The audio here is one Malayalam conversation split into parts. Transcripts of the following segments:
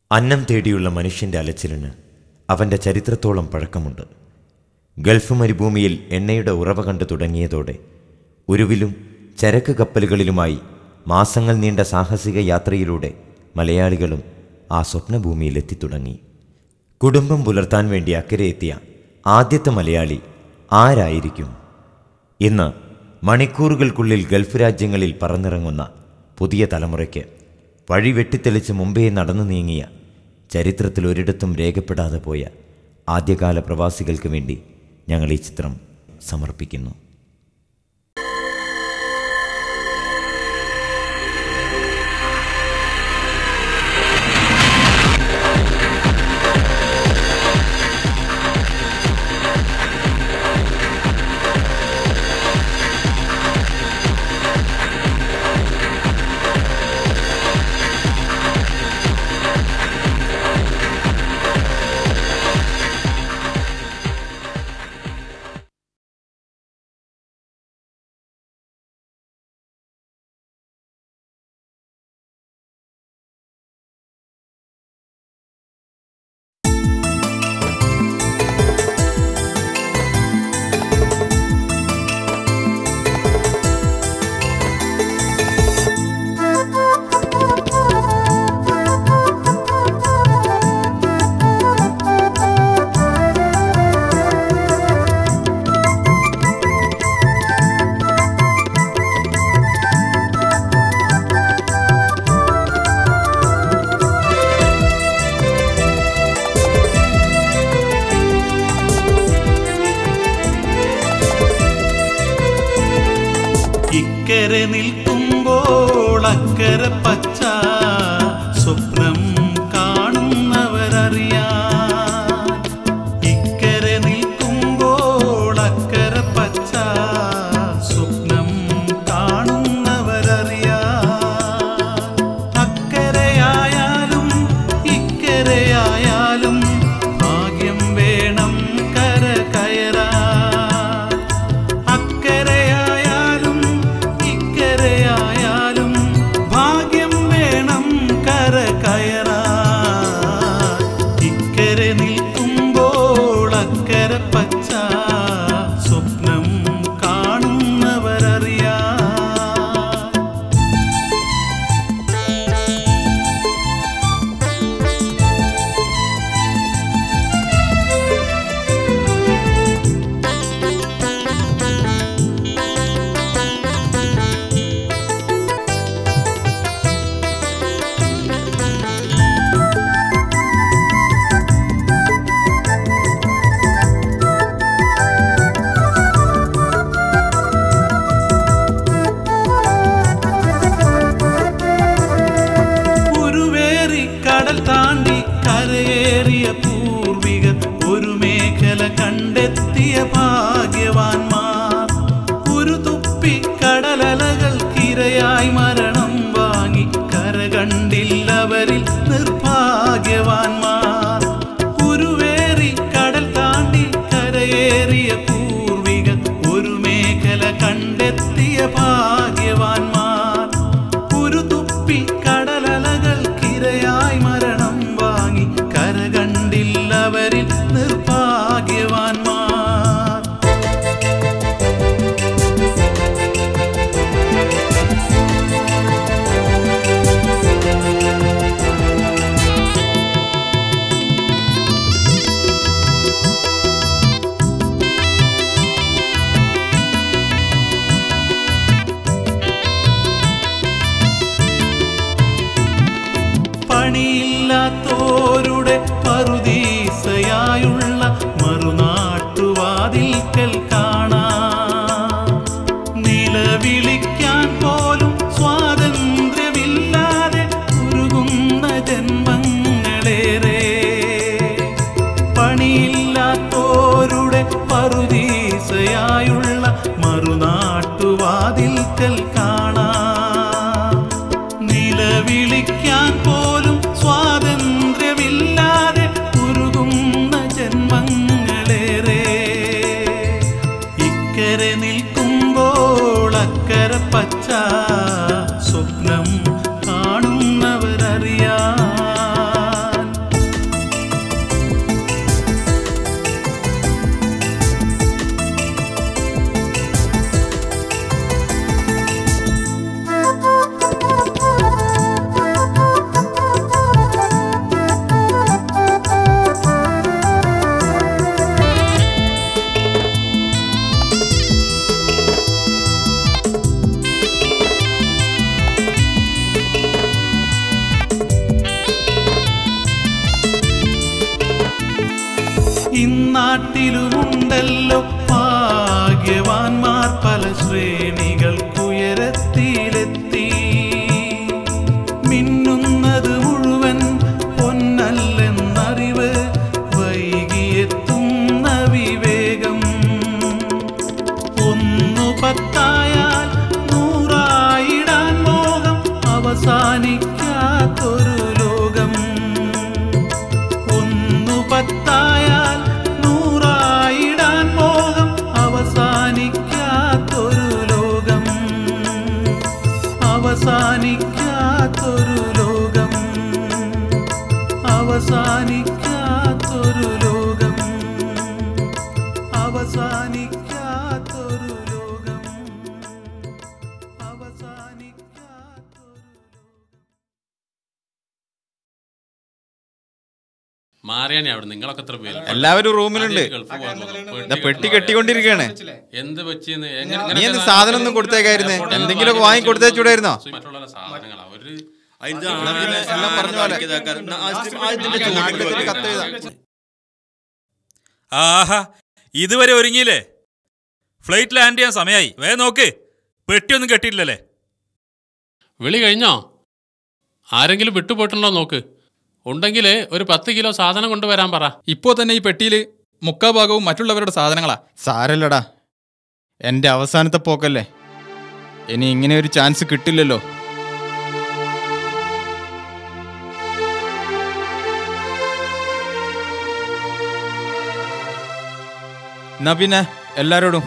അന്നം തേടിയുള്ള മനുഷ്യന്റെ അലച്ചിലിന് അവന്റെ ചരിത്രത്തോളം പഴക്കമുണ്ട് ഗൾഫ് മരുഭൂമിയിൽ എണ്ണയുടെ ഉറവ കണ്ടു തുടങ്ങിയതോടെ ഉരുവിലും ചരക്ക് കപ്പലുകളിലുമായി മാസങ്ങൾ നീണ്ട സാഹസിക യാത്രയിലൂടെ മലയാളികളും ആ സ്വപ്നഭൂമിയിലെത്തിത്തുടങ്ങി കുടുംബം പുലർത്താൻ വേണ്ടി അക്കരെ എത്തിയ ആദ്യത്തെ മലയാളി ആരായിരിക്കും ഇന്ന് മണിക്കൂറുകൾക്കുള്ളിൽ ഗൾഫ് രാജ്യങ്ങളിൽ പറന്നിറങ്ങുന്ന പുതിയ തലമുറയ്ക്ക് വഴി വെട്ടിത്തെളിച്ച് മുമ്പേ നടന്നു നീങ്ങിയ ചരിത്രത്തിൽ ഒരിടത്തും രേഖപ്പെടാതെ പോയ ആദ്യകാല പ്രവാസികൾക്ക് വേണ്ടി ഞങ്ങൾ ഈ ചിത്രം സമർപ്പിക്കുന്നു ഇക്കരെ നിൽക്കുമ്പോൾ അക്കരെ പച്ച സ്വപ്നം കാണുന്നവരറിയാൻ ഇക്കരെ നിൽക്കുമ്പോൾ അക്കരെ പച്ച സ്വപ്നം കാണുന്നവരറിയാൻ അക്കരയായാലും ഇക്കരയായാലും ഭാഗ്യം വേണം കര കയറാൻ അക്കരയായാലും ഇക്കരയായാലും ഭാഗ്യം വേണം കര കയറാൻ ഇക്കരെ നിൽക്കുമ്പോൾ അക്കരെ പച്ച സ്വപ്നം കാണുന്നവരറിയാൻ ഉരുവേറി കടൽ താണ്ടി കരയേറിയ പൂർവികർ ഒരു മേഖല കണ്ടെത്തിയ ഭാഗ്യവാന്മാർ ഒരു തുപ്പി കടലലകൾക്കിരയായി മരണം വാങ്ങി കര കണ്ടില്ലവരിൽ നിർഭാഗ്യവാന്മാർ ഉരുവേറി കടൽ താണ്ടി കരയേറിയ പൂർവികർ ഒരു മേഖല കണ്ടെത്തിയ ഭാഗ്യവാന്മാർ ഒരു തുപ്പി കടലലകൾക്കിരയായി മരണം വാങ്ങി കര കണ്ടില്ലവരിൽ നിർഭാഗ്യവാന്മാർ പണിയില്ലാത്തോരുടെ പറുദീസയായുള്ള മറുനാട്ടുവാതിൽക്കൽ കാണാം നിലവിളിക്കാൻ പോലും സ്വാതന്ത്ര്യമില്ലാതെ ഉരുകുന്ന ജന്മങ്ങളേറെ പണിയില്ലാത്തോരുടെ പറുദീസയായുള്ള മറുനാട്ടുവാതിൽക്കൽ കാണാം നിലവിളിക്കാൻ പോലും സ്വാതന്ത്ര്യമില്ലാതെ ഉരുകുന്ന ജന്മങ്ങളേറെ ഇക്കരെ നിൽക്കുമ്പോൾ അക്കരെ പച്ച സ്വപ്നം കാണുന്നവരറിയാൻ നാട്ടിലുമുണ്ടല്ലോ ഭാഗ്യവാന്മാർ പല ശ്രേണികൾക്കുയരത്തിലെത്തി മിന്നുന്നത് മുഴുവൻ പൊന്നല്ലെന്നറിവ് വൈകിയെത്തുന്ന വിവേകം ഒന്നു പത്തായാൽ നൂറായിടാൻ മോഹം അവസാനിക്കാത്തൊരു ലോകം ഒന്നു പത്തായാൽ നൂറായിടാൻ മോഹം അവസാനിക്കാത്തൊരു ലോകം അവസാനിക്കാത്തൊരു ലോകം അവസാനിക്കാത്തൊരു ലോകം അവസാനിക്കാത്തൊരു ലോകം അവസാനിക്കാത്തൊരു മാറിയാണി അവിടെ നിങ്ങളൊക്കെ എത്ര പേര് എല്ലാവരും റൂമിലുണ്ട് ഗൾഫ് പോകാൻ തോന്നുന്നു. ഇതാ പെട്ടി കെട്ടിക്കൊണ്ടിരിക്കുകയാണ് എന്ത് പറ്റിയെന്ന് എങ്ങനെ- നീ എന്ത് എങ്ങനെ സാധനം ഒന്നും കൊടുത്തേക്കായിരുന്നേ എന്തെങ്കിലുമൊക്കെ വാങ്ങി കൊടുത്തേച്ചൂടായിരുന്നോ മറ്റുള്ള സാധനങ്ങളാ ഒരു എല്ലാം പറഞ്ഞ പോലെ കത്ത് എഴുതാം. ആഹാ ഇതുവരെ ഒരുങ്ങിയില്ലേ ഫ്ലൈറ്റ് ലാൻഡ് ചെയ്യാൻ സമയമായി വേ നോക്ക് പെട്ടിയൊന്നും കെട്ടിയില്ലല്ലേ വിളി കഴിഞ്ഞോ ആരെങ്കിലും വിട്ടുപോയിട്ടുണ്ടോ നോക്ക് ഉണ്ടെങ്കിൽ ഒരു പത്ത് കിലോ സാധനം കൊണ്ടുവരാൻ പറ ഇപ്പോ തന്നെ ഈ പെട്ടിയിൽ മുക്കാ ഭാഗവും മറ്റുള്ളവരുടെ സാധനങ്ങളാ സാരല്ലടാ എന്റെ അവസാനത്തെ പോക്കല്ലേ ഇനി ഇങ്ങനെ ഒരു ചാൻസ് കിട്ടില്ലല്ലോ എന്നാ പിന്നെ എല്ലാരോടും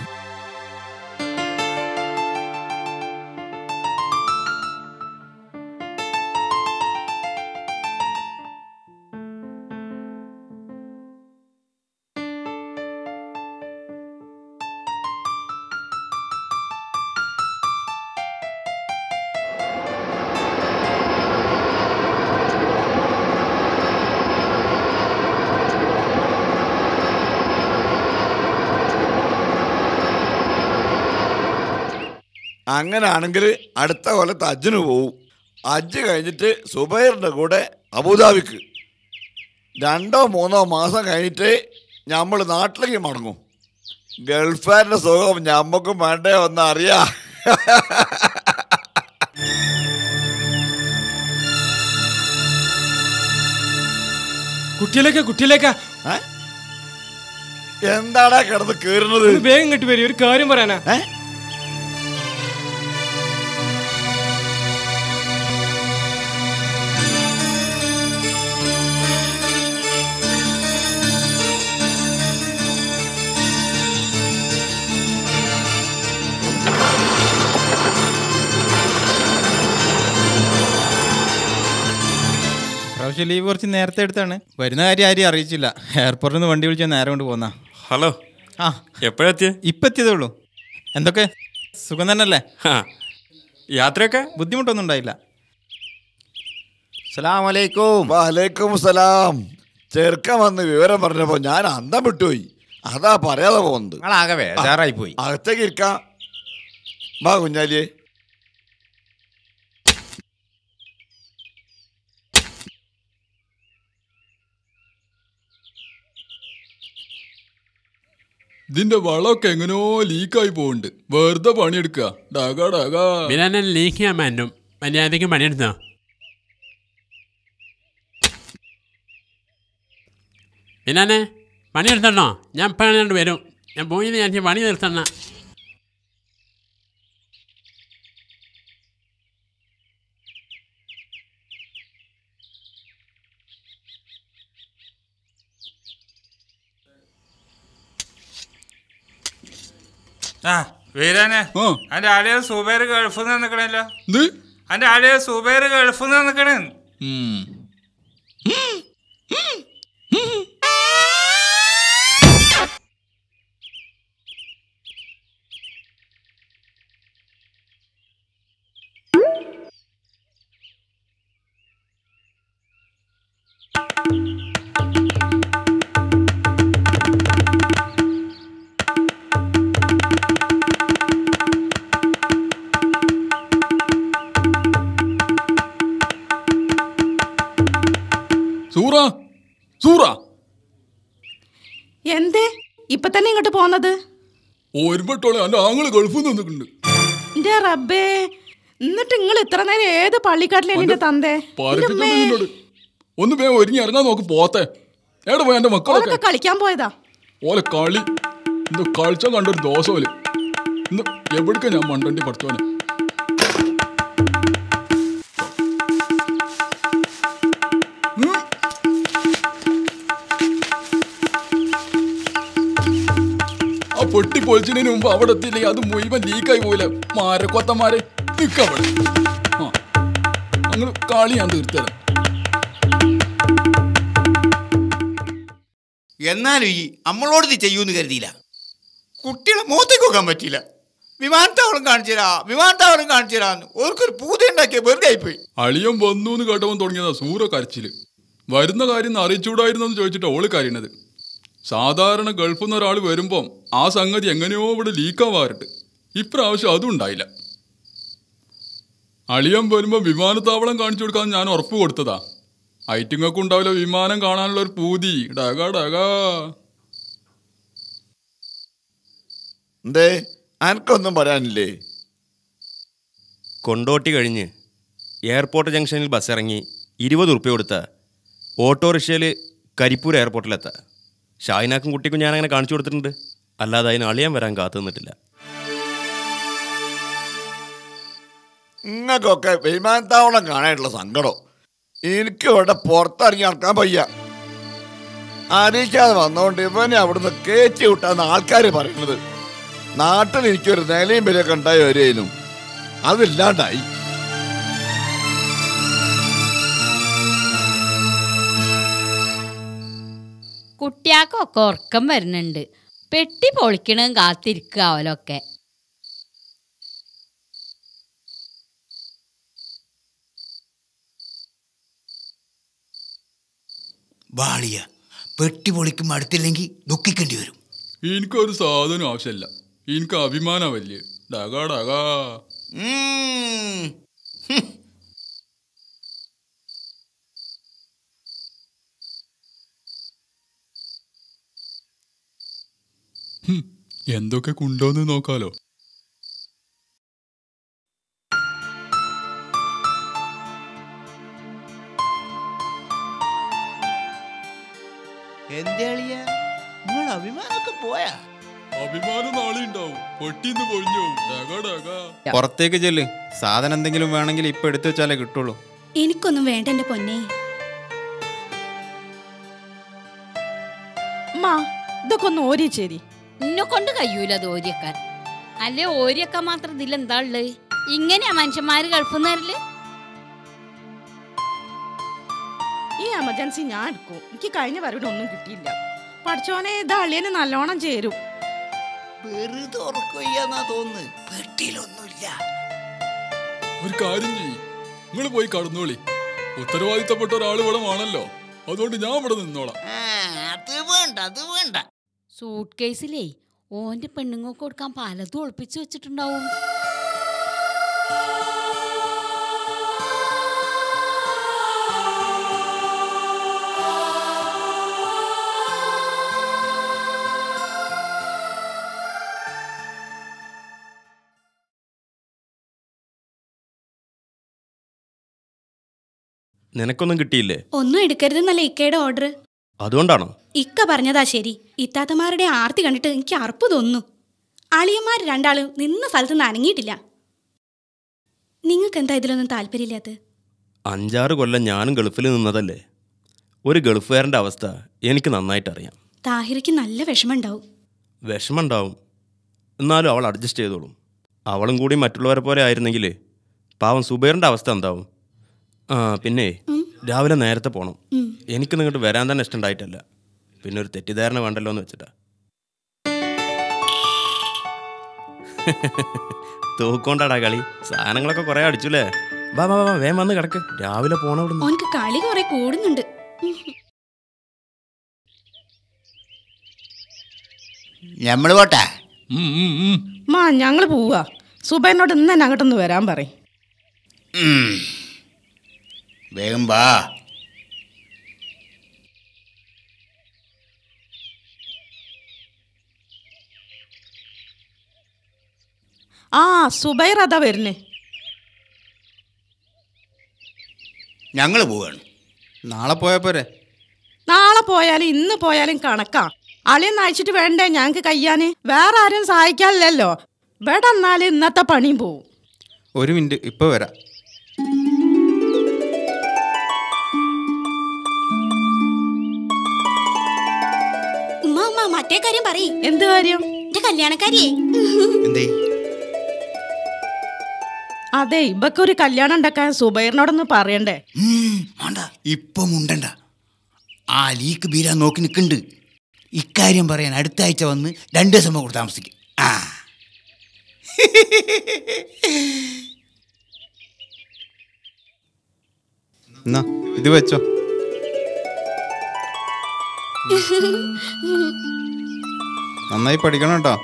അങ്ങനാണെങ്കിൽ അടുത്ത കൊല്ലത്ത് അജ്ജിന് പോവും അജ്ജ് കഴിഞ്ഞിട്ട് സുബൈറിൻ്റെ കൂടെ അബുദാബിക്ക് രണ്ടോ മൂന്നോ മാസം കഴിഞ്ഞിട്ട് നമ്മൾ നാട്ടിലേക്ക് മടങ്ങും ഗൾഫുകാരുടെ സുഖം ഞമ്മക്കും വേണ്ടേ ഒന്ന് അറിയാ കുട്ടിയിലേക്കാ കുട്ടിയിലേക്കാ ഏ? എന്താടാ കിടന്ന് കയറുന്നത് ഒന്ന് വേഗം ഇങ്ങോട്ട് വരും ഒരു കാര്യം പറയാനാ ഏ? പ്രാവശ്യം ലീവ് കുറച്ച് നേരത്തെ എടുത്താണ് വരുന്ന കാര്യം ആരെയും അറിയിച്ചില്ല എയർപോർട്ടിൽ നിന്ന് വണ്ടി വിളിച്ചാൽ നേരെ കൊണ്ട് പോന്നാ ഹലോ ആ എപ്പോഴെത്തിയ ഇപ്പം എത്തിയതേ ഉള്ളൂ എന്തൊക്കെ സുഖം തന്നെയല്ലേ യാത്രയൊക്കെ ബുദ്ധിമുട്ടൊന്നും ഉണ്ടായില്ല സലാം അലൈക്കും വലൈക്കും സലാം ചെറുക്കൻ വന്ന് വിവരം പറഞ്ഞപ്പോ ഞാൻ അന്തം വിട്ടുപോയി അതാ പറയാതെ പോകുന്നത് നിങ്ങളാകെ ബേജാറായി പോയി അകത്തേക്ക് ഇരിക്കാം വാ കുഞ്ഞാലിയെ ഇതിന്റെ വളമൊക്കെ എങ്ങനെയോ ലീക്കായി പോകുന്നുണ്ട് വെറുതെ പണിയെടുക്കുക ഡാകാ ഡാകാ പിന്നെ ലീക്ക് ചെയ്യാൻ പറ്റും മര്യാദയ്ക്ക് പണിയെടുത്തോ പിന്നെ പണിയെടുത്തണോ ഞാൻ ഇപ്പം വരും ഞാൻ പോയി വിചാരിച്ച് പണി നിർത്തണ ആ വീരാനെ ആ. അന്റെ ആളിയ സുബൈർ ഗൾഫിൽ നിന്ന് നിക്കണല്ലോ ഇത് അന്റെ ആളിയ സുബൈർ ഗൾഫിൽ നിന്ന് നിക്കണേ ഉം. എന്തേ ഇപ്പൊ തന്നെ ഇങ്ങോട്ട് പോന്നത് ഒരുപട്ടോളെ എൻ്റെ ആങ്ങള് ഗൾഫിൽ നിന്നിട്ടുണ്ട് എന്റെ റബ്ബേ എന്നിട്ട് നിങ്ങൾ ഇത്ര നേരം ഏത് പള്ളിക്കാട്ടിലെ എന്റെ തന്തേ എന്റെ പാരപ്പിച്ചോണ്ട് ഉമ്മേ. നിന്നോട് ഒന്ന് വേഗം ഒരുങ്ങി ഇറങ്ങാൻ നോക്ക് പോത്തെ എവിടെ പോയി എൻ്റെ മക്കളൊക്കെ ഓലൊക്കെ കളിക്കാൻ പോയതാ ഓലെ കളി ഇന്ന് കളിച്ച കണ്ടൊരു ദോശോല് ഇന്ന് എവിടേക്കാ ഞാൻ മണ്ടണ്ടി പഠിച്ചോനെ ആ പൊട്ടി പൊളിച്ചതിന് മുമ്പ് അവിടെ എത്തിയില്ലെങ്കിൽ അത് മുഴുവൻ ലീക്കായി പോയില്ല മാരക്കൊത്തന്മാരെ നിക്കവിടെ ആ അങ്ങനെ കളി ഞാൻ തീർത്തരാം എന്നാലും ഈ നമ്മളോട് ഇത് ചെയ്യൂന്ന് കരുതിയില്ല കുട്ടികളെ മുഖത്തേക്ക് നോക്കാൻ പറ്റിയില്ല വിമാനത്താവളം കാണിച്ചു തരാ വിമാനത്താവളം കാണിച്ചു തരാന്ന് ഓർക്കൊരു പൂത ഉണ്ടാക്കിയ വെറുതെ ആയിപ്പോയി അളിയൻ വന്നു എന്ന് കേട്ടവൻ തുടങ്ങിയതാ സൂറ കരച്ചില് വരുന്ന കാര്യം അറിയിച്ചൂടായിരുന്നു എന്ന് ചോദിച്ചിട്ട് ഓള് കരയണത് സാധാരണ ഗൾഫിൽ നിന്ന് ഒരാൾ വരുമ്പം ആ സംഗതി എങ്ങനെയോ ഇവിടെ ലീക്കാവാറുണ്ട് ഇപ്രാവശ്യം അതും ഉണ്ടായില്ല അളിയൻ വരുമ്പോൾ വിമാനത്താവളം കാണിച്ചു കൊടുക്കാൻ ഞാൻ ഉറപ്പ് കൊടുത്തതാ ഐറ്റിങ്ങൾക്കും ഉണ്ടാവില്ല വിമാനം കാണാനുള്ള ഒരു പൂതി ഡകാ ഡകാ എന്തേ അനക്കൊന്നും പറയാനില്ലേ കൊണ്ടോട്ടി കഴിഞ്ഞ് എയർപോർട്ട് ജംഗ്ഷനിൽ ബസ് ഇറങ്ങി ഇരുപത് ഉറുപ്പ്യ കൊടുത്ത ഓട്ടോറിക്ഷയിൽ കരിപ്പൂർ എയർപോർട്ടിലെത്താം ഷാഹിനാക്കും കുട്ടിക്കും ഞാൻ അങ്ങനെ കാണിച്ചു കൊടുത്തിട്ടുണ്ട് അല്ലാതെ അതിന് അളിയാൻ വരാൻ കാത്തു നിന്നിട്ടില്ല നിങ്ങൾക്കൊക്കെ വിമാനത്താവളം കാണാനുള്ള സങ്കടം എനിക്ക് ഇവിടെ പുറത്തിറങ്ങി നടക്കാൻ വയ്യ അറിയിക്കാതെ വന്നോണ്ട് ഇവനെ അവിടുന്ന് കയറ്റി വിട്ടാന്ന് ആൾക്കാർ പറയുന്നത് നാട്ടിൽ എനിക്കൊരു നിലയും വിലയൊക്കെ ഉണ്ടായി വരേനും അതില്ലാണ്ടായി കുട്ടിയാക്കൊക്കെ ഉറക്കം വരുന്നുണ്ട് പെട്ടി പൊളിക്കണതും കാത്തിരിക്കുക അവലൊക്കെ ബാളിയ പെട്ടി പൊളിക്കും അടുത്തില്ലെങ്കിൽ ദുഃഖിക്കേണ്ടി വരും എനിക്കൊരു സാധനം ആവശ്യമില്ല എനിക്ക് അഭിമാനം വലിയ ഡകാ ഡകാ ഉം. ഹും, എന്തൊക്കെ കൊണ്ടോന്ന് നോക്കാലോ എന്തേളിയ നിങ്ങൾ അഭിമാനമൊക്കെ പോയാ അഭിമാനം നാളെ ഉണ്ടാവും പൊട്ടിന്ന് പൊഴിഞ്ഞു ഡകാ ഡകാ പുറത്തേക്ക് ചെല്ല് സാധനം എന്തെങ്കിലും വേണമെങ്കിൽ ഇപ്പൊ എടുത്തു വെച്ചാലേ കിട്ടുള്ളൂ എനിക്കൊന്നും വേണ്ട എന്റെ പൊന്നെ അമ്മ ഇതൊക്കെ ഒന്ന് ഓരി ചേരി എന്നെ കൊണ്ട് കഴിയൂല അത് ഓരിയക്കാൻ അല്ലേ ഓരിയക്കാൻ മാത്രം ഇതിലെന്താ ഉള്ളത് ഇങ്ങനെയാ മനുഷ്യന്മാര് ഗൾഫുന്നേരല് ഈ എമർജൻസി ഞാൻ എടുക്കും എനിക്ക് കഴിഞ്ഞ വരവിന് ഒന്നും കിട്ടിയില്ല പഠിച്ചോനെ ഇത് അളിയന് നല്ലോണം ചേരും വെറുതെ ഉറക്കുകയെന്നാ തോന്നുന്നു പെട്ടിയിലൊന്നുമില്ല ഒരു കാര്യം ചെയ്യ് നിങ്ങൾ പോയി കടന്നോളി ഉത്തരവാദിത്തപ്പെട്ട ഒരാൾ ഇവിടെ വേണല്ലോ അതുകൊണ്ട് ഞാൻ ഇവിടെ നിന്നോളാം ആ, അത് വേണ്ട അത് വേണ്ട സൂട്ട് കേസിലേ ഓന്റെ പെണ്ണുങ്ങൾക്ക് കൊടുക്കാൻ പലതും ഒളിപ്പിച്ചു വെച്ചിട്ടുണ്ടാവും നിനക്കൊന്നും കിട്ടിയില്ലേ ഒന്നും എടുക്കരുതെന്നല്ല ഇക്കയുടെ ഓർഡർ അതുകൊണ്ടാണോ ഇക്ക പറഞ്ഞതാ ശരി ഇത്താത്തമാരുടെ ആർത്തി കണ്ടിട്ട് എനിക്ക് അറപ്പ് തോന്നുന്നു അളിയന്മാർ രണ്ടാളും നിന്ന സ്ഥലത്ത് നിന്ന് അനങ്ങിയിട്ടില്ല നിങ്ങൾക്ക് എന്താ ഇതിലൊന്നും താല്പര്യമില്ലാത്ത അഞ്ചാറ് കൊല്ലം ഞാനും ഗൾഫിൽ നിന്നതല്ലേ ഒരു ഗൾഫുകാരൻ്റെ അവസ്ഥ എനിക്ക് നന്നായിട്ട് അറിയാം താഹിറയ്ക്ക് നല്ല വിഷമമുണ്ടാവും വിഷമമുണ്ടാവും എന്നാലും അവൾ അഡ്ജസ്റ്റ് ചെയ്തോളും അവളും കൂടി മറ്റുള്ളവരെ പോലെ ആയിരുന്നെങ്കിൽ പാവം സുബൈറിൻ്റെ അവസ്ഥ എന്താവും ആ പിന്നെ രാവിലെ നേരത്തെ പോകണം ഉം. എനിക്ക് നിങ്ങോട്ട് വരാൻ തന്നെ ഇഷ്ടമുണ്ടായിട്ടല്ല പിന്നെ ഒരു തെറ്റിദ്ധാരണ വേണ്ടല്ലോ എന്ന് വെച്ചിട്ടാ തൂക്കൊണ്ടാടാ കളി സാധനങ്ങളൊക്കെ കുറേ അടിച്ചുല്ലേ വാ വാ വാ വേഗം വന്ന് കിടക്ക് രാവിലെ പോണവിടുന്ന് ഓനക്ക് കളി കുറെ കൂടുന്നുണ്ട് ഞമ്മള് പോട്ടെ മാ ഞങ്ങൾ പോവാ സുബൈനോട് ഇന്ന് തന്നെ അങ്ങോട്ടൊന്ന് വരാൻ പറയും ഉം. വേഗം വാ ആ സുബൈർ അതാ വരുന്നേ ഞങ്ങൾ പോവാണ് നാളെ പോയാ പോരെ നാളെ പോയാലും ഇന്ന് പോയാലും കണക്കാ അളിയൊന്ന് അയച്ചിട്ട് വേണ്ടേ ഞങ്ങൾക്ക് കയ്യാന് വേറെ ആരും സഹായിക്കാനില്ലല്ലോ ഇവിടെ എന്നാലും ഇന്നത്തെ പണിയും പോവും ഒരു മിനിറ്റ് ഇപ്പൊ വരാം ഉമ്മ ഉമ്മ മറ്റേ കാര്യം പറയ് എന്ത് കാര്യം എന്റെ കല്യാണക്കാരിയെ എന്തേ അതെ ഇവക്ക് ഒരു കല്യാണം ഉണ്ടാക്കാൻ സുബൈറിനോടൊന്ന് പറയണ്ടേ വേണ്ട ഇപ്പം മുണ്ടണ്ട ആ ലീക്ക് ബീരാൻ നോക്കി നിൽക്കുന്നുണ്ട് ഇക്കാര്യം പറയാൻ അടുത്ത ആഴ്ച വന്ന് രണ്ട് ദിവസം കൂടെ താമസിക്കും ആ എന്നാ ഇത് വെച്ചോ നന്നായി പഠിക്കണം കേട്ടോ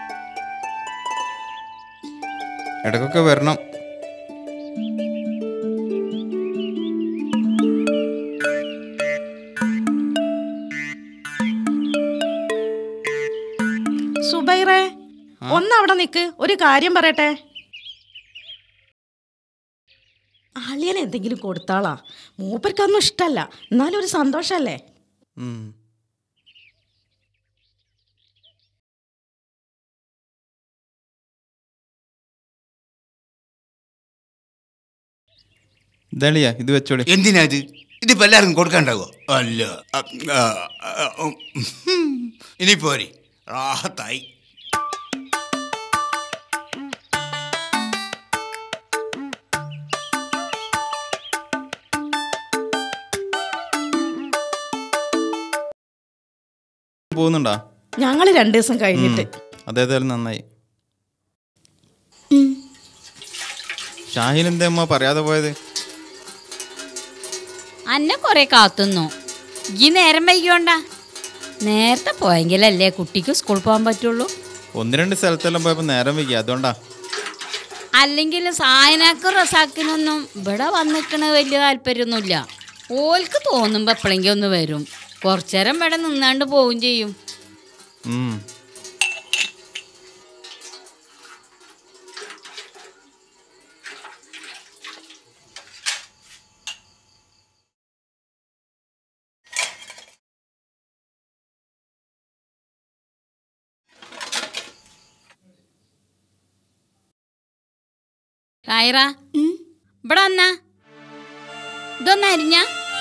ഇടയ്ക്കൊക്കെ വരണം സുബൈറെ ഒന്ന് അവിടെ നിക്ക് ഒരു കാര്യം പറയട്ടെ അളിയൻ എന്തെങ്കിലും കൊടുത്താളാ മൂപ്പർക്കൊന്നും ഇഷ്ടല്ല എന്നാലും ഒരു സന്തോഷല്ലേ ഉം. ഇതളിയാ ഇത് വെച്ചോളി എന്തിനാ ഇത് ഇതിപ്പോ എല്ലാവർക്കും കൊടുക്കാണ്ടാവോ അല്ല അ, ആ, ആ, ഉം. ഇനി പോരെ റാഹത്തായി പോകുന്നുണ്ടോ ഞങ്ങൾ രണ്ടു ദിവസം കഴിഞ്ഞിട്ട് അതേതായാലും നന്നായി ഷാഹിൻ എന്താ അമ്മ പറയാതെ പോയത് അന്നെ കുറെ കാത്തുന്നു ഈ നേരം വൈകിയോണ്ട നേരത്തെ പോയെങ്കിലല്ലേ കുട്ടിക്ക് സ്കൂൾ പോകാൻ പറ്റുള്ളൂ ഒന്ന് രണ്ട് സ്ഥലത്തെല്ലാം പോയപ്പോൾ നേരം വൈകി അതുകൊണ്ടാ അല്ലെങ്കിൽ സായനാക്കും റസാക്കിനൊന്നും ഇവിടെ വന്നിക്കണ വലിയ താല്പര്യമൊന്നുമില്ല ഓൽക്ക് തോന്നുമ്പോൾ എപ്പോഴെങ്കിലും ഒന്ന് വരും കുറച്ചേരം ഇവിടെ നിന്നാണ്ട് പോവും ചെയ്യും ഉം. കായറ ഇവിടെ വന്നാ ഇതൊന്ന് അരിഞ്ഞ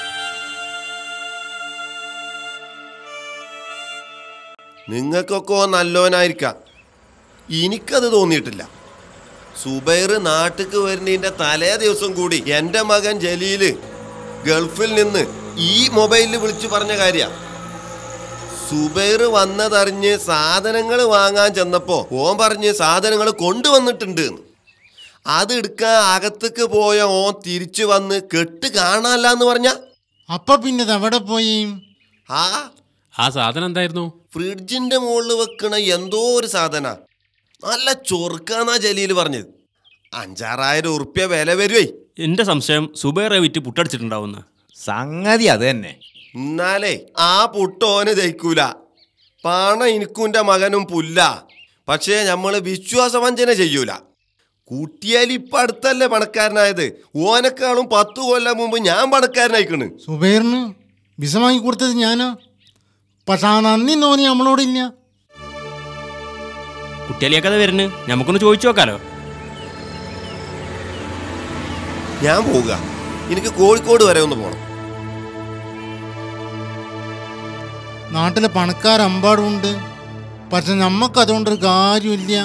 നിങ്ങൾക്കൊക്കെ നല്ലോനായിരിക്കാം എനിക്കത് തോന്നിയിട്ടില്ല സുബൈർ നാട്ടിക്ക് വരുന്നതിന്റെ തലേ ദിവസം കൂടി എൻ്റെ മകൻ ജലീല് ഗൾഫിൽ നിന്ന് ഈ മൊബൈലിൽ വിളിച്ചു പറഞ്ഞ കാര്യ സുബൈർ വന്നതറിഞ്ഞ് സാധനങ്ങൾ വാങ്ങാൻ ചെന്നപ്പോ ഓൻ പറഞ്ഞ് സാധനങ്ങൾ കൊണ്ടുവന്നിട്ടുണ്ട് എന്ന്. അത് എടുക്കാൻ അകത്തേക്ക് പോയ ഓൻ തിരിച്ചു വന്ന് കെട്ട് കാണാല്ല എന്ന് പറഞ്ഞ അപ്പൊ പിന്നെ എവിടെ പോയി ആ ആ സാധനം എന്തായിരുന്നു ഫ്രിഡ്ജിന്റെ മുകളിൽ വെക്കണ എന്തോ ഒരു സാധന നല്ല ചൊറുക്കാന്നാ ജലീല് പറഞ്ഞത് അഞ്ചാറായിരം ഉറുപ്യ വില വരുവേ എന്റെ സംശയം സുബൈറെ വിറ്റ് പുട്ടടിച്ചിട്ടുണ്ടാവുന്ന സംഗതി അത് തന്നെ എന്നാലേ ആ പുട്ടോന് ദഹിക്കൂല പണം എനിക്കും മകനും പുല്ല പക്ഷേ നമ്മള് വിശ്വാസവഞ്ചന ചെയ്യൂല കുട്ടിയാൽ ഇപ്പൊ അടുത്തല്ലേ പണക്കാരനായത് ഓനെക്കാളും പത്തു കൊല്ലം മുമ്പ് ഞാൻ പണക്കാരനായിക്കണ് സുബൈറിന് വിസ വാങ്ങി കൊടുത്തത് ഞാനാ പക്ഷെ ആ നന്ദി തോന്നി നമ്മളോടില്ല കുട്ടികളിയൊക്കെ വരുന്നു നമുക്കൊന്ന് ചോദിച്ചു നോക്കാലോ ഞാൻ പോവുക എനിക്ക് കോഴിക്കോട് വരെ ഒന്ന് പോണം നാട്ടിലെ പണക്കാരമ്പാടുണ്ട് പക്ഷെ നമ്മക്ക് അതുകൊണ്ടൊരു കാര്യമില്ല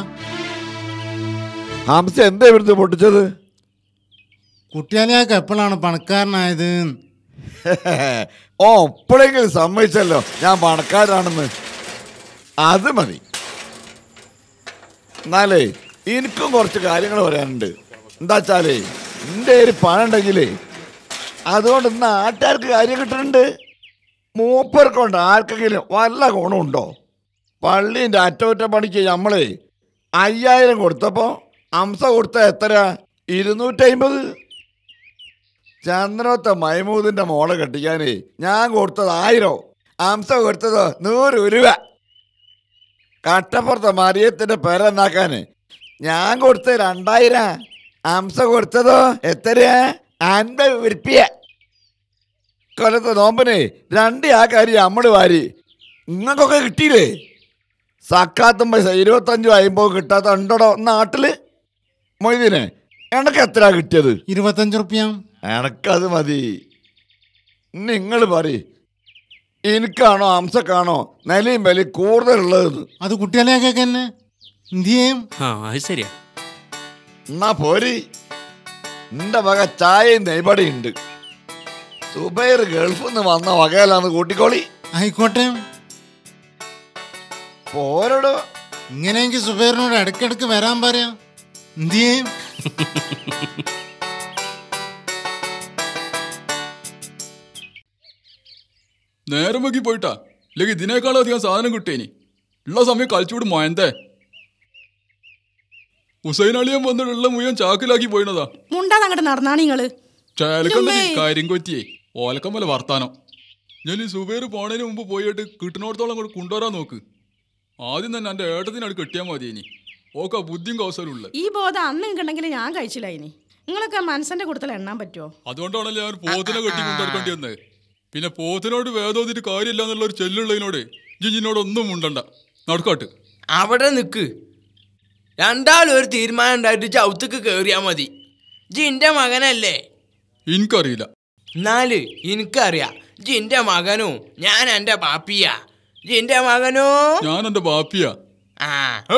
ഹംസ എന്താ ഇവിടുത്തെ പൊട്ടിച്ചത് കുട്ടിയാലിയാക്ക് എപ്പോഴാണ് പണക്കാരനായത് ഓ ഇപ്പോഴെങ്കിലും സമ്മതിച്ചല്ലോ ഞാൻ പണക്കാരാണെന്ന് അത് മതി എന്നാലേ എനിക്കും കുറച്ച് കാര്യങ്ങൾ പറയാനുണ്ട് എന്താ വെച്ചാലേ എൻ്റെ ഒരു പണം ഉണ്ടെങ്കിലേ അതുകൊണ്ട് ഇന്ന് ആൾക്കാർക്ക് കാര്യം കിട്ടുന്നുണ്ട് മൂപ്പർക്കൊണ്ട് ആർക്കെങ്കിലും വല്ല ഗുണമുണ്ടോ പള്ളീൻ്റെ അറ്റകുറ്റപ്പണിക്ക് നമ്മളേ അയ്യായിരം കൊടുത്തപ്പോൾ അംസ കൊടുത്ത എത്ര ഇരുന്നൂറ്റമ്പത് ചന്ദ്രത്തെ മൈമൂദിന്റെ മോളെ കെട്ടിക്കാനേ ഞാൻ കൊടുത്തത് ആയിരം അംസ കൊടുത്തത് നൂറ് രൂപ കട്ടപ്പുറത്തെ മറിയത്തിന്റെ പേരെന്നാക്കാന് ഞാൻ കൊടുത്ത രണ്ടായിരം അംസ കൊടുത്തതോ എത്രയാ അൻപത് ഉരുപ്പിയ കൊല്ലത്തെ നോമ്പനെ രണ്ട് ആ കാര്യം അമ്മട് വാരി നിങ്ങൾക്കൊക്കെ കിട്ടിയില്ലേ സക്കാത്തും പൈസ ഇരുപത്തഞ്ചും അയിമ്പോ കിട്ടാത്ത ഉണ്ടോ നാട്ടില് മൊയ്തീനെ എനക്ക് എത്ര കിട്ടിയത് ഇരുപത്തഞ്ച് റുപ്യ എനക്കത് മതി നിങ്ങൾ പറ എനിക്കാണോ അംസക്കാണോ നിലയും വില കൂടുതലുള്ളത് അത് കുട്ടികളെയൊക്കെ തന്നെ എന്തിയേം ആ അത് ശരിയാ എന്നാ പോരി നിന്റെ വക ചായയും നെയ്പടിയുണ്ട് സുബൈർ ഗൾഫിൽ നിന്ന് വന്ന വകയിലാന്ന് കൂട്ടിക്കോളി ആയിക്കോട്ടെ പോരടോ ഇങ്ങനെയെങ്കിൽ സുബൈറിനോട് ഇടയ്ക്കിടയ്ക്ക് വരാൻ പറയാം എന്തിയേം നേരം വൈകി പോയിട്ടാ ഇല്ലെങ്കിൽ ഇതിനേക്കാളും അധികം സാധനം കിട്ടിയേനി ഉള്ള സമയം കളിച്ചുകൂടി മോയന്തേ ഹുസൈൻ അളിയൻ വന്നിട്ടുള്ള മുഴുവൻ ചാക്കിലാക്കി പോയിണതാ മുണ്ടാതെ അങ്ങോട്ട് നടന്നാണ് നിങ്ങള് ചേലക്കല്ല ഇമ്മേ. കാര്യം കൊറ്റിയേ ഓലക്കം പോലെ വർത്താനം ഞാൻ ഈ സുബേർ പോണതിന് മുമ്പ് പോയിട്ട് കിട്ടുന്നിടത്തോളം കൂടെ കൊണ്ടുവരാൻ നോക്ക് ആദ്യം തന്നെ എൻ്റെ ഏട്ടത്തിനട് കെട്ടിയാൽ മതി ഇനി ഓക്കെ ബുദ്ധിയും കൗശലും ഉള്ളത് ഈ ബോധം അന്ന് നിങ്ങണ്ടെങ്കിൽ ഞാൻ കഴിച്ചില്ല ഇനി നിങ്ങളൊക്കെ മനസ്സിന്റെ കൂട്ടത്തിൽ എണ്ണാൻ പറ്റുമോ അതുകൊണ്ടാണല്ലോ ഞാൻ പോത്തിനെ കെട്ടി കൊണ്ടെടുക്കേണ്ടി വന്നത് പിന്നെ പോത്തിനോട് വേദോതിട്ട് കാര്യമില്ല എന്നുള്ള ഒരു ചെല്ലുള്ളതിനോട് ജിജിനോട് ഒന്നും ഉണ്ടണ്ട നടക്കാട്ട് അവിടെ നിൽക്ക് രണ്ടാളും ഒരു തീരുമാനം ഉണ്ടായിട്ട് ചവിത്തക്ക് കയറിയാ മതി ജിന്റെ മകനല്ലേ എനിക്കറിയില്ല എന്നാല് എനിക്കറിയാം ജിന്റെ മകനും ഞാൻ എൻ്റെ പാപ്പിയാ ജിന്റെ മകനോ ഞാൻ എൻ്റെ ബാപ്പിയാ ആ ഹോ.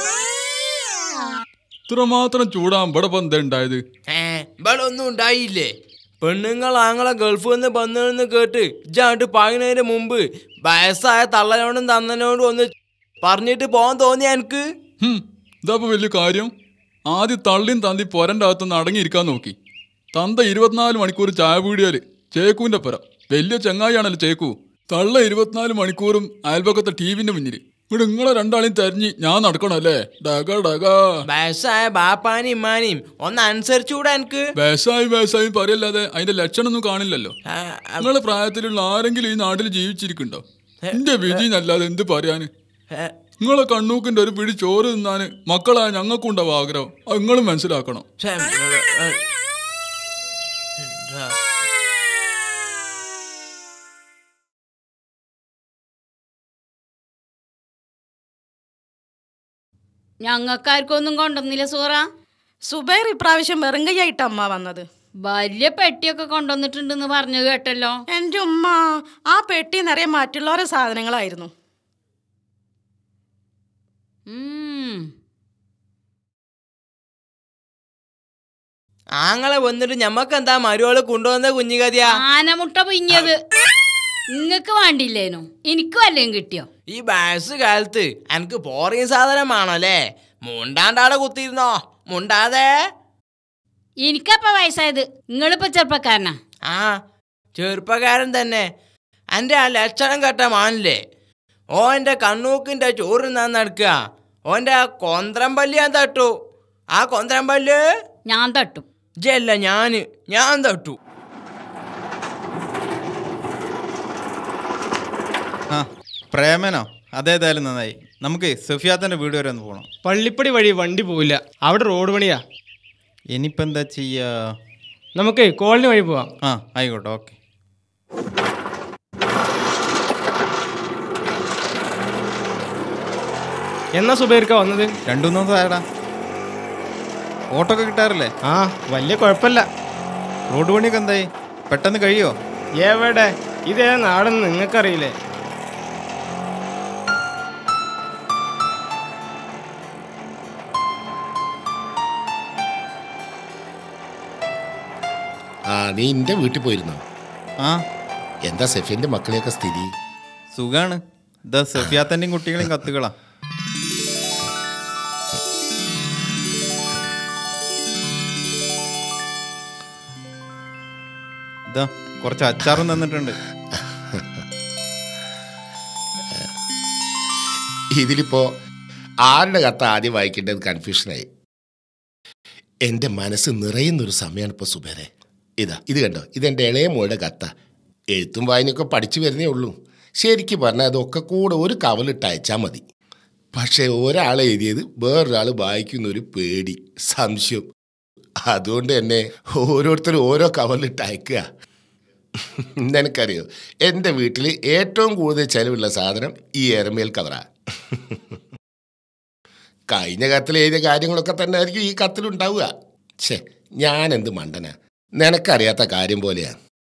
ഇത്രമാത്രം ചൂടാൻ ഇവിടെ ബന്ധം ഉണ്ടായത് ഏ ഇവിടെ ഒന്നും ഉണ്ടായില്ലേ പെണ്ണുങ്ങൾ ആങ്ങളെ ഗൾഫിൽ നിന്ന് വന്നെന്ന് കേട്ട് ഇജാണ്ട് പാകുന്നതിന് മുമ്പ് വയസ്സായ തള്ളനോടും തന്നനോടും ഒന്ന് പറഞ്ഞിട്ട് പോകാൻ തോന്നിയ എനിക്ക് ഇതാപ്പോ വലിയ കാര്യം ആദ്യം തള്ളിയും തന്തി പൊരൻ്റെ അകത്തൊന്ന് അടങ്ങിയിരിക്കാൻ നോക്കി തന്ത ഇരുപത്തിനാല് മണിക്കൂർ ചായ പീടിയാല് ചേക്കുവിന്റെ പുര വലിയ ചങ്ങായിയാണല്ലോ ചേക്കു തള്ള ഇരുപത്തിനാല് മണിക്കൂറും അയൽപക്കത്തെ ടീവിന്റെ മുന്നിൽ ഇവിടെ നിങ്ങളെ രണ്ടാളെയും തെരഞ്ഞ് ഞാൻ നടക്കണല്ലേ ഡക ഡക വയസ്സായ ബാപ്പാനും ഇമ്മാനെയും ഒന്ന് അനുസരിച്ചുകൂടെ എനിക്ക് വേസായി വേസായി പറയല്ലാതെ അതിന്റെ ലക്ഷണമൊന്നും കാണില്ലല്ലോ നിങ്ങളെ പ്രായത്തിലുള്ള ആരെങ്കിലും ഈ നാട്ടിൽ ജീവിച്ചിരിക്കുന്നുണ്ടോ എന്റെ വിധി എന്നല്ലാതെ എന്ത് പറയാന് നിങ്ങളെ കണ്ണൂക്കിന്റെ ഒരു പിടി ചോറ് തിന്നാന് മക്കളായ ഞങ്ങൾക്കുണ്ടാവും ആഗ്രഹം അത് നിങ്ങളും മനസ്സിലാക്കണം ഛെ, ഏ, ഏ. എന്താ? ഞങ്ങൾക്കാർക്കൊന്നും കൊണ്ടുവന്നില്ല സൂറ സുബൈർ ഇപ്രാവശ്യം വെറുങ്കയായിട്ട് അമ്മ വന്നത് വലിയ പെട്ടിയൊക്കെ കൊണ്ടുവന്നിട്ടുണ്ടെന്ന് പറഞ്ഞു കേട്ടല്ലോ എൻ്റെ ഉമ്മ ആ പെട്ടി നിറയെ മറ്റുള്ളവരെ സാധനങ്ങളായിരുന്നു ഉം. ആങ്ങളെ വന്നിട്ട് ഞമ്മക്ക് എന്താ മരുവള് കൊണ്ടുവന്ന കുഞ്ഞുകതിയാ ആനമുട്ട പുഞ്ഞത് നിങ്ങക്ക് വേണ്ടില്ലേനു എനിക്ക് വല്ലതും കിട്ടിയോ ഈ വയസ്സ് കാലത്ത് എനിക്ക് പോറിയ സാധനമാണല്ലേ മുണ്ടാണ്ടാടെ കുത്തിയിരുന്നോ മുണ്ടാതെ എനിക്കപ്പ വയസ്സായത് നിങ്ങളിപ്പോ ചെറുപ്പക്കാരനാ ആ ചെറുപ്പക്കാരൻ തന്നെ എൻ്റെ ആ ലക്ഷണം കെട്ട മാനില്ലേ ഓ എൻ്റെ കണ്ണൂക്കിൻ്റെ ചോറ് ഞാൻ നടക്കുക ഓൻ്റെ ആ കൊന്ത്രം പല്ല് ഞാൻ തട്ടു ആ കൊന്ത്രം പല്ല് ഞാൻ തട്ടും ജല്ല ഞാന് ഞാൻ തട്ടു ആ പ്രേമനോ അതേതായാലും നന്നായി നമുക്ക് സഫിയാത്തന്റെ വീട് വരെ ഒന്ന് പോകണം പള്ളിപ്പടി വഴി വണ്ടി പോവില്ല അവിടെ റോഡ് പണിയാ ഇനിയിപ്പോൾ എന്താ ചെയ്യാ നമുക്ക് കോളനി വഴി പോവാം ആ ആയിക്കോട്ടെ ഓക്കെ എന്നാ സുബൈർക്ക വന്നത് രണ്ടു മൂന്ന് ദിവസം ആയടാ ഓട്ടോ ഒക്കെ കിട്ടാറില്ലേ ആ വലിയ കുഴപ്പമില്ല റോഡ് പണിയൊക്കെ എന്തായി പെട്ടെന്ന് കഴിയോ എവിടെ ഇതേ നാടെന്ന് നിങ്ങൾക്കറിയില്ലേ ആ നീ എൻ്റെ വീട്ടിൽ പോയിരുന്നോ ആ എന്താ സെഫിന്റെ മക്കളെയൊക്കെ സ്ഥിതി സുഖാണ് ഇതാ സഫിയാത്തന്റെയും കുട്ടികളെയും കത്തുകളാ ഇതാ കുറച്ച് അച്ചാറും തന്നിട്ടുണ്ട് ഇതിലിപ്പോ ആരുടെ കത്ത് ആദ്യം വായിക്കേണ്ടത് കൺഫ്യൂഷനായി എൻ്റെ മനസ്സ് നിറയുന്നൊരു സമയമാണ് ഇപ്പോൾ സുബേരെ ഇതാ ഇത് കണ്ടോ ഇതെൻ്റെ ഇളയ മോളുടെ കത്ത എഴുത്തും വായനയൊക്കെ പഠിച്ചു വരുന്നേ ഉള്ളൂ ശരിക്കും പറഞ്ഞാൽ അതൊക്കെ കൂടെ ഒരു കവലിട്ട് അയച്ചാൽ മതി പക്ഷെ ഒരാൾ എഴുതിയത് വേറൊരാൾ വായിക്കുന്ന ഒരു പേടി സംശയം അതുകൊണ്ട് തന്നെ ഓരോരുത്തരും ഓരോ കവറിലിട്ട് അയക്കുക നിനക്കറിയോ എൻ്റെ വീട്ടിൽ ഏറ്റവും കൂടുതൽ ചെലവുള്ള സാധനം ഈ എരമേൽ കവറാ കഴിഞ്ഞ കത്തിൽ എഴുതിയ കാര്യങ്ങളൊക്കെ തന്നെ ആയിരിക്കും ഈ കത്തിലുണ്ടാവുക ഛേ ഞാൻ എന്ത് മണ്ടനാ നിനക്കറിയാത്ത കാര്യം പോലെയാ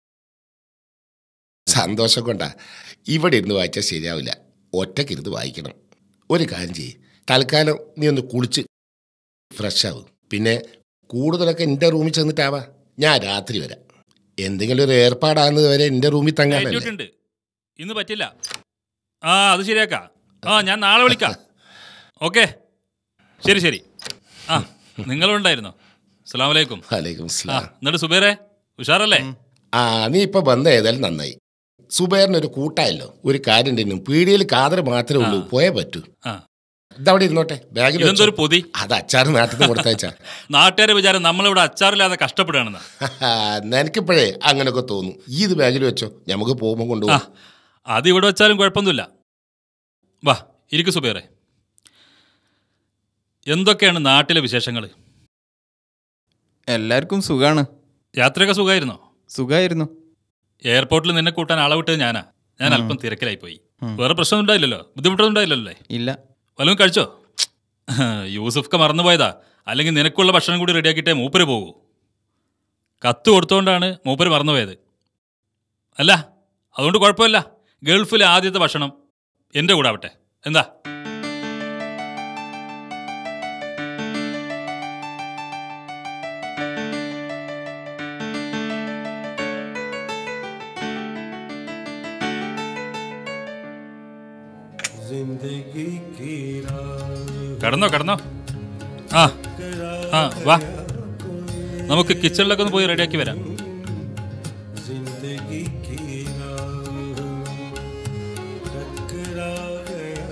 സന്തോഷം കൊണ്ടാ ഇവിടെ ഇരുന്ന് വായിച്ചാൽ ശരിയാവില്ല ഒറ്റക്കിരുന്ന് വായിക്കണം ഒരു കാര്യം ചെയ്യ് തൽക്കാലം നീ ഒന്ന് കുളിച്ച് ഫ്രഷ് ആവും പിന്നെ കൂടുതലൊക്കെ എൻ്റെ റൂമിൽ ചെന്നിട്ടാവാ ഞാൻ രാത്രി വരാം എന്തെങ്കിലും ഒരു ഏർപ്പാടാകുന്നത് വരെ എൻ്റെ റൂമിൽ തങ്ങാനല്ലേ ഉണ്ട് ഇന്ന് പറ്റില്ല ആ അത് ശരിയാക്കാം ആ ഞാൻ നാളെ വിളിക്കാം ഓക്കെ ശരി ശരി ആ നിങ്ങളുണ്ടായിരുന്നോ അസ്സാം വലൈക്കും വലൈക്കും ആ എന്നിട്ട് സുബേറെ ഉഷാറല്ലേ ആ നീ ഇപ്പൊ വന്ന ഏതായാലും നന്നായി സുബൈറിന് ഒരു കൂട്ടായല്ലോ ഒരു കാര്യം തന്നെ പീടിയിൽ കാതർ മാത്രമേ ഉള്ളൂ പോയേ പറ്റൂ ആ. ഇതവിടെ ഇരുന്നോട്ടെ ബാഗിൽ ഇതെന്തൊരു പൊതി അത് അച്ചാറ് നാട്ടിൽ നിന്ന് കൊടുത്തയച്ചാ നാട്ടുകാരെ വിചാരം നമ്മളിവിടെ അച്ചാറില്ലാതെ കഷ്ടപ്പെടുകയാണെന്ന് നിനക്കിപ്പോഴേ അങ്ങനെയൊക്കെ തോന്നും ഈ ഇത് ബാഗിൽ വെച്ചോ നമുക്ക് പോകുമ്പോൾ കൊണ്ടുപോകാം അത് ഇവിടെ വെച്ചാലും കുഴപ്പമൊന്നുമില്ല വാ ഇരിക്കു സുബേറെ എന്തൊക്കെയാണ് നാട്ടിലെ വിശേഷങ്ങൾ എല്ലാവർക്കും സുഖാണ് യാത്രയൊക്കെ സുഖമായിരുന്നോ സുഖമായിരുന്നു എയർപോർട്ടിൽ നിന്നെ കൂട്ടാൻ അളവിട്ടത് ഞാനാ ഞാൻ ഉം. അല്പം തിരക്കിലായി പോയി ഉം. വേറെ പ്രശ്നമൊന്നും ഉണ്ടായില്ലല്ലോ ബുദ്ധിമുട്ടൊന്നും ഉണ്ടായില്ലല്ലോ അല്ലേ ഇല്ല വല്ലതും കഴിച്ചോ യൂസഫ്ക്ക് മറന്നുപോയതാ അല്ലെങ്കിൽ നിനക്കുള്ള ഭക്ഷണം കൂടി റെഡിയാക്കിയിട്ടേ മൂപ്പര് പോകൂ കത്ത് കൊടുത്തുകൊണ്ടാണ് മൂപ്പര് മറന്നുപോയത് അല്ല അതുകൊണ്ട് കുഴപ്പമില്ല ഗൾഫിലെ ആദ്യത്തെ ഭക്ഷണം എൻ്റെ കൂടെ ആവട്ടെ എന്താ जिंदगी की കടന്നോ കടന്നോ ആ ആ വാ നമുക്ക് കിച്ചണിലൊക്കെ ഒന്ന് പോയി റെഡിയാക്കി വരാം जिंदगी की टकरा गया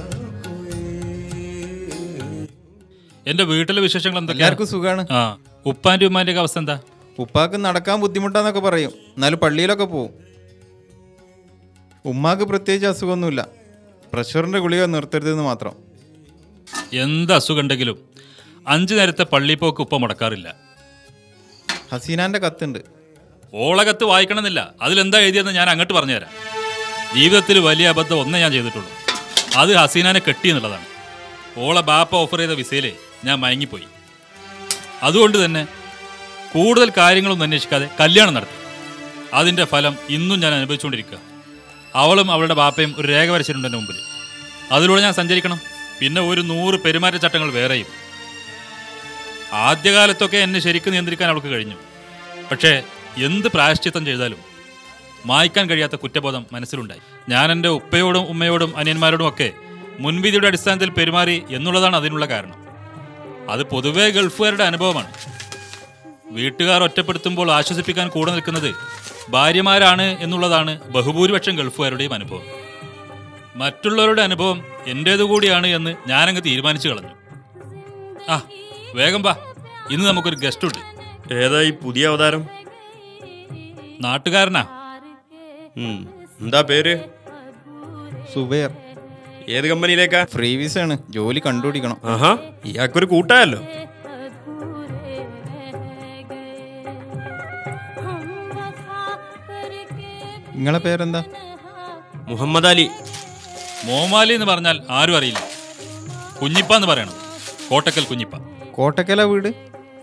എന്റെ വീട്ടിലെ വിശേഷങ്ങൾ എന്തൊക്കെയാ എല്ലാവർക്കും സുഖാണ് ആ ഉപ്പാന്റെ ഉമ്മാന്റെ ഒക്കെ അവസ്ഥ എന്താ ഉപ്പാക്ക് നടക്കാൻ ബുദ്ധിമുട്ടാന്നൊക്കെ പറയും എന്നാലും പള്ളിയിലൊക്കെ പോവും ഉമ്മാക്ക് പ്രത്യേകിച്ച് അസുഖമൊന്നുമില്ല പ്രഷറിന്റെ ഗുളിക നിർത്തരുതെന്ന് മാത്രം എന്ത് അസുഖം ഉണ്ടെങ്കിലും അഞ്ചു നേരത്തെ പള്ളിപ്പോക്ക് ഉപ്പ മുടക്കാറില്ല ഹസീനാന്റെ കത്തുണ്ട് ഓളകത്ത് വായിക്കണമെന്നില്ല അതിലെന്താ എഴുതിയെന്ന് ഞാൻ അങ്ങോട്ട് പറഞ്ഞുതരാം ജീവിതത്തിൽ വലിയ അബദ്ധം ഒന്നേ ഞാൻ ചെയ്തിട്ടുള്ളൂ അത് ഹസീനാനെ കെട്ടി എന്നുള്ളതാണ് ഓളെ ബാപ്പ ഓഫർ ചെയ്ത വിസയിലെ ഞാൻ മയങ്ങിപ്പോയി അതുകൊണ്ട് തന്നെ കൂടുതൽ കാര്യങ്ങളൊന്നും അന്വേഷിക്കാതെ കല്യാണം നടത്തി അതിൻ്റെ ഫലം ഇന്നും ഞാൻ അനുഭവിച്ചുകൊണ്ടിരിക്കുക അവളും അവളുടെ ബാപ്പയും ഒരു രേഖ വരച്ചിട്ടുണ്ട് എൻ്റെ മുമ്പിൽ അതിലൂടെ ഞാൻ സഞ്ചരിക്കണം പിന്നെ ഒരു നൂറ് പെരുമാറ്റച്ചട്ടങ്ങൾ വേറെയും ആദ്യകാലത്തൊക്കെ എന്നെ ശരിക്കും നിയന്ത്രിക്കാൻ അവൾക്ക് കഴിഞ്ഞു പക്ഷേ എന്ത് പ്രായശ്ചിത്തം ചെയ്താലും മായ്ക്കാൻ കഴിയാത്ത കുറ്റബോധം മനസ്സിലുണ്ടായി ഞാൻ എൻ്റെ ഉപ്പയോടും ഉമ്മയോടും അനിയന്മാരോടും ഒക്കെ മുൻവിധിയുടെ അടിസ്ഥാനത്തിൽ പെരുമാറി എന്നുള്ളതാണ് അതിനുള്ള കാരണം അത് പൊതുവേ ഗൾഫുകാരുടെ അനുഭവമാണ് വീട്ടുകാർ ഒറ്റപ്പെടുത്തുമ്പോൾ ആശ്വസിപ്പിക്കാൻ കൂടെ നിൽക്കുന്നത് ഭാര്യമാരാണ് എന്നുള്ളതാണ് ബഹുഭൂരിപക്ഷം ഗൾഫുകാരുടെയും അനുഭവം മറ്റുള്ളവരുടെ അനുഭവം എൻ്റേതു കൂടിയാണ് എന്ന് ഞാനങ്ങ് തീരുമാനിച്ചു കളഞ്ഞു ആ വേഗം വാ ഇന്ന് നമുക്കൊരു ഗസ്റ്റ് ഉണ്ട് ഏതാ ഈ പുതിയ അവതാരം നാട്ടുകാരനാ ഉം. എന്താ പേര് സുബൈർ ഏത് കമ്പനിയിലേക്കാ ഫ്രീ വിസ ആണ് ജോലി കണ്ടുപിടിക്കണം ആഹാ ഇയാൾക്കൊരു കൂട്ടായല്ലോ നിങ്ങളെ പേരെന്താ മുഹമ്മദ് അലി മോമാലി എന്ന് പറഞ്ഞാൽ ആരും അറിയില്ല കുഞ്ഞിപ്പ എന്ന് പറയണം കോട്ടക്കൽ കുഞ്ഞിപ്പ കോട്ടക്കല വീട്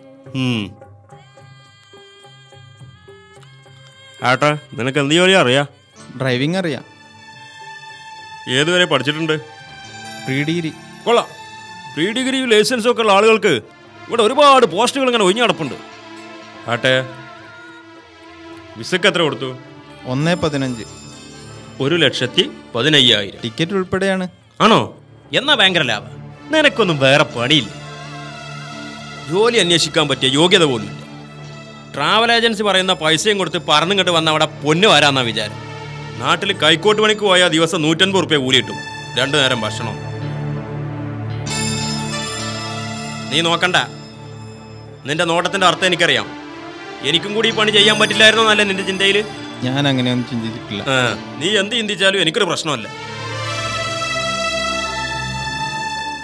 ആട്ടാ നിനക്ക് എന്ത് ജോലി അറിയാ ഡ്രൈവിംഗ് അറിയാം ഏതുവരെ പഠിച്ചിട്ടുണ്ട് പ്രീ ഡിഗ്രി കൊള്ളാം പ്രീ ഡിഗ്രി ലൈസൻസും ഒക്കെ ഉള്ള ആളുകൾക്ക് ഇവിടെ ഒരുപാട് പോസ്റ്റുകൾ ഇങ്ങനെ ഒഴിഞ്ഞു കിടപ്പുണ്ട് ആട്ടെ വിസക്ക് എത്ര കൊടുത്തു ഒന്നേ പതിനഞ്ച് ഒരു ലക്ഷത്തി പതിനയ്യായിരം ടിക്കറ്റ് ഉൾപ്പെടെയാണ് ആണോ എന്നാ ഭയങ്കര ലാഭം നിനക്കൊന്നും വേറെ പണിയില്ല ജോലി അന്വേഷിക്കാൻ പറ്റിയ യോഗ്യത പോലുമില്ല ട്രാവൽ ഏജൻസി പറയുന്ന പൈസയും കൊടുത്ത് പറന്നിങ്ങോട്ട് വന്ന അവിടെ പൊന്ന് വരാന്നാ വിചാരം നാട്ടിൽ കൈക്കോട്ട് പണിക്ക് പോയാൽ ദിവസം നൂറ്റൻപത് റുപ്യ കൂലി കിട്ടും രണ്ടു നേരം ഭക്ഷണം നീ നോക്കണ്ട നിന്റെ നോട്ടത്തിന്റെ അർത്ഥം എനിക്കറിയാം എനിക്കും കൂടി ഈ പണി ചെയ്യാൻ പറ്റില്ലായിരുന്നോ എന്നല്ലേ നിന്റെ ചിന്തയിൽ ഞാൻ അങ്ങനെയൊന്നും ചിന്തിച്ചിട്ടില്ല നീ എന്ത് ചിന്തിച്ചാലും എനിക്കൊരു പ്രശ്നമല്ല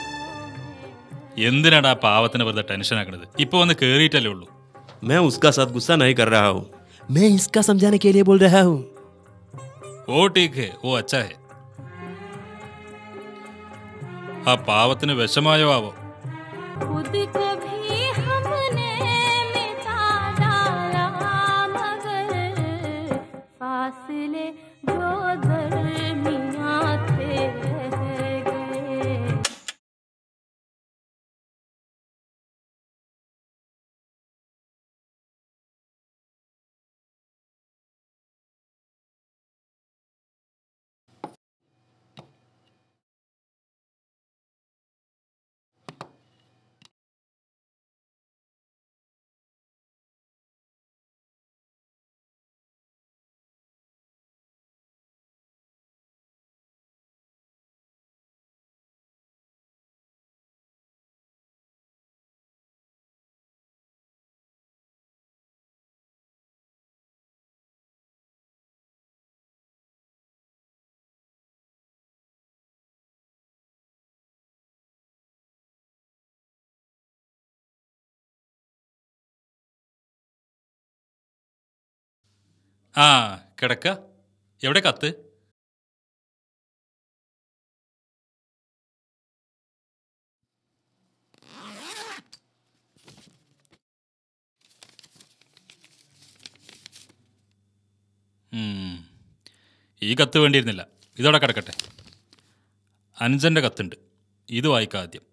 എന്തിനാടാ ആ പാവത്തിന് വെറുതെ ടെൻഷൻ ആക്കണത് ഇപ്പൊ വന്ന് കേറിയിട്ടല്ലേ ഉള്ളൂ मैं उसका साथ गुस्सा नहीं कर रहा हूँ मैं इसका समझाने के लिए बोल रहा हूँ ഓ ടീക്ക് ഓ അച്ഛാ ഹേ ആ പാവത്തിന് വിഷമായോ ആവോ खुद को भी हमने मिटा डाला मगर फासले जो दरमियां थे रह गए ആ കിടക്ക എവിടെ കത്ത് ഉം. ഈ കത്ത് വേണ്ടിയിരുന്നില്ല ഇതോടെ കിടക്കട്ടെ അഞ്ചൻ്റെ കത്തുണ്ട് ഇത് വായിക്കാം ആദ്യം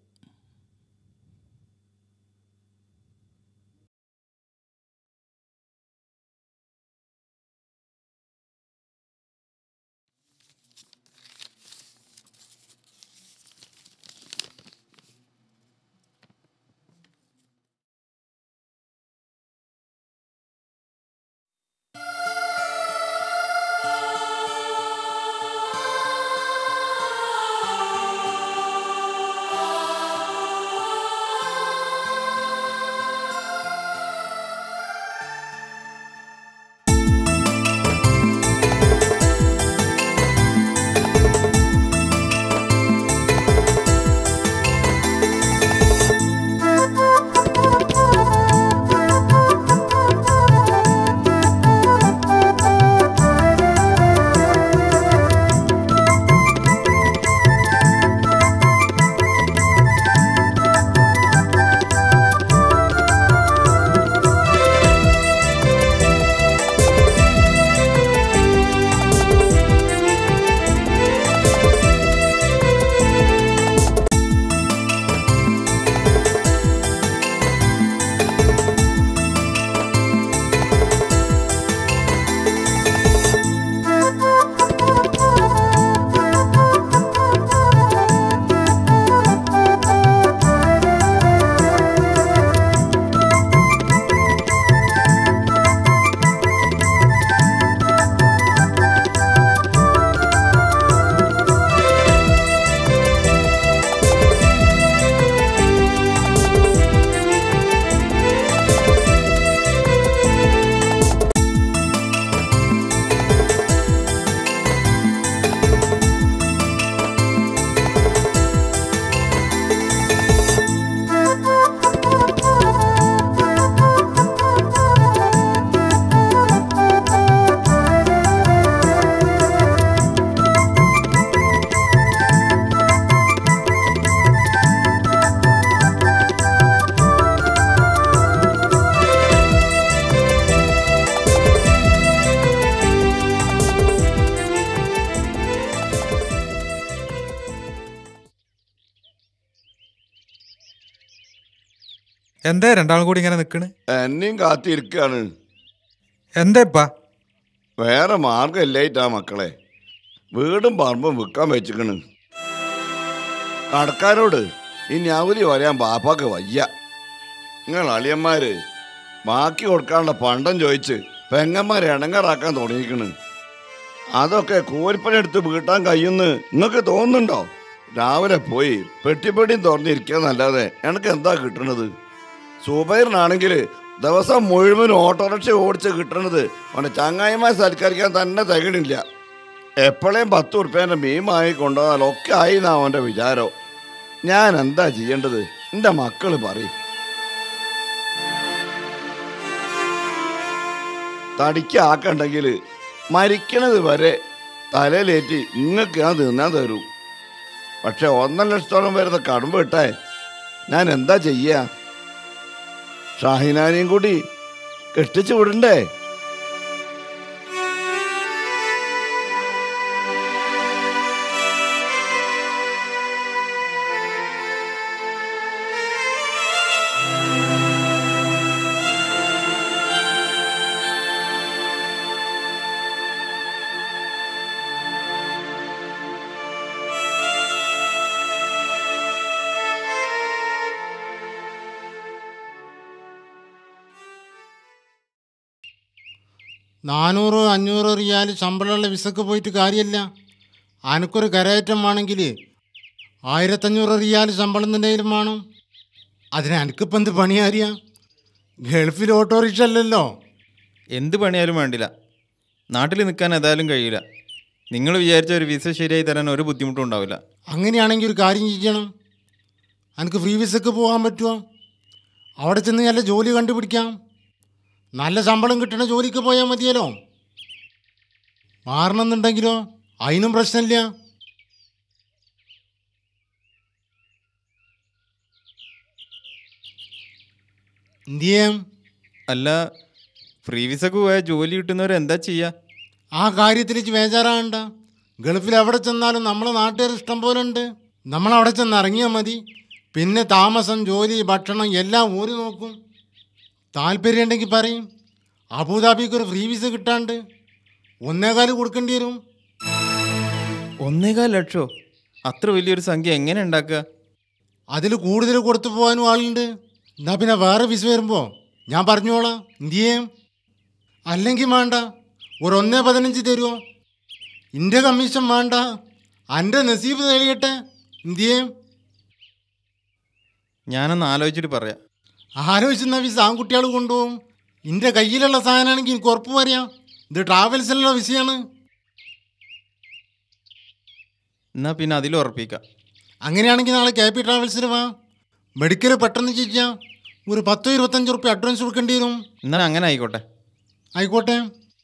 എന്താ രണ്ടാളും കൂടി ഇങ്ങനെ നിക്കണ് എന്നെയും കാത്തിരിക്കാണ് എന്താ ഇപ്പാ വേറെ മാർഗം ഇല്ലായിട്ടാ മക്കളെ വീടും പറമ്പും വിൽക്കാൻ വെച്ചിക്കണ് കടക്കാരോട് ഈ ഞാവലി പറയാൻ ബാപ്പാക്ക് വയ്യ നിങ്ങൾ അളിയന്മാര് ബാക്കി കൊടുക്കാനുള്ള പണ്ടം ചോദിച്ച് പെങ്ങന്മാരെ ഇണങ്ങറാക്കാൻ തുടങ്ങിക്കണ് അതൊക്കെ കോരിപ്പണി എടുത്ത് വീട്ടാൻ കഴിയുന്ന് നിങ്ങൾക്ക് തോന്നുന്നുണ്ടോ രാവിലെ പോയി പെട്ടിപ്പെട്ടിയും തുറന്നിരിക്കാന്നല്ലാതെ എനിക്ക് എന്താ കിട്ടണത് സുബൈറിനാണെങ്കിൽ ദിവസം മുഴുവൻ ഓട്ടോറിക്ഷ ഓടിച്ച് കിട്ടണത് അവൻ്റെ ചങ്ങായിമാരെ സൽക്കരിക്കാൻ തന്നെ തികണില്ല എപ്പോഴേയും പത്ത് ഉറുപ്പ്യേൻ്റെ മീൻ വാങ്ങി കൊണ്ടുപോയാൽ ഒക്കെ ആയി എന്നാ അവൻ്റെ വിചാരം ഞാൻ എന്താ ചെയ്യേണ്ടത് എന്റെ മക്കള് പറയും തടിക്കാക്കണ്ടെങ്കിൽ മരിക്കണത് വരെ തലയിലേറ്റ് നിങ്ങൾക്ക് ഞാൻ തിന്നാൻ തരൂ പക്ഷെ ഒന്നര ലക്ഷത്തോളം വരുന്ന കടുമ്പ് ഇട്ടേ ഞാൻ എന്താ ചെയ്യാ ഷാഹിനാനെയും കൂടി കെട്ടിച്ചു വിടണ്ടേ നാനൂറ് അഞ്ഞൂറ് റിയാൽ ശമ്പളമുള്ള വിസക്ക് പോയിട്ട് കാര്യമില്ല അനക്കൊരു കരയറ്റം വേണമെങ്കിൽ ആയിരത്തഞ്ഞൂറ് റിയാൽ ശമ്പളം എന്തെങ്കിലും വേണം അതിന് എനിക്കിപ്പോൾ എന്ത് പണിയാരിയാ ഗൾഫിൽ ഓട്ടോറിക്ഷ അല്ലല്ലോ എന്ത് പണിയാലും വേണ്ടില്ല നാട്ടിൽ നിൽക്കാൻ ഏതായാലും കഴിയില്ല നിങ്ങൾ വിചാരിച്ച ഒരു വിസ ശരിയായി തരാൻ ഒരു ബുദ്ധിമുട്ടും ഉണ്ടാവില്ല അങ്ങനെയാണെങ്കിൽ ഒരു കാര്യം ചെയ്യണം എനിക്ക് ഫ്രീ വിസക്ക് പോകാൻ പറ്റുമോ അവിടെ ചെന്ന് നല്ല ജോലി കണ്ടുപിടിക്കാം നല്ല ശമ്പളം കിട്ടുന്ന ജോലിക്ക് പോയാൽ മതിയല്ലോ മാറണമെന്നുണ്ടെങ്കിലോ അതിനും പ്രശ്നമില്ല എന്തിയേം അല്ല ഫ്രീ വിസക്ക് പോയാൽ ജോലി കിട്ടുന്നവർ എന്താ ചെയ്യുക ആ കാര്യത്തിൽ ഇച്ച് ബേജാറാകണ്ട ഗൾഫിൽ എവിടെ ചെന്നാലും നമ്മളെ നാട്ടുകാർ ഇഷ്ടം പോലെ ഉണ്ട് നമ്മൾ അവിടെ ചെന്ന് ഇറങ്ങിയാൽ മതി പിന്നെ താമസം ജോലി ഭക്ഷണം എല്ലാം ഊരി നോക്കും താല്പര്യം ഉണ്ടെങ്കിൽ പറയും അബുദാബിക്ക് ഒരു ഫ്രീ വിസ കിട്ടാണ്ട് ഒന്നേകാല് കൊടുക്കേണ്ടി വരും ഒന്നേകാൽ ലക്ഷോ അത്ര വലിയൊരു സംഖ്യ എങ്ങനെ ഉണ്ടാക്കുക അതിൽ കൂടുതൽ കൊടുത്തു പോകാനും ആളുണ്ട് എന്നാ പിന്നെ വേറെ വിസ വരുമ്പോൾ ഞാൻ പറഞ്ഞോളാം എന്തിയേം അല്ലെങ്കിൽ വേണ്ട ഒരു ഒന്നേ പതിനഞ്ച് തരുമോ എൻ്റെ കമ്മീഷൻ വേണ്ട എൻ്റെ നസീബ് തെളിയട്ടെ എന്തിയേം ഞാനൊന്ന് ആലോചിച്ചിട്ട് പറയാം ആലോചിച്ചെന്ന വിസ ആൺകുട്ടികൾ കൊണ്ടുപോകും എൻ്റെ കയ്യിലുള്ള സാധനമാണെങ്കിൽ എനിക്ക് ഉറപ്പ് പറയാം ഇത് ട്രാവൽസിലുള്ള വിസയാണ് എന്നാ പിന്നെ അതിൽ ഉറപ്പിക്കാം അങ്ങനെയാണെങ്കിൽ നാളെ കെ പി ട്രാവൽസിൽ വാ മെഡിക്കൽ പെട്ടെന്ന് ചെയ്യാം ഒരു പത്തോ ഇരുപത്തഞ്ച് റുപ്യ അഡ്വാൻസ് കൊടുക്കേണ്ടി വരും എന്നാൽ അങ്ങനെ ആയിക്കോട്ടെ ആയിക്കോട്ടെ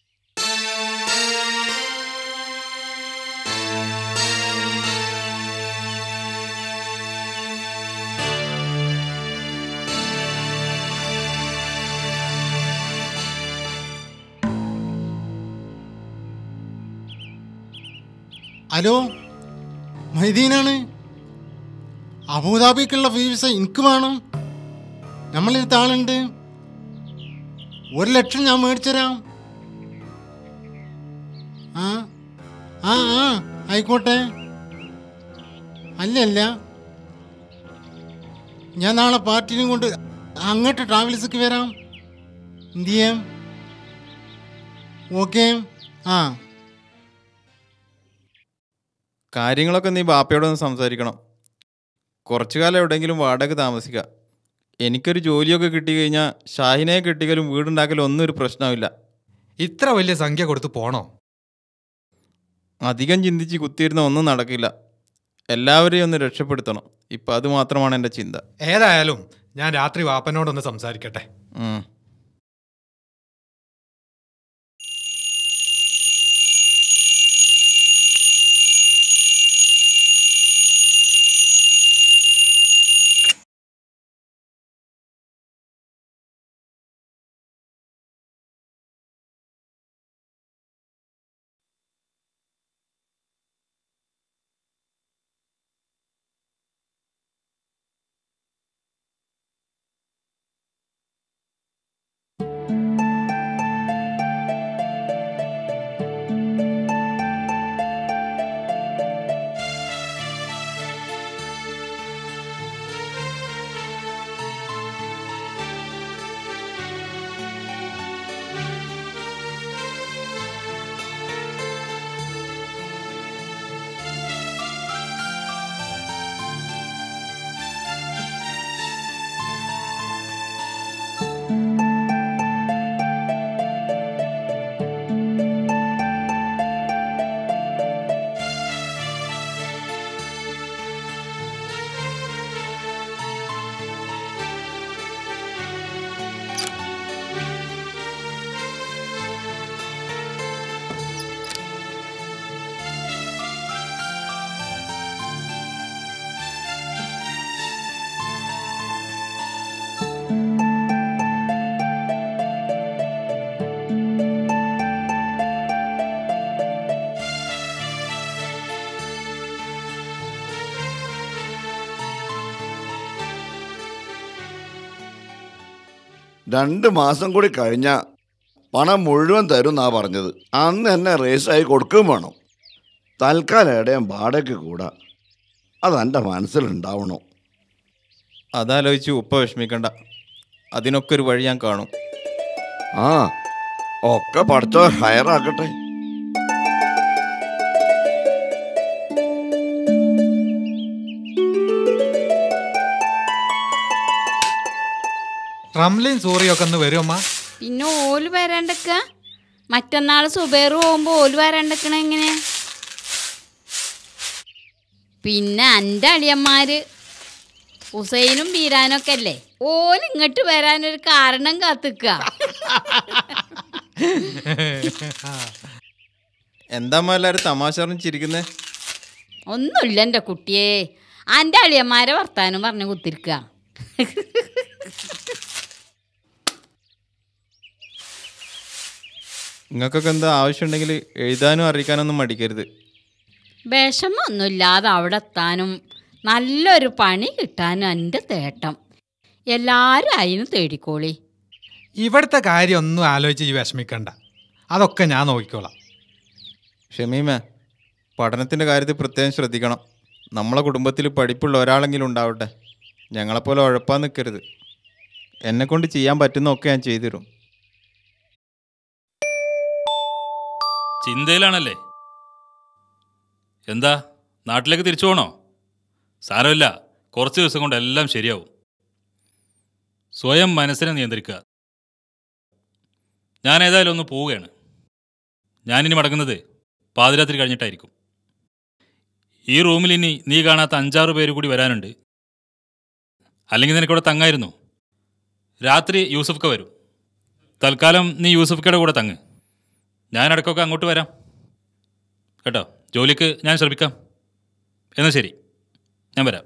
ഹലോ മൈദീനാണ് അബുദാബിക്കുള്ള ഫീസ് എനിക്ക് വേണം നമ്മളിരുത്ത ആളുണ്ട് ഒരു ലക്ഷം ഞാൻ മേടിച്ചുതരാം ആ ആ ആ ആയിക്കോട്ടെ അല്ല അല്ല ഞാൻ നാളെ പാർട്ടിനും കൊണ്ട് അങ്ങോട്ട് ട്രാവൽസിക്ക് വരാം എന്ത് ചെയ്യാം ഓക്കെ ആ കാര്യങ്ങളൊക്കെ നീ ബാപ്പയോടൊന്ന് സംസാരിക്കണം കുറച്ചു കാലം എവിടെയെങ്കിലും വാടക താമസിക്കാം എനിക്കൊരു ജോലിയൊക്കെ കിട്ടിക്കഴിഞ്ഞാൽ ഷാഹിനെ കെട്ടിക്കലും വീടുണ്ടാക്കലും ഒന്നും ഒരു പ്രശ്നമില്ല ഇത്ര വലിയ സംഖ്യ കൊടുത്ത് പോണോ അധികം ചിന്തിച്ച് കുത്തിയിരുന്ന ഒന്നും നടക്കില്ല എല്ലാവരെയും ഒന്ന് രക്ഷപ്പെടുത്തണം ഇപ്പം അത് മാത്രമാണ് എൻ്റെ ചിന്ത ഏതായാലും ഞാൻ രാത്രി വാപ്പനോടൊന്ന് സംസാരിക്കട്ടെ ഉം. രണ്ട് മാസം കൂടി കഴിഞ്ഞ പണം മുഴുവൻ തരും എന്നാ പറഞ്ഞത് അന്ന് എന്നെ രജിസ്റ്ററായി കൊടുക്കുകയും വേണം തൽക്കാലം എവിടെയും വാടകയ്ക്ക് കൂടാ അതെൻ്റെ മനസ്സിലുണ്ടാവണം അതാലോചിച്ച് ഉപ്പ വിഷമിക്കണ്ട അതിനൊക്കെ ഒരു വഴി ഞാൻ കാണും ആ ഒക്കെ പഠിച്ചോ ഹയറാക്കട്ടെ റംലയും സൂറിയൊക്കെ ഒന്ന് വരുമമ്മ പിന്നെ ഓല് വരാണ്ടക്ക മറ്റന്നാൾ സുബേർ പോകുമ്പോ ഓല് വരാണ്ടക്കണ എങ്ങനെ പിന്നെ എൻ്റെ അളിയന്മാര് ഹുസൈനും ബീരാനും ഒക്കെ അല്ലേ ഓല് ഇങ്ങോട്ട് വരാനൊരു കാരണം കാത്തിക്ക എന്താ അമ്മ എല്ലാവരും തമാശ പറഞ്ഞ് ചിരിക്കുന്നേ ഒന്നുമില്ല എൻ്റെ കുട്ടിയെ എൻ്റെ അളിയന്മാരെ വർത്താനം പറഞ്ഞ് കുത്തിരിക്ക നിങ്ങൾക്കൊക്കെ എന്താ ആവശ്യമുണ്ടെങ്കിൽ എഴുതാനും അറിയിക്കാനൊന്നും മടിക്കരുത് വിഷമൊന്നുമില്ലാതെ അവിടെ എത്താനും നല്ലൊരു പണി കിട്ടാനും എൻ്റെ തേട്ടം എല്ലാവരും അതിന് തേടിക്കോളി ഇവിടുത്തെ കാര്യം ഒന്നും ആലോചിച്ച് ഈ വിഷമിക്കണ്ട അതൊക്കെ ഞാൻ നോക്കിക്കോളാം ഷമീമ പഠനത്തിൻ്റെ കാര്യത്തിൽ പ്രത്യേകം ശ്രദ്ധിക്കണം നമ്മളെ കുടുംബത്തിൽ പഠിപ്പുള്ള ഒരാളെങ്കിലും ഉണ്ടാവട്ടെ ഞങ്ങളെപ്പോലെ ഉഴപ്പാൻ നിൽക്കരുത് എന്നെ കൊണ്ട് ചെയ്യാൻ പറ്റുന്നതൊക്കെ ഞാൻ ചെയ്തു തരും ചിന്തയിലാണല്ലേ എന്താ നാട്ടിലേക്ക് തിരിച്ചു പോകണോ സാരമില്ല കുറച്ച് ദിവസം കൊണ്ട് എല്ലാം ശരിയാവും സ്വയം മനസ്സിനെ നിയന്ത്രിക്കുക ഞാൻ ഏതായാലും ഒന്ന് പോവുകയാണ് ഞാനിനി മടങ്ങുന്നത് പാതിരാത്രി കഴിഞ്ഞിട്ടായിരിക്കും ഈ റൂമിൽ ഇനി നീ കാണാത്ത അഞ്ചാറ് പേര് കൂടി വരാനുണ്ട് അല്ലെങ്കിൽ നിനക്കിവിടെ തങ്ങായിരുന്നു രാത്രി യൂസഫ്ക്ക വരും തൽക്കാലം നീ യൂസഫ്ക്കയുടെ കൂടെ തങ്ങ് ഞാൻ ഇടയ്ക്കൊക്കെ അങ്ങോട്ട് വരാം കേട്ടോ ജോലിക്ക് ഞാൻ ശ്രമിക്കാം എന്നാൽ ശരി ഞാൻ വരാം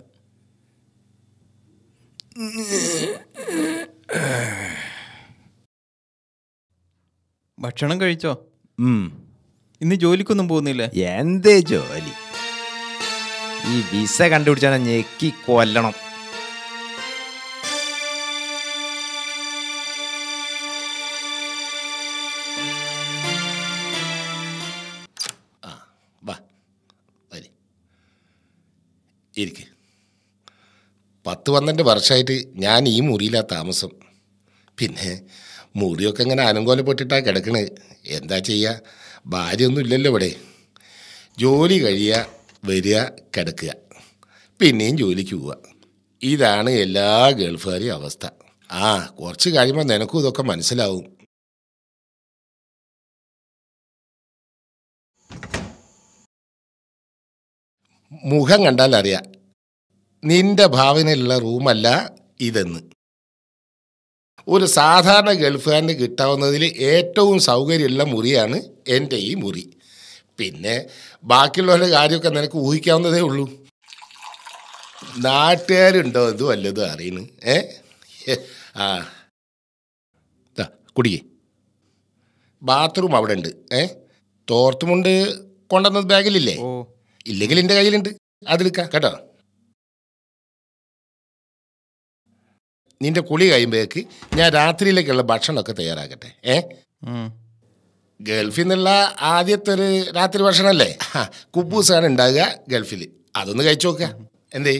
ഭക്ഷണം കഴിച്ചോ ഇന്ന് ജോലിക്കൊന്നും പോകുന്നില്ലേ എന്തേ ജോലി ഈ വിസ കണ്ടുപിടിച്ചാൽ ഞെക്കി കൊല്ലണം വാ വരി ഇരിക്ക് പത്ത് പന്ത്രണ്ട് വർഷമായിട്ട് ഞാൻ ഈ മുറിയിലാ താമസം പിന്നെ മുറിയൊക്കെ ഇങ്ങനെ അനങ്കോലപ്പെട്ടിട്ടാ കിടക്കണത് എന്താ ചെയ്യുക ഭാര്യയൊന്നും ഇല്ലല്ലോ ഇവിടെ ജോലി കഴിയുക വരിക കിടക്കുക പിന്നെയും ജോലിക്ക് പോവുക ഇതാണ് എല്ലാ ഗൾഫുകാരെയും അവസ്ഥ ആ കുറച്ച് കഴിയുമ്പോൾ നിനക്കും ഇതൊക്കെ മനസ്സിലാവും മുഖം കണ്ടാൽ അറിയാം നിന്റെ ഭാവനയിലുള്ള റൂമല്ല ഇതെന്ന് ഒരു സാധാരണ ഗൾഫുകാരന് കിട്ടാവുന്നതിൽ ഏറ്റവും സൗകര്യമുള്ള മുറിയാണ് എൻ്റെ ഈ മുറി പിന്നെ ബാക്കിയുള്ളവരുടെ കാര്യമൊക്കെ നിനക്ക് ഊഹിക്കാവുന്നതേ ഉള്ളൂ നാട്ടുകാരുണ്ടോ ഇത് വല്ലതും അറിയണ് ഏ ഹെ, ആ ദാ, കുടിക്കേ ബാത്റൂം അവിടെ ഉണ്ട് ഏ തോർത്തുമുണ്ട് കൊണ്ടുവന്നത് ബാഗിലില്ലേ ഇല്ലെങ്കിൽ എൻ്റെ കയ്യിലുണ്ട് അതെടുക്കാം കേട്ടോ നിന്റെ കുളി കഴിയുമ്പോഴേക്ക് ഞാൻ രാത്രിയിലേക്കുള്ള ഭക്ഷണമൊക്കെ തയ്യാറാക്കട്ടെ ഏ ഗൾഫിൽ നിന്നുള്ള ആദ്യത്തെ ഒരു രാത്രി ഭക്ഷണമല്ലേ ആ, കുബൂസാണ് ഉണ്ടാകുക ഗൾഫിൽ അതൊന്ന് കഴിച്ചു നോക്കുക എന്തേ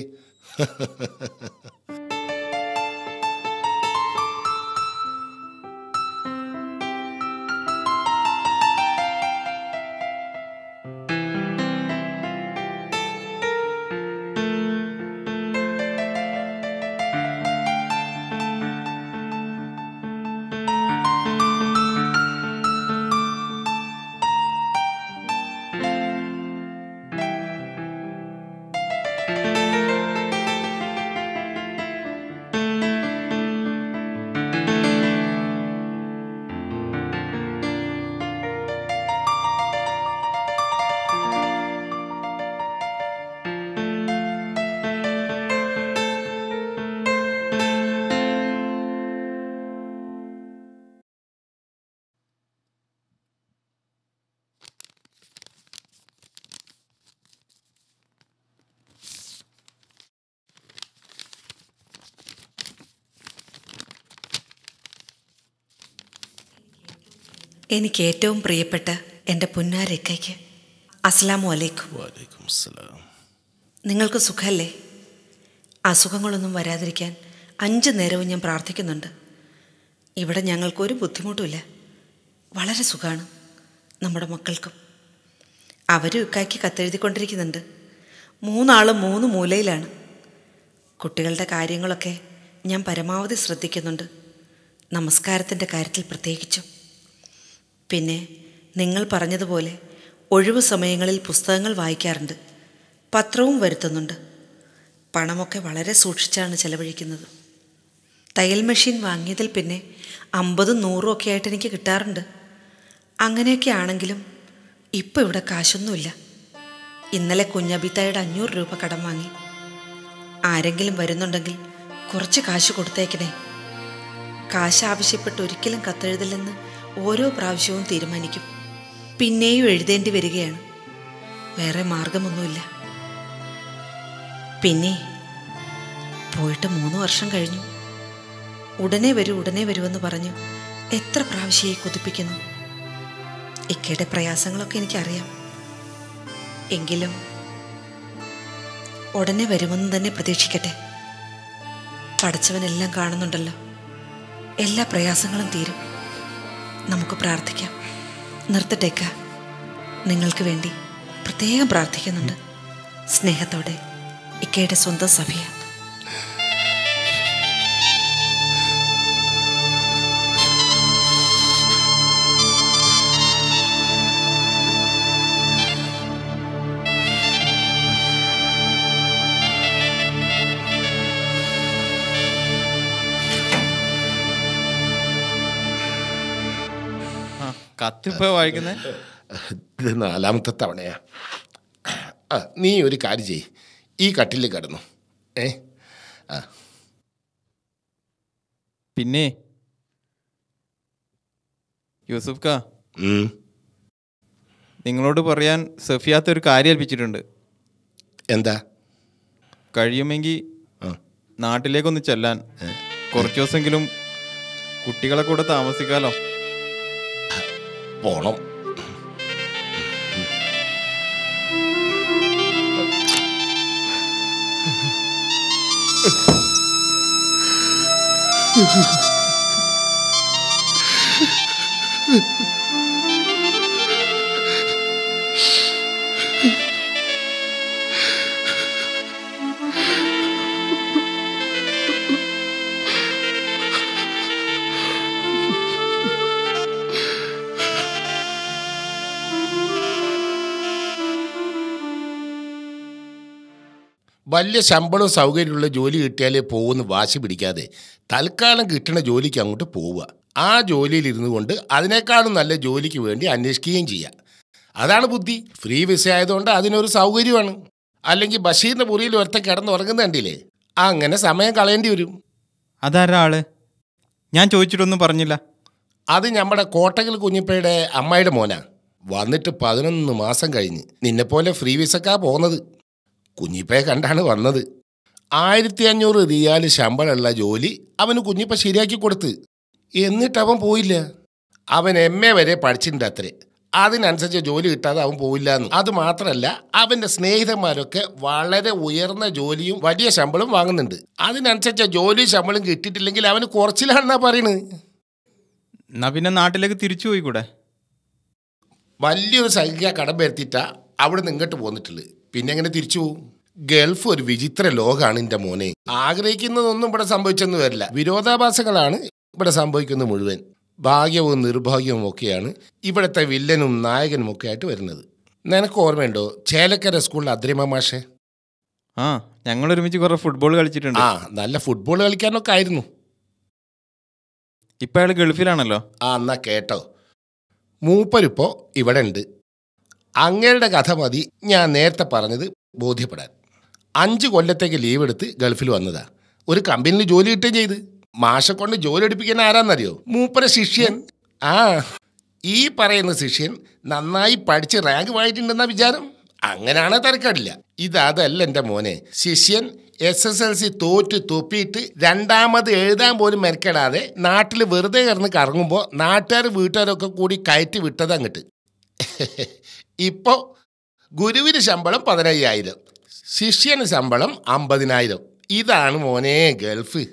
എനിക്ക് ഏറ്റവും പ്രിയപ്പെട്ട എൻ്റെ പുന്നാരക്കയ്ക്ക് അസ്സലാമു അലൈക്കും വലൈക്കും സലാം നിങ്ങൾക്ക് സുഖമല്ലേ അസുഖങ്ങളൊന്നും വരാതിരിക്കാൻ അഞ്ച് നേരവും ഞാൻ പ്രാർത്ഥിക്കുന്നുണ്ട് ഇവിടെ ഞങ്ങൾക്കൊരു ബുദ്ധിമുട്ടുമില്ല വളരെ സുഖമാണ് നമ്മുടെ മക്കൾക്കും അവരും ഇക്കായ്ക്ക് കത്തെഴുതിക്കൊണ്ടിരിക്കുന്നുണ്ട് മൂന്നാളും മൂന്ന് മൂലയിലാണ് കുട്ടികളുടെ കാര്യങ്ങളൊക്കെ ഞാൻ പരമാവധി ശ്രദ്ധിക്കുന്നുണ്ട് നമസ്കാരത്തിൻ്റെ കാര്യത്തിൽ പ്രത്യേകിച്ചും പിന്നെ നിങ്ങൾ പറഞ്ഞതുപോലെ ഒഴിവു സമയങ്ങളിൽ പുസ്തകങ്ങൾ വായിക്കാറുണ്ട് പത്രവും വരുത്തുന്നുണ്ട് പണമൊക്കെ വളരെ സൂക്ഷിച്ചാണ് ചെലവഴിക്കുന്നത് തയ്യൽ മെഷീൻ വാങ്ങിയതിൽ പിന്നെ അമ്പതും നൂറും ഒക്കെ ആയിട്ട് എനിക്ക് കിട്ടാറുണ്ട് അങ്ങനെയൊക്കെ ആണെങ്കിലും ഇപ്പോൾ ഇവിടെ കാശൊന്നുമില്ല ഇന്നലെ കുഞ്ഞബിത്തായുടെ അഞ്ഞൂറ് രൂപ കടം വാങ്ങി ആരെങ്കിലും വരുന്നുണ്ടെങ്കിൽ കുറച്ച് കാശ് കൊടുത്തേക്കണേ കാശ് ആവശ്യപ്പെട്ട് ഒരിക്കലും കത്തെഴുതില്ലെന്ന് ഓരോ പ്രാവശ്യവും തീരുമാനിക്കും പിന്നെയും എഴുതേണ്ടി വരികയാണ് വേറെ മാർഗമൊന്നുമില്ല പിന്നെ പോയിട്ട് മൂന്ന് വർഷം കഴിഞ്ഞു ഉടനെ വരൂ ഉടനെ വരുമെന്ന് പറഞ്ഞു എത്ര പ്രാവശ്യമായി കൊതിപ്പിക്കുന്നു ഇക്കയുടെ പ്രയാസങ്ങളൊക്കെ എനിക്കറിയാം എങ്കിലും ഉടനെ വരുമെന്ന് തന്നെ പ്രതീക്ഷിക്കട്ടെ പഠിച്ചവനെല്ലാം കാണുന്നുണ്ടല്ലോ എല്ലാ പ്രയാസങ്ങളും തീരും നമുക്ക് പ്രാർത്ഥിക്കാം നിർത്തട്ടേക്ക നിങ്ങൾക്ക് വേണ്ടി പ്രത്യേകം പ്രാർത്ഥിക്കുന്നുണ്ട് സ്നേഹത്തോടെ ഇക്കയുടെ സ്വന്തം സഭയ കത്തിപ്പോ വായിക്കുന്നേ ഇത് നാലാമത്തെ തവണയാ ആ നീ ഒരു കാര്യം ചെയ്യ് ഈ കട്ടിൽ കിടന്നു ഏ ആ പിന്നെ യൂസുഫ് കാ ഉം. നിങ്ങളോട് പറയാൻ സഫിയാത്ത ഒരു കാര്യം ഏൽപ്പിച്ചിട്ടുണ്ട് എന്താ കഴിയുമെങ്കിൽ നാട്ടിലേക്കൊന്ന് ചെല്ലാൻ കുറച്ച് ദിവസമെങ്കിലും കുട്ടികളെ കൂടെ താമസിക്കാലോ പോണം വലിയ ശമ്പളവും സൗകര്യമുള്ള ജോലി കിട്ടിയാലേ പോകുന്ന വാശി പിടിക്കാതെ തൽക്കാലം കിട്ടുന്ന ജോലിക്ക് അങ്ങോട്ട് പോവുക ആ ജോലിയിൽ ഇരുന്നു കൊണ്ട് അതിനേക്കാളും നല്ല ജോലിക്ക് വേണ്ടി അന്വേഷിക്കുകയും ചെയ്യാം അതാണ് ബുദ്ധി ഫ്രീ വിസ ആയതുകൊണ്ട് അതിനൊരു സൗകര്യമാണ് അല്ലെങ്കിൽ ബഷീറിന്റെ മുറിയിൽ ഒരുത്ത കിടന്നുറങ്ങുന്ന കണ്ടില്ലേ അങ്ങനെ സമയം കളയേണ്ടി വരും അതാരാ ആള് ഞാൻ ചോദിച്ചിട്ടൊന്നും പറഞ്ഞില്ല അത് നമ്മുടെ കോട്ടകൽ കുഞ്ഞിപ്പയുടെ അമ്മായിയുടെ മോനാ വന്നിട്ട് പതിനൊന്ന് മാസം കഴിഞ്ഞ് നിന്നെപ്പോലെ ഫ്രീ വിസക്കാ പോന്നത് കുഞ്ഞിപ്പയെ കണ്ടാണ് വന്നത് ആയിരത്തി അഞ്ഞൂറ് റിയാല് ശമ്പളമുള്ള ജോലി അവന് കുഞ്ഞിപ്പ ശരിയാക്കി കൊടുത്ത് എന്നിട്ട് അവൻ പോയില്ല അവൻ എം എ വരെ പഠിച്ചിട്ടുണ്ട് അത്രേ അതിനനുസരിച്ച് ജോലി കിട്ടാതെ അവൻ പോയില്ല എന്ന് അത് മാത്രമല്ല അവന്റെ സ്നേഹിതന്മാരൊക്കെ വളരെ ഉയർന്ന ജോലിയും വലിയ ശമ്പളം വാങ്ങുന്നുണ്ട് അതിനനുസരിച്ച് ജോലി ശമ്പളം കിട്ടിയിട്ടില്ലെങ്കിൽ അവന് കുറച്ചിലാണെന്നാ പറയണത് എന്നാ പിന്നെ നാട്ടിലേക്ക് തിരിച്ചു പോയിക്കൂടെ വലിയൊരു സംഖ്യ കടം വരുത്തിയിട്ടാ അവിടെ നിന്ന് ഇങ്ങോട്ട് പോന്നിട്ടുള്ളത് പിന്നെ എങ്ങനെ തിരിച്ചു പോകും ഗൾഫ് ഒരു വിചിത്ര ലോകമാണ് എൻ്റെ മോനെ ആഗ്രഹിക്കുന്നതൊന്നും ഇവിടെ സംഭവിച്ചെന്ന് വരില്ല വിരോധാഭാസങ്ങളാണ് ഇവിടെ സംഭവിക്കുന്നത് മുഴുവൻ ഭാഗ്യവും നിർഭാഗ്യവും ഒക്കെയാണ് ഇവിടുത്തെ വില്ലനും നായകനും ഒക്കെ ആയിട്ട് വരുന്നത് നിനക്ക് ഓർമ്മയുണ്ടോ ചേലക്കര സ്കൂളിൽ അദ്രിമ മാഷെ ആ ഞങ്ങൾ ഒരുമിച്ച് കുറെ ഫുട്ബോൾ കളിച്ചിട്ടുണ്ട് ആ നല്ല ഫുട്ബോൾ കളിക്കാനൊക്കെ ആയിരുന്നു ഇപ്പൊ അയാൾ ഗൾഫിലാണല്ലോ ആ എന്നാ കേട്ടോ മൂപ്പരിപ്പോ ഇവിടെ ഉണ്ട് അങ്ങയുടെ കഥ മതി ഞാൻ നേരത്തെ പറഞ്ഞത് ബോധ്യപ്പെടാൻ അഞ്ച് കൊല്ലത്തേക്ക് ലീവ് എടുത്ത് ഗൾഫിൽ വന്നതാ ഒരു കമ്പനിയിൽ ജോലി കിട്ടുകയും ചെയ്ത് മാഷെ കൊണ്ട് ജോലി എടുപ്പിക്കാൻ ആരാന്നറിയോ മൂപ്പര ശിഷ്യൻ ആ ഈ പറയുന്ന ശിഷ്യൻ നന്നായി പഠിച്ച് റാങ്ക് വാങ്ങിയിട്ടുണ്ടെന്ന വിചാരം അങ്ങനെയാണെ തരക്കാടില്ല ഇത് അതല്ല എൻ്റെ മോനെ ശിഷ്യൻ എസ് എസ് എൽ സി തോറ്റ് തൊപ്പിയിട്ട് രണ്ടാമത് എഴുതാൻ പോലും മെനക്കെടാതെ നാട്ടിൽ വെറുതെ കിടന്ന് കറങ്ങുമ്പോൾ നാട്ടുകാർ വീട്ടുകാരൊക്കെ കൂടി കയറ്റി വിട്ടത് അങ്ങോട്ട് ഇപ്പോൾ ഗുരുവിന് ശമ്പളം പതിനയ്യായിരം ശിഷ്യന് ശമ്പളം അമ്പതിനായിരം ഇതാണ് മോനെ ഗൾഫ്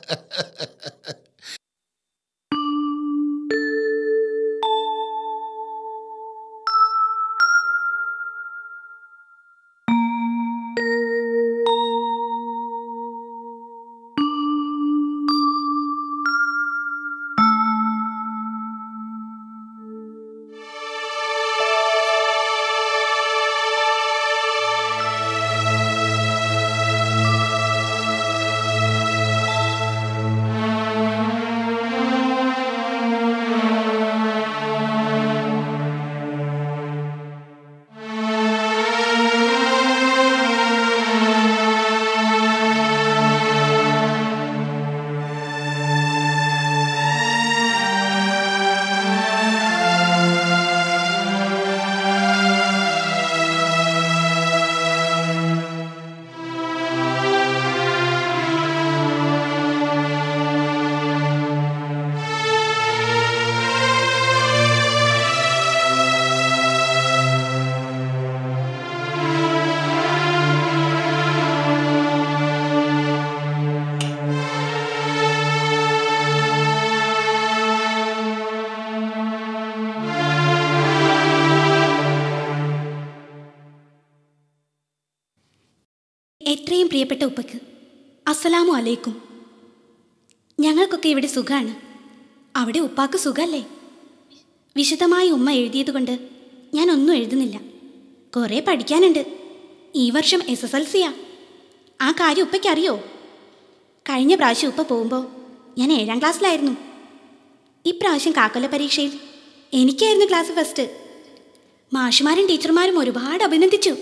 എത്രയും പ്രിയപ്പെട്ട ഉപ്പക്ക് അസ്സലാമു അലൈക്കും ഞങ്ങൾക്കൊക്കെ ഇവിടെ സുഖാണ് അവിടെ ഉപ്പാക്ക് സുഖല്ലേ വിശദമായി ഉമ്മ എഴുതിയതുകൊണ്ട് ഞാൻ ഒന്നും എഴുതുന്നില്ല കുറേ പഠിക്കാനുണ്ട് ഈ വർഷം എസ് എസ് എൽ സിയാ ആ കാര്യം ഉപ്പയ്ക്ക് അറിയോ കഴിഞ്ഞ പ്രാവശ്യം ഉപ്പ പോകുമ്പോൾ ഞാൻ ഏഴാം ക്ലാസ്സിലായിരുന്നു ഇപ്രാവശ്യം കാക്കൊല്ല പരീക്ഷയിൽ എനിക്കായിരുന്നു ക്ലാസ് ഫസ്റ്റ് മാഷുമാരും ടീച്ചർമാരും ഒരുപാട് അഭിനന്ദിച്ചു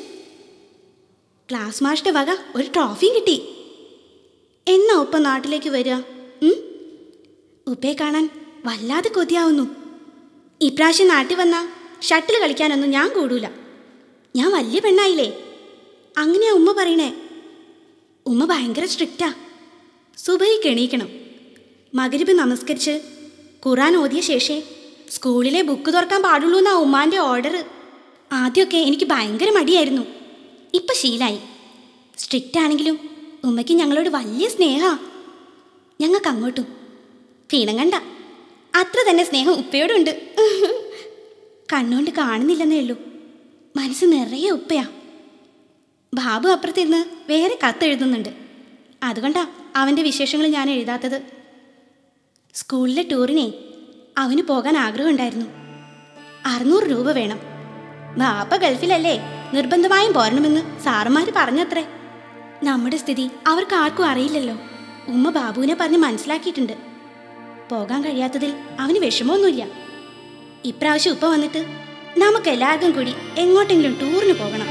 ക്ലാസ് മാഷിന്റെ വക ഒരു ട്രോഫിയും കിട്ടി എന്നാ ഉപ്പ നാട്ടിലേക്ക് വരിക ഉം? ഉപ്പയെ കാണാൻ വല്ലാതെ കൊതിയാവുന്നു ഇപ്രാവശ്യം നാട്ടിൽ വന്ന ഷട്ടിൽ കളിക്കാനൊന്നും ഞാൻ കൂടൂല ഞാൻ വലിയ പെണ്ണായില്ലേ അങ്ങനെയാ ഉമ്മ പറയണേ ഉമ്മ ഭയങ്കര സ്ട്രിക്റ്റാ സുബൈക്ക് എണീക്കണം മകരിബ് നമസ്കരിച്ച് ഖുറാൻ ഓതിയ ശേഷേ സ്കൂളിലെ ബുക്ക് തുറക്കാൻ പാടുള്ളൂ എന്നാ ഉമ്മാൻ്റെ ഓർഡർ ആദ്യമൊക്കെ എനിക്ക് ഭയങ്കര മടിയായിരുന്നു ഇപ്പം ശീലായി സ്ട്രിക്റ്റ് ആണെങ്കിലും ഉമ്മയ്ക്ക് ഞങ്ങളോട് വലിയ സ്നേഹമാ ഞങ്ങൾക്ക് അങ്ങോട്ടും പീണം കണ്ട അത്ര തന്നെ സ്നേഹം ഉപ്പയോടുണ്ട് കണ്ണുകൊണ്ട് കാണുന്നില്ലെന്നേ ഉള്ളൂ മനസ്സ് നിറയെ ഉപ്പയാ ബാബു അപ്പുറത്തിരുന്ന് വേറെ കത്തെഴുതുന്നുണ്ട് അതുകൊണ്ടാ അവൻ്റെ വിശേഷങ്ങൾ ഞാൻ എഴുതാത്തത് സ്കൂളിലെ ടൂറിനെ അവന് പോകാൻ ആഗ്രഹമുണ്ടായിരുന്നു അറുന്നൂറ് രൂപ വേണം ബാപ്പ ഗൾഫിലല്ലേ നിർബന്ധമായും പോരണമെന്ന് സാറുമാർ പറഞ്ഞത്രേ നമ്മുടെ സ്ഥിതി അവർക്ക് ആർക്കും അറിയില്ലല്ലോ ഉമ്മ ബാബുവിനെ പറഞ്ഞ് മനസ്സിലാക്കിയിട്ടുണ്ട് പോകാൻ കഴിയാത്തതിൽ അവന് വിഷമമൊന്നുമില്ല ഇപ്രാവശ്യം ഉപ്പ വന്നിട്ട് നമുക്ക് എല്ലാവർക്കും കൂടി എങ്ങോട്ടെങ്കിലും ടൂറിന് പോകണം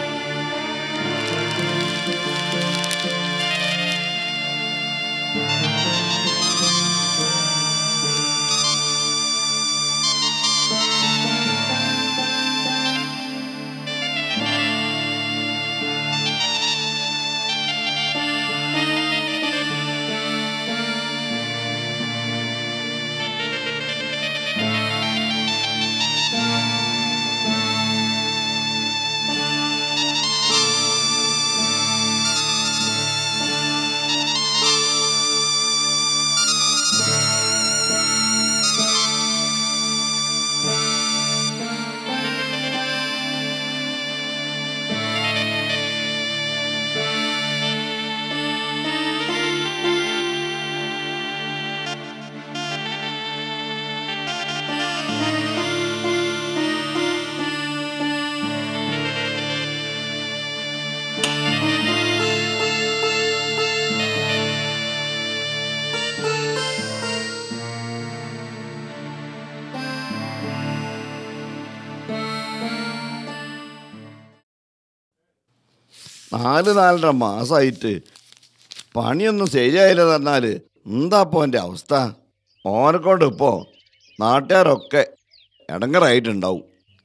നാല് നാലര മാസമായിട്ട് പണിയൊന്നും ശരിയായില്ല പറഞ്ഞാൽ എന്താപ്പോ എൻ്റെ അവസ്ഥ ഓനെക്കൊണ്ട് ഇപ്പോൾ നാട്ടുകാരൊക്കെ ഇടങ്ങറായിട്ടുണ്ടാവും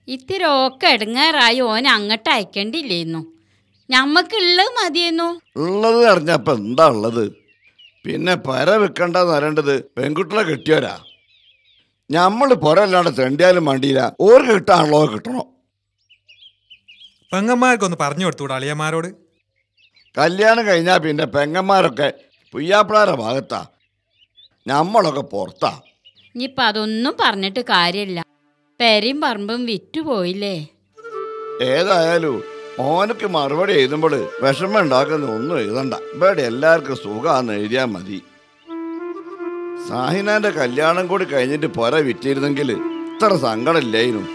ഇത്തിരി ഒക്കെ എടുങ്ങാറായി ഓൻ അങ്ങോട്ട് അയക്കേണ്ടില്ലേന്നു ഞമ്മക്കുള്ളത് മതിയെന്നു ഉള്ളത് അറിഞ്ഞപ്പോ എന്താ ഉള്ളത് പിന്നെ പര വെക്കണ്ടെന്ന് അറിയേണ്ടത് പെൺകുട്ടികളെ കെട്ടിയോരാ ഞമ്മള് പുറല്ലാണ്ട് തെണ്ടിയാലും വേണ്ടിയില്ല ഓർക്ക് കിട്ടാണല്ലോ കിട്ടണം പെങ്ങന്മാർക്കൊന്ന് പറഞ്ഞു കൊടുത്തൂടെ അളിയന്മാരോട് കല്യാണം കഴിഞ്ഞാൽ പിന്നെ പെങ്ങന്മാരൊക്കെ പുയ്യാപ്പിളാരുടെ ഭാഗത്താ ഞമ്മളൊക്കെ പുറത്താ ഇനിയിപ്പം അതൊന്നും പറഞ്ഞിട്ട് കാര്യമില്ല പെരയും പറമ്പും വിറ്റുപോയില്ലേ ഏതായാലും മോനക്ക് മറുപടി എഴുതുമ്പോൾ വിഷമം ഉണ്ടാക്കുന്ന ഒന്നും എഴുതണ്ട ഇവിടെ എല്ലാവർക്കും സുഖമാന്ന് എഴുതിയാൽ മതി സാഹിനാന്റെ കല്യാണം കൂടി കഴിഞ്ഞിട്ട് പുര വിറ്റിരുന്നെങ്കിൽ ഇത്ര സങ്കടമില്ലായിരുന്നു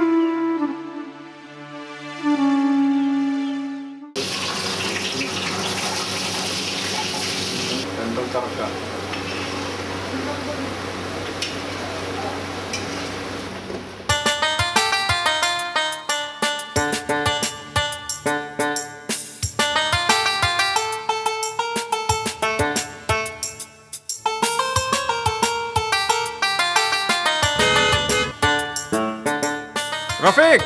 റഫീഖ്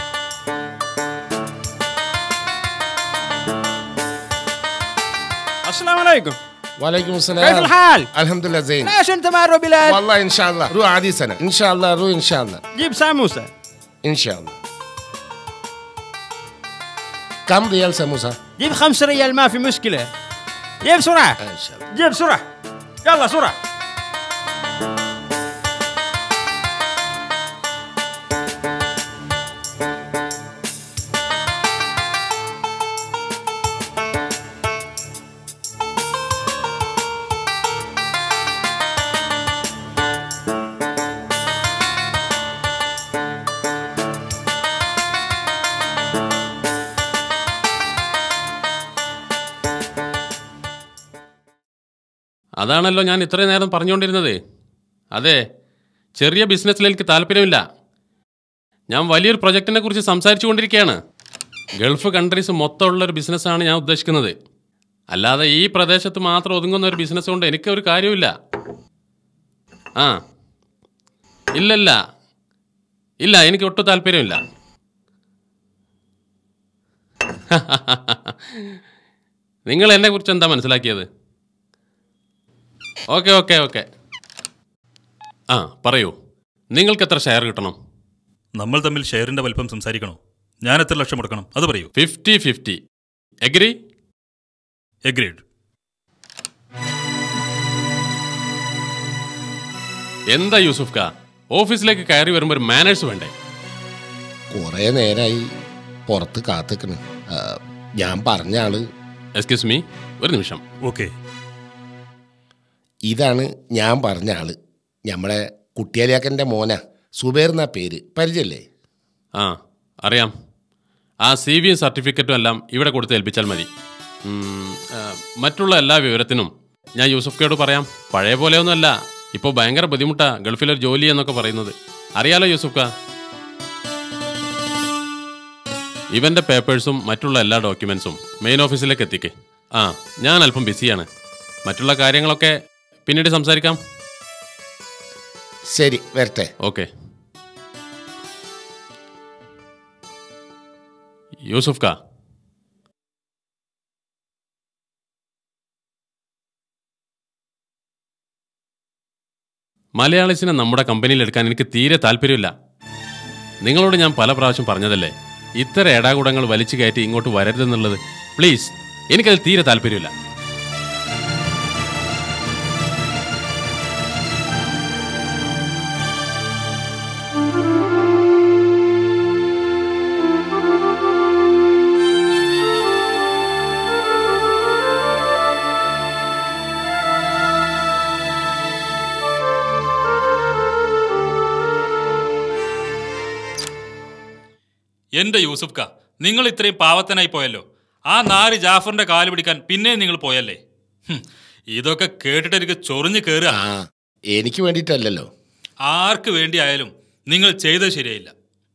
السلام عليكم وعليكم السلام كيف الحال؟ الحمد لله زين ليش انت مع روبيلات؟ والله ان شاء الله رو عادي سنه ان شاء الله رو ان شاء الله جيب ساموسة ان شاء الله كم ريال سموسه جيب خمس ريال ما في مشكلة جيب بسرعة ان شاء الله جيب بسرعة يلا بسرعة അതാണല്ലോ ഞാൻ ഇത്രയും നേരം പറഞ്ഞുകൊണ്ടിരുന്നത് അതെ ചെറിയ ബിസിനസ്സിൽ എനിക്ക് താല്പര്യമില്ല ഞാൻ വലിയൊരു പ്രൊജക്റ്റിനെ കുറിച്ച് സംസാരിച്ചു കൊണ്ടിരിക്കുകയാണ് ഗൾഫ് കൺട്രീസ് മൊത്തമുള്ളൊരു ബിസിനസ്സാണ് ഞാൻ ഉദ്ദേശിക്കുന്നത് അല്ലാതെ ഈ പ്രദേശത്ത് മാത്രം ഒതുങ്ങുന്ന ഒരു ബിസിനസ് കൊണ്ട് എനിക്ക് ഒരു കാര്യമില്ല ആ ഇല്ലല്ല ഇല്ല എനിക്ക് ഒട്ടും താല്പര്യമില്ല നിങ്ങൾ എന്നെ കുറിച്ച് എന്താ മനസ്സിലാക്കിയത് ഓക്കെ ഓക്കെ ഓക്കെ ആ പറയൂ നിങ്ങൾക്ക് എത്ര ഷെയർ കിട്ടണം നമ്മൾ തമ്മിൽ ഷെയറിന്റെ വലിപ്പം സംസാരിക്കണോ ഞാൻ എത്ര ലക്ഷം മുടക്കണം അത് പറയൂ ഫിഫ്റ്റി ഫിഫ്റ്റി എഗ്രി എഗ്രീഡ് എന്താ യൂസുഫ് കാ ഓഫീസിലേക്ക് കയറി വരുമ്പോൾ ഒരു മാനേഴ്സ് വേണ്ടേ കുറെ നേരായി പുറത്ത് കാത്തിക്കണ് ആ, ഞാൻ പറഞ്ഞ ആള് എക്സ്ക്യൂസ് മീ ഒരു നിമിഷം ഓക്കെ ഇതാണ് ഞാൻ പറഞ്ഞ ആള് നമ്മളെ കുട്ടിയാലിയാക്കൻ്റെ മോന സുബേർ എന്നാ പേര് പരിചയല്ലേ ആ അറിയാം ആ സി വിയും സർട്ടിഫിക്കറ്റും എല്ലാം ഇവിടെ കൊടുത്ത് ഏൽപ്പിച്ചാൽ മതി ഉം, ആ, മറ്റുള്ള എല്ലാ വിവരത്തിനും ഞാൻ യൂസുഫ് കേട് പറയാം പഴയ പോലെയൊന്നുമല്ല ഇപ്പോൾ ഭയങ്കര ബുദ്ധിമുട്ടാ ഗൾഫിലൊരു ജോലി എന്നൊക്കെ പറയുന്നത് അറിയാലോ യൂസുഫ് കാ ഇവന്റെ പേപ്പേഴ്സും മറ്റുള്ള എല്ലാ ഡോക്യുമെന്റ്സും മെയിൻ ഓഫീസിലേക്ക് എത്തിക്ക് ആ ഞാൻ അല്പം ബിസിയാണ് മറ്റുള്ള കാര്യങ്ങളൊക്കെ പിന്നീട് സംസാരിക്കാം ശരി വരട്ടെ ഓക്കെ യൂസുഫ് കാ മലയാളീസിനെ നമ്മുടെ കമ്പനിയിൽ എടുക്കാൻ എനിക്ക് തീരെ താല്പര്യമില്ല നിങ്ങളോട് ഞാൻ പല പ്രാവശ്യം പറഞ്ഞതല്ലേ ഇത്തരം ഏടാകൂടങ്ങൾ വലിച്ചു കയറ്റി ഇങ്ങോട്ട് വരരുതെന്നുള്ളത് പ്ലീസ് എനിക്കത് തീരെ താല്പര്യമില്ല എന്റെ യൂസുഫ് ക നിങ്ങൾ ഇത്രയും പാവത്തനായി പോയല്ലോ ആ നാല് ജാഫറിന്റെ കാല് പിടിക്കാൻ പിന്നെ നിങ്ങൾ പോയല്ലേ ഹും, ഇതൊക്കെ കേട്ടിട്ട് എനിക്ക് ചൊറിഞ്ഞു കയറുക എനിക്ക് വേണ്ടിയിട്ടല്ലല്ലോ ആർക്ക് വേണ്ടിയായാലും നിങ്ങൾ ചെയ്തത് ശരിയായില്ല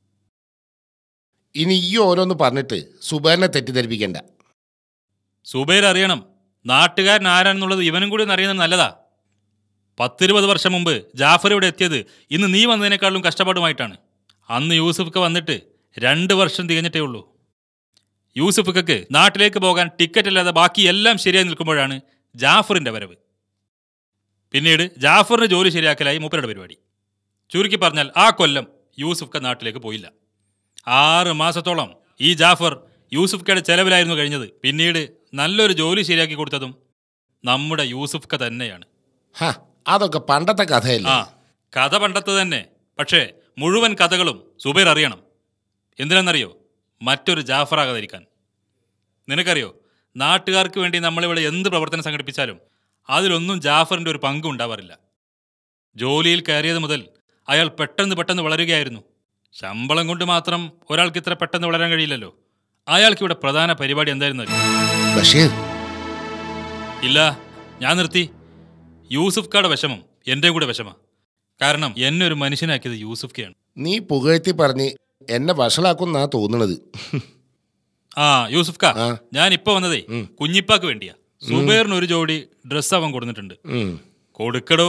ഇനി ഈ ഓരോന്ന് പറഞ്ഞിട്ട് സുബേറിനെ തെറ്റിദ്ധരിപ്പിക്കണ്ട സുബൈർ അറിയണം നാട്ടുകാരൻ ആരാണെന്നുള്ളത് ഇവനും കൂടി ഒന്ന് അറിയുന്നത് നല്ലതാ പത്തിരുപത് വർഷം മുമ്പ് ജാഫർ ഇവിടെ എത്തിയത് ഇന്ന് നീ വന്നതിനേക്കാളും കഷ്ടപ്പാടുമായിട്ടാണ് അന്ന് യൂസുഫ്ക്ക വന്നിട്ട് രണ്ട് വർഷം തികഞ്ഞിട്ടേ ഉള്ളൂ യൂസുഫ്ക്കക്ക് നാട്ടിലേക്ക് പോകാൻ ടിക്കറ്റ് അല്ലാതെ ബാക്കി എല്ലാം ശരിയായി നിൽക്കുമ്പോഴാണ് ജാഫറിന്റെ വരവ് പിന്നീട് ജാഫറിന് ജോലി ശരിയാക്കലായി മൂപ്പരുടെ പരിപാടി ചുരുക്കി പറഞ്ഞാൽ ആ കൊല്ലം യൂസുഫ്ക്ക നാട്ടിലേക്ക് പോയില്ല ആറ് മാസത്തോളം ഈ ജാഫർ യൂസുഫ്ക്കയുടെ ചെലവിലായിരുന്നു കഴിഞ്ഞത് പിന്നീട് നല്ലൊരു ജോലി ശരിയാക്കി കൊടുത്തതും നമ്മുടെ യൂസുഫ്ക്ക തന്നെയാണ് ഹ അതൊക്കെ പണ്ടത്തെ കഥയല്ലേ ആ കഥ പണ്ടത്ത് തന്നെ പക്ഷേ മുഴുവൻ കഥകളും സുബൈർ അറിയണം എന്തിനെന്നറിയോ മറ്റൊരു ജാഫറാകാതിരിക്കാൻ നിനക്കറിയോ നാട്ടുകാർക്ക് വേണ്ടി നമ്മളിവിടെ എന്ത് പ്രവർത്തനം സംഘടിപ്പിച്ചാലും അതിലൊന്നും ജാഫറിൻ്റെ ഒരു പങ്കും ഉണ്ടാവാറില്ല ജോലിയിൽ കയറിയത് മുതൽ അയാൾ പെട്ടെന്ന് പെട്ടെന്ന് വളരുകയായിരുന്നു ശമ്പളം കൊണ്ട് മാത്രം ഒരാൾക്ക് ഇത്ര പെട്ടെന്ന് വളരാൻ കഴിയില്ലല്ലോ അയാൾക്ക് ഇവിടെ പ്രധാന പരിപാടി എന്തായിരുന്നു അറിയോ? ബഷീർ ഇല്ല ഞാൻ നിർത്തി യൂസുഫ് കാടെ വിഷമം എൻ്റെ കൂടെ വിഷമ കാരണം എന്നെ ഒരു മനുഷ്യനാക്കിയത് യൂസുഫ് കെയാണ് നീ പുകഴ്ത്തി പറഞ്ഞ് എന്നെ വഷളാക്കുന്നാ തോന്നണത് ആ യൂസുഫ് കാ ഞാൻ ഇപ്പൊ വന്നതേ കുഞ്ഞിപ്പാക്ക് വേണ്ടിയാ സുബൈറിന് ഒരു ജോഡി ഡ്രസ്സ് അവൻ കൊടുത്തിട്ടുണ്ട് ഉം. കൊടുക്കടോ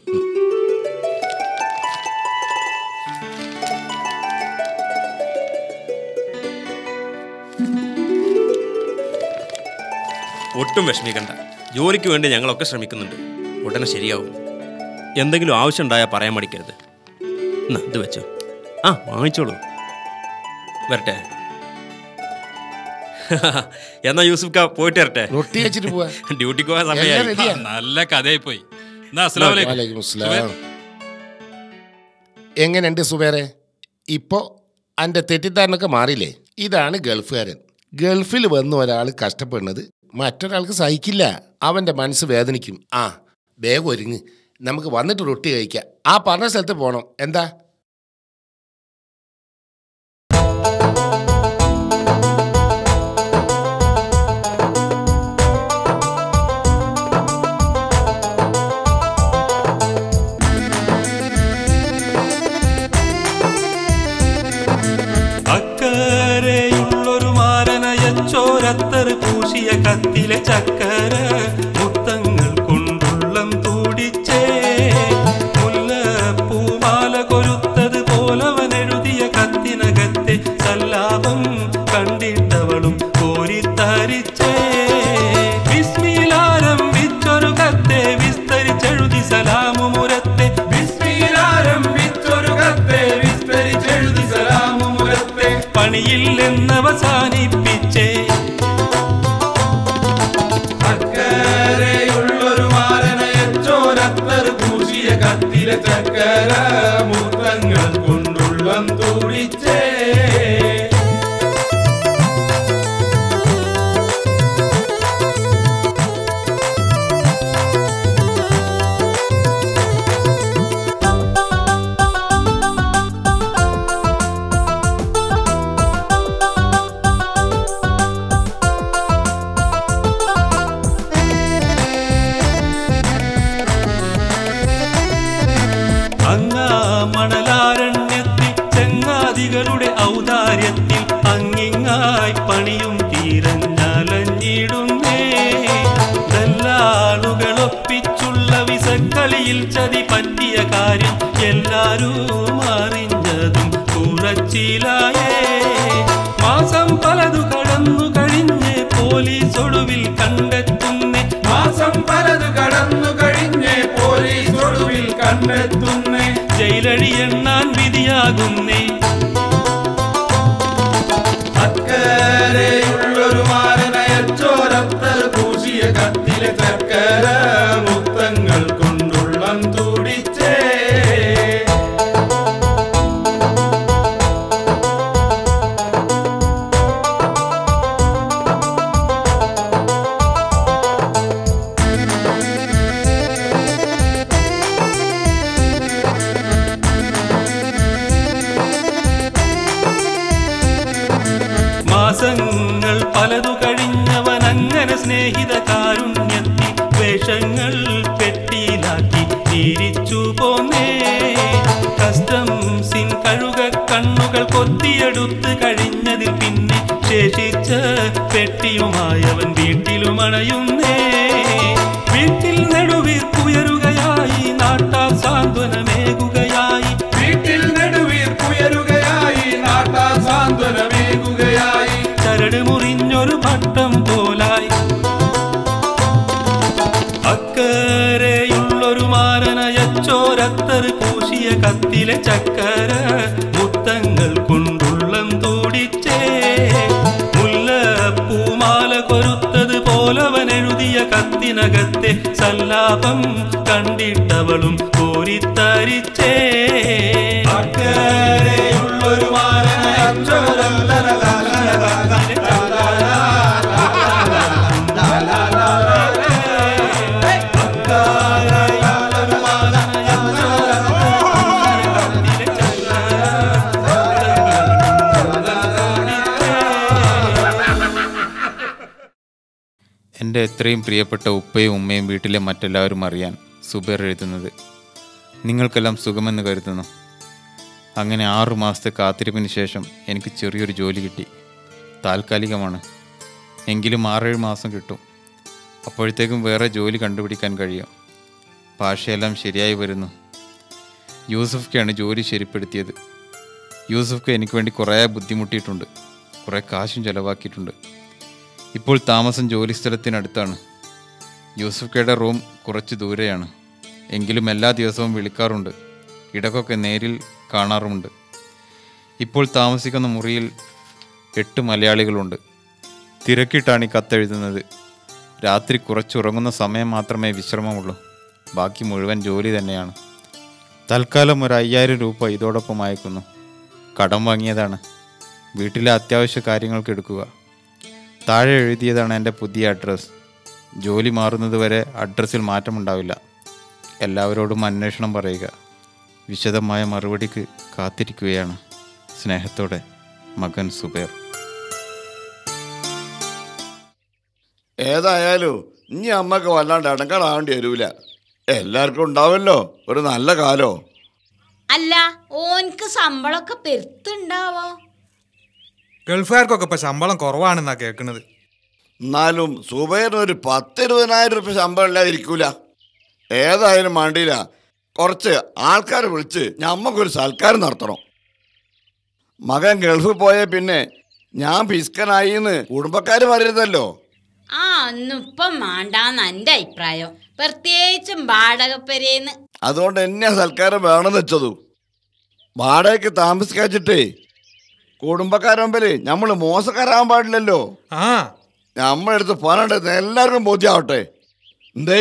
ഒട്ടും വിഷമിക്കണ്ട ജോലിക്ക് വേണ്ടി ഞങ്ങളൊക്കെ ശ്രമിക്കുന്നുണ്ട് ഉടനെ ശരിയാവും എന്തെങ്കിലും ആവശ്യമുണ്ടായാൽ പറയാൻ മടിക്കരുത് എന്നാ ഇത് വെച്ചോ ആ വാങ്ങിച്ചോളൂ വരട്ടെ എന്നാ യൂസുഫ് കാ പോയിട്ട് വരട്ടെ റൊട്ടി വെച്ചിട്ട് പോവാ ഡ്യൂട്ടിക്ക് പോകാൻ എല്ലാം സമയമായി ready യാ. നല്ല കഥയായി പോയി എന്നാ അസ്സലാമു അലൈക്കും. വലൈക്കും അസ്സലാം. സുബൈർ. എങ്ങനെയുണ്ട് സുബേറെ ഇപ്പോ അന്റെ തെറ്റിദ്ധാരണൊക്കെ മാറിയില്ലേ ഇതാണ് ഗൾഫുകാരൻ ഗൾഫിൽ വന്ന് ഒരാൾ കഷ്ടപ്പെടുന്നത് മറ്റൊരാൾക്ക് സഹിക്കില്ല അവന്റെ മനസ്സ് വേദനിക്കും ആ വേഗം ഒരുങ്ങ് നമുക്ക് വന്നിട്ട് റൊട്ടി കഴിക്കാം ആ പറഞ്ഞ സ്ഥലത്ത് പോണം എന്താ അക്കരയുള്ളൊരു മാരനയച്ചോരത്തറ് പൂശിയ കത്തിലെ ചക്കര മുത്തങ്ങൾ കൊണ്ടുള്ളം തൂടിച്ചേ മുല്ലപ്പൂമാല കൊരുത്തത് പോലവൻ എഴുതിയ കത്തിനകത്തെ സല്ലാപം കണ്ടിട്ടവളും കോരിത്തരിച്ചേ വിസ്മീലാരംഭിച്ചൊരു കത്തെ വിസ്തരിച്ചെഴുതി സലാമുമുരത്തെ വിസ്മീലാരംഭിച്ചൊരു കത്തെ വിസ്തരിച്ചെഴുതി സലാമുമുരത്തെ പണിയില്ലെന്നവസാനിപ്പിച്ചേ അക്കരയുള്ളൊരു മാരനയച്ചോരത്തർ പൂശിയ കത്തിലെ ചക്കര മുത്തങ്ങൾ കൊണ്ടുള്ളം തൂടിച്ചേ അങ്ങാ മണലാരണ്യത്തിൽ ചങ്ങാതികളുടെ ഔദാര്യത്തിൽ അങ്ങിങ്ങായി പണിയും തീരഞ്ഞാലഞ്ഞിടുന്നേ ദല്ലാളുകൾ ഒപ്പിച്ചുള്ള വിസക്കളിയിൽ ചതി പറ്റിയ കാര്യം എല്ലാരും അറിഞ്ഞതും കുറച്ചിലായേ മാസം പലതു കടന്നു കഴിഞ്ഞ് പോലീസ് ഒടുവിൽ കണ്ടെത്തുന്നേ മാസം പലതു കടന്നു കഴിഞ്ഞ് പോലീസ് ഒടുവിൽ കണ്ടെത്തുന്നേ ജയിലഴി എണ്ണാൻ വിധിയാകുന്നേ അക്കരയുള്ളൊരു മാരനയച്ചോരത്തൽ പൂശിയ കത്തിലെ ചക്കര മുത്തങ്ങൾ കൊണ്ടുള്ളം തൂടിച്ചേ മാസങ്ങൾ പലതു കഴിഞ്ഞവൻ അങ്ങനെ സ്നേഹിത കാരുണ്യത്തിൽ വേഷങ്ങൾ പെട്ടിയിലാക്കി തിരിച്ചു പോന്നേ കസ്റ്റംസിൻ കഴുക കണ്ണുകൾ കൊത്തിയെടുത്ത് കഴിഞ്ഞതിൽ പിന്നെ ശേഷിച്ച പെട്ടിയുമായവൻ വീട്ടിലും അണയുന്നേ വീട്ടിൽ നെടുവീർപ്പുയരുകയായി നാട്ടാർ സാന്ത്വനമേകുകയായി വീട്ടിൽ നെടുവീർപ്പുയരുകയായി അത്തറ് പൂശിയ കത്തിലെ ചക്കര മുത്തങ്ങൾ കൊണ്ടുള്ളം തൂടിച്ചേ മുല്ലപ്പൂമാല കൊരുത്തത് പോലവൻ എഴുതിയ കത്തിനകത്തെ സല്ലാപം കണ്ടിട്ടവളും കോരിത്തരിച്ചേ അക്കരെയുള്ളൊരു എൻ്റെ എത്രയും പ്രിയപ്പെട്ട ഉപ്പയും ഉമ്മയും വീട്ടിലെ മറ്റെല്ലാവരും അറിയാൻ സുബേർ എഴുതുന്നത് നിങ്ങൾക്കെല്ലാം സുഖമെന്ന് കരുതുന്നു അങ്ങനെ ആറു മാസത്തെ കാത്തിരിപ്പിന് ശേഷം എനിക്ക് ചെറിയൊരു ജോലി കിട്ടി താൽക്കാലികമാണ് എങ്കിലും ആറേഴ് മാസം കിട്ടും അപ്പോഴത്തേക്കും വേറെ ജോലി കണ്ടുപിടിക്കാൻ കഴിയും ഭാഷയെല്ലാം ശരിയായി വരുന്നു യൂസഫ്ക്കാണ് ജോലി ശരിപ്പെടുത്തിയത് യൂസഫ്ക്ക് എനിക്ക് വേണ്ടി കുറേ ബുദ്ധിമുട്ടിയിട്ടുണ്ട് കുറേ കാശും ചിലവാക്കിയിട്ടുണ്ട് ഇപ്പോൾ താമസം ജോലി സ്ഥലത്തിനടുത്താണ് യൂസഫ്ക്കയുടെ റൂം കുറച്ച് ദൂരെയാണ് എങ്കിലും എല്ലാ ദിവസവും വിളിക്കാറുണ്ട് ഇടക്കൊക്കെ നേരിൽ കാണാറുമുണ്ട് ഇപ്പോൾ താമസിക്കുന്ന മുറിയിൽ എട്ട് മലയാളികളുണ്ട് തിരക്കിട്ടാണ് ഈ കത്തെഴുതുന്നത് രാത്രി കുറച്ചുറങ്ങുന്ന സമയം മാത്രമേ വിശ്രമമുള്ളൂ ബാക്കി മുഴുവൻ ജോലി തന്നെയാണ് തൽക്കാലം ഒരു അയ്യായിരം രൂപ ഇതോടൊപ്പം അയക്കുന്നു കടം വാങ്ങിയതാണ് വീട്ടിലെ അത്യാവശ്യ കാര്യങ്ങൾക്ക് എടുക്കുക താഴെ എഴുതിയതാണ് എൻ്റെ പുതിയ അഡ്രസ്സ് ജോലി മാറുന്നത് വരെ അഡ്രസ്സിൽ മാറ്റമുണ്ടാവില്ല എല്ലാവരോടും അന്വേഷണം പറയുക വിശദമായ മറുപടിക്ക് കാത്തിരിക്കുകയാണ് സ്നേഹത്തോടെ മകൻ സുബേർ ഏതായാലും ഇനി അമ്മക്ക് വല്ലാണ്ട് ഇടങ്കടാവേണ്ടി വരൂല എല്ലാവർക്കും ഉണ്ടാവല്ലോ ഒരു നല്ല കാലോ അല്ല ഓൻക്ക് ശമ്പളമൊക്കെ പെരുത്തുണ്ടാവോ ഗൾഫുകാർക്കൊക്കെ ഇപ്പൊ ശമ്പളം കുറവാണെന്നാ കേൾക്കുന്നത് എന്നാലും സുബൈറിന് ഒരു പത്തിരുപതിനായിരം റുപ്യ ശമ്പളം ഇല്ലാതിരിക്കൂല ഏതായാലും വേണ്ടിയില്ല കുറച്ച് ആൾക്കാരെ വിളിച്ച് ഞമ്മക്കൊരു സൽക്കാരം നടത്തണം മകൻ ഗൾഫിൽ പോയ പിന്നെ ഞാൻ പിസ്കനായി എന്ന് കുടുംബക്കാർ പറയരുതല്ലോ ആ ഒന്നും ഇപ്പം മാണ്ടാന്ന് എൻ്റെ അഭിപ്രായം പ്രത്യേകിച്ചും വാടകപ്പെരേന്ന് അതുകൊണ്ട് എന്നെ സൽക്കാരം വേണമെന്ന് വെച്ചതു വാടകയ്ക്ക് താമസിക്കാച്ചിട്ടേ കുടുംബക്കാരെ മുമ്പില് നമ്മൾ മോശക്കാരാകാൻ പാടില്ലല്ലോ ആ നമ്മളെടുത്ത് പണുണ്ടെന്ന് എല്ലാവർക്കും ബോധ്യമാവട്ടെ എന്തേ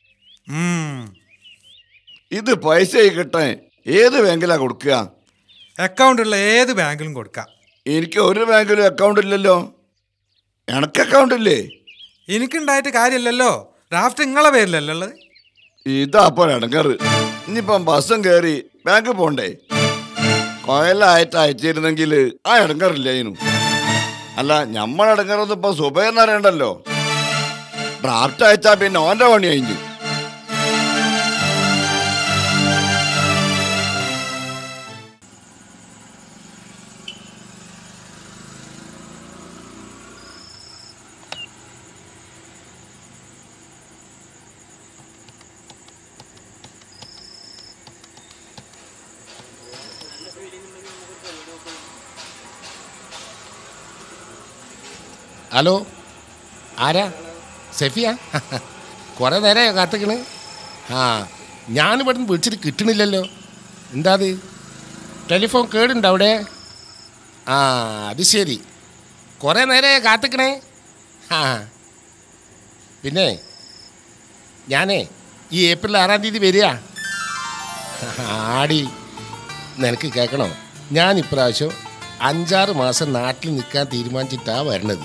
ഇത് പൈസ കിട്ടാൻ ഏത് ബാങ്കിലാ കൊടുക്കുക അക്കൗണ്ട് ഉള്ള ഏത് ബാങ്കിലും കൊടുക്കാം എനിക്ക് ഒരു ബാങ്കിലും അക്കൗണ്ട് ഇല്ലല്ലോ എനക്ക് അക്കൗണ്ട് ഇല്ലേ എനിക്കുണ്ടായിട്ട് കാര്യമില്ലല്ലോ ഡ്രാഫ്റ്റ് നിങ്ങളെ പേരിലല്ലേ ഉള്ളത് ഇതാ അപ്പോൾ ഇടങ്ങറ് ഇനിയിപ്പം ബസ്സും കയറി ബാങ്കിൽ പോണ്ടേ കൊയലായിട്ട് അയച്ചിരുന്നെങ്കിൽ ആ ഇടങ്ങറില്ല ഇതിനും അല്ല നമ്മൾ ഇടങ്ങറൊന്നും ഇപ്പൊ സുബൈറിന് അറിയണ്ടല്ലോ ഡ്രാഫ്റ്റ് അയച്ചാ പിന്നെ ഓന്റെ പണി കഴിഞ്ഞു ഹലോ ആരാ സെഫിയ കുറേ നേരമായി കാത്തിക്കണ് ആ ഞാനിവിടുന്ന് വിളിച്ചിട്ട് കിട്ടണില്ലല്ലോ എന്താ അത് ടെലിഫോൺ കേടുണ്ടോ അവിടെ ആ അത് ശരി കുറേ നേരമായി കാത്തിക്കണേ ആ പിന്നെ ഞാനേ ഈ ഏപ്രിൽ ആറാം തീയതി വരിക ആടി നിനക്ക് കേൾക്കണോ ഞാൻ ഇപ്രാവശ്യം അഞ്ചാറ് മാസം നാട്ടിൽ നിൽക്കാൻ തീരുമാനിച്ചിട്ടാ വരണത്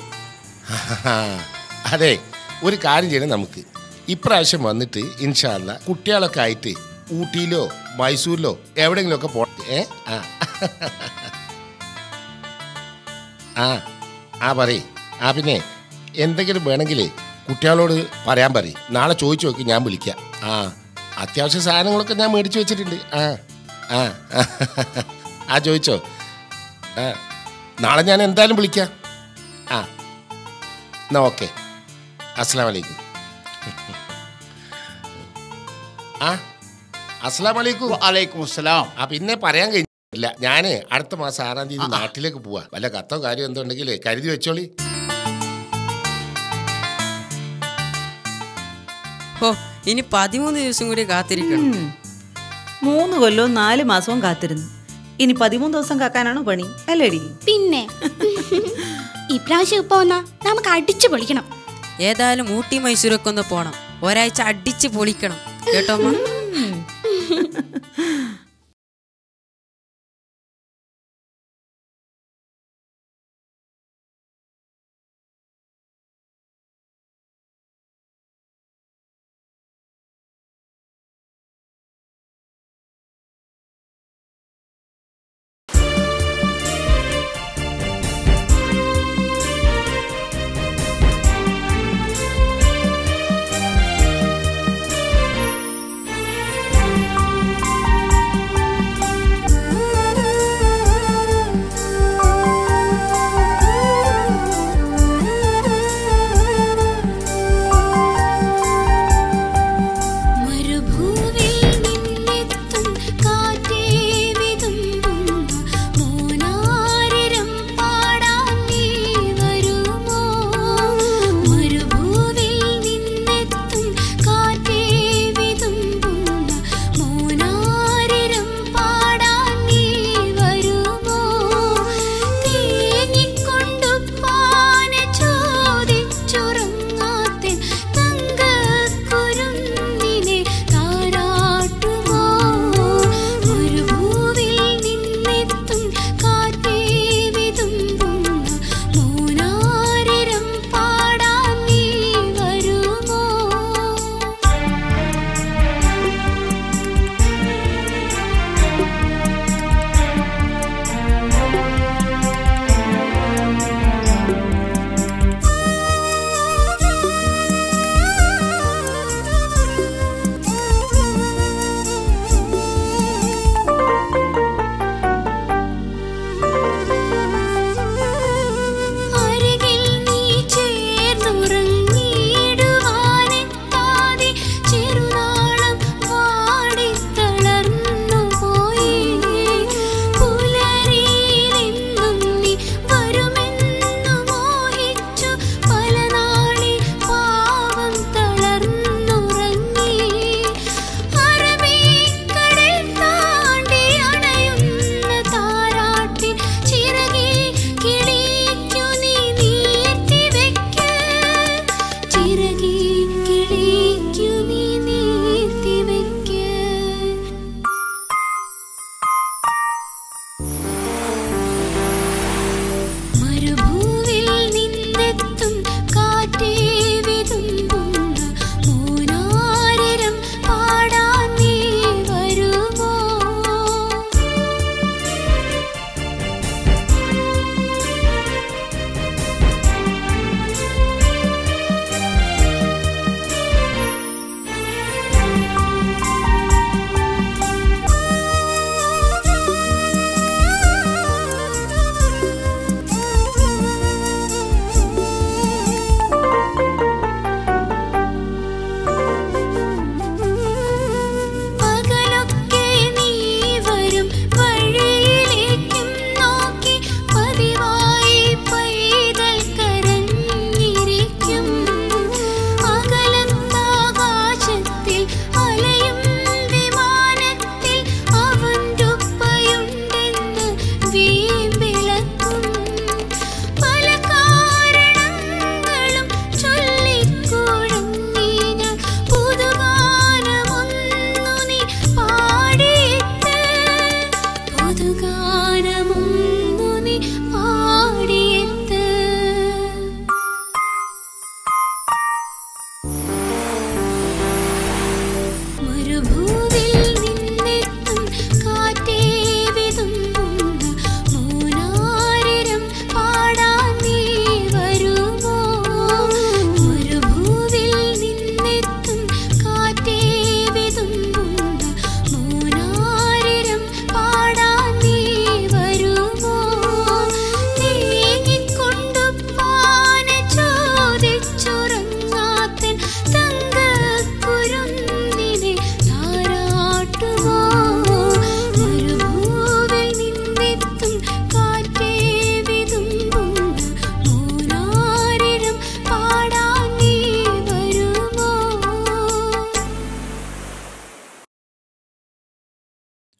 അതെ ഒരു കാര്യം ചെയ്യണം നമുക്ക് ഇപ്രാവശ്യം വന്നിട്ട് ഇൻഷാല്ല കുട്ടികളൊക്കെ ആയിട്ട് ഊട്ടിയിലോ മൈസൂരിലോ എവിടെയെങ്കിലുമൊക്കെ പോട്ടെ ഏ ആ ആ ആ പറയ് ആ പിന്നെ എന്തെങ്കിലും വേണമെങ്കിൽ കുട്ടികളോട് പറയാൻ പറയും നാളെ ചോദിച്ചു നോക്കി ഞാൻ വിളിക്കാം ആ അത്യാവശ്യ സാധനങ്ങളൊക്കെ ഞാൻ മേടിച്ചു വെച്ചിട്ടുണ്ട് ആ ആ ആ ചോദിച്ചോ ആ നാളെ ഞാൻ എന്തായാലും വിളിക്കാം ആ എന്നാ ഓക്കെ അസ്സാം വലൈക്കും ആ അസ്സാം വലൈക്കും വലൈക്കും അസ്സലാം ആ പിന്നെ പറയാൻ കഴിഞ്ഞില്ല ഞാൻ അടുത്ത മാസം ആറാം തീയതി നാട്ടിലേക്ക് പോവാ വല്ല കത്തോ കാര്യം എന്തോ ഉണ്ടെങ്കിൽ കരുതി വെച്ചോളി ഓ ഇനി പതിമൂന്ന് ദിവസം കൂടി കാത്തിരിക്കണം മൂന്ന് കൊല്ലവും നാല് മാസവും കാത്തിരുന്നു ഇനി പതിമൂന്ന് ദിവസം കാക്കാനാണോ പണി അല്ലേടി പിന്നെ ഇപ്രാവശ്യം ഇപ്പൊ വന്നാ നമുക്ക് അടിച്ചു പൊളിക്കണം ഏതായാലും ഊട്ടി മൈസൂരൊക്കെ ഒന്ന് പോണം ഒരാഴ്ച അടിച്ച് പൊളിക്കണം കേട്ടോ അമ്മ ും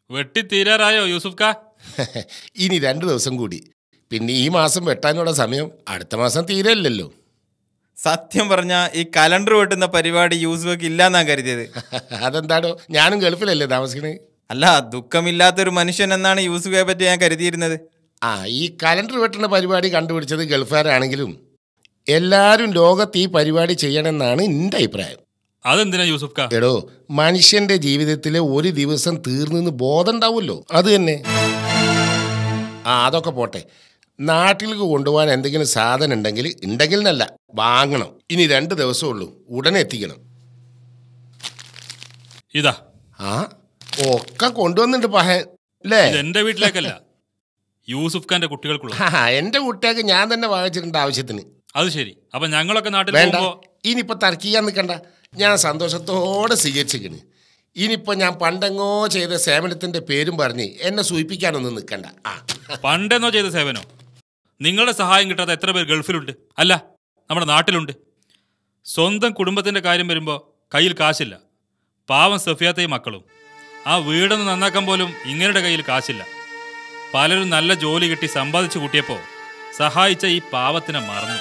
വെട്ടി തീരാറായോ യൂസുഫ് കാ ഇനി രണ്ട് ദിവസം കൂടി പിന്നെ ഈ മാസം വെട്ടാനുള്ള സമയം അടുത്ത മാസം തീരല്ലല്ലോ സത്യം പറഞ്ഞ ഈ കലണ്ടർ വെട്ടുന്ന പരിപാടി യൂസുഫക്ക് ഇല്ലാന്നാ കരുതിയത് അതെന്താടോ ഞാനും ഗൾഫിലല്ലേ താമസിക്കണേ അല്ല ദുഃഖമില്ലാത്തൊരു മനുഷ്യൻ എന്നാണ് യൂസുഫെ പറ്റി ഞാൻ കരുതിയിരുന്നത് ആ ഈ കലണ്ടർ വെട്ടുന്ന പരിപാടി കണ്ടുപിടിച്ചത് ഗൾഫുകാരാണെങ്കിലും എല്ലാവരും ലോകത്ത് ഈ പരിപാടി ചെയ്യണമെന്നാണ് എൻ്റെ അഭിപ്രായം അതെന്തിനാ യൂസുഫ് കാ എടോ മനുഷ്യന്റെ ജീവിതത്തിലെ ഒരു ദിവസം തീർന്നെന്ന് ബോധം ഉണ്ടാവുമല്ലോ അത് തന്നെ ആ അതൊക്കെ പോട്ടെ നാട്ടിലേക്ക് കൊണ്ടുപോകാൻ എന്തെങ്കിലും സാധനം ഉണ്ടെങ്കിൽ ഉണ്ടെങ്കിൽ എന്നല്ല വാങ്ങണം ഇനി രണ്ട് ദിവസമേ ഉള്ളൂ ഉടനെ എത്തിക്കണം ഇതാ ആ ഒക്കെ കൊണ്ടുവന്നിട്ടുണ്ട് പഹൻ അല്ലേ ഇത് എന്റെ വീട്ടിലേക്കല്ല യൂസുഫ് ഖാന്റെ കുട്ടികൾക്കുള്ള ആ, എന്റെ കുട്ടികൾക്ക് ഞാൻ തന്നെ വാങ്ങിച്ചിട്ടുണ്ട് ആവശ്യത്തിന് അത് ശരി അപ്പൊ ഞങ്ങളൊക്കെ നാട്ടിൽ വേണ്ട പോകുമ്പോ ഇനിയിപ്പോ തർക്കിക്കാൻ നിൽക്കണ്ട ഞാൻ സന്തോഷത്തോടെ സ്വീകരിച്ചിരിക്കണ് ഇനിയിപ്പോ ഞാൻ പണ്ടെങ്ങോ ചെയ്ത സേവനത്തിന്റെ പേരും പറഞ്ഞ് എന്നെ സൂചിപ്പിക്കാനൊന്നും നിൽക്കണ്ട ആ പണ്ടെന്നോ ചെയ്ത സേവനോ നിങ്ങളുടെ സഹായം കിട്ടാത്ത എത്ര പേർ ഗൾഫിലുണ്ട് അല്ല നമ്മുടെ നാട്ടിലുണ്ട് സ്വന്തം കുടുംബത്തിന്റെ കാര്യം വരുമ്പോൾ കയ്യിൽ കാശില്ല പാവം സഫിയാത്തയും മക്കളും ആ വീടൊന്ന് നന്നാക്കാൻ പോലും ഇങ്ങനെയുടെ കയ്യിൽ കാശില്ല പലരും നല്ല ജോലി കിട്ടി സമ്പാദിച്ചു കൂട്ടിയപ്പോൾ സഹായിച്ച ഈ പാവത്തിനെ മറന്നു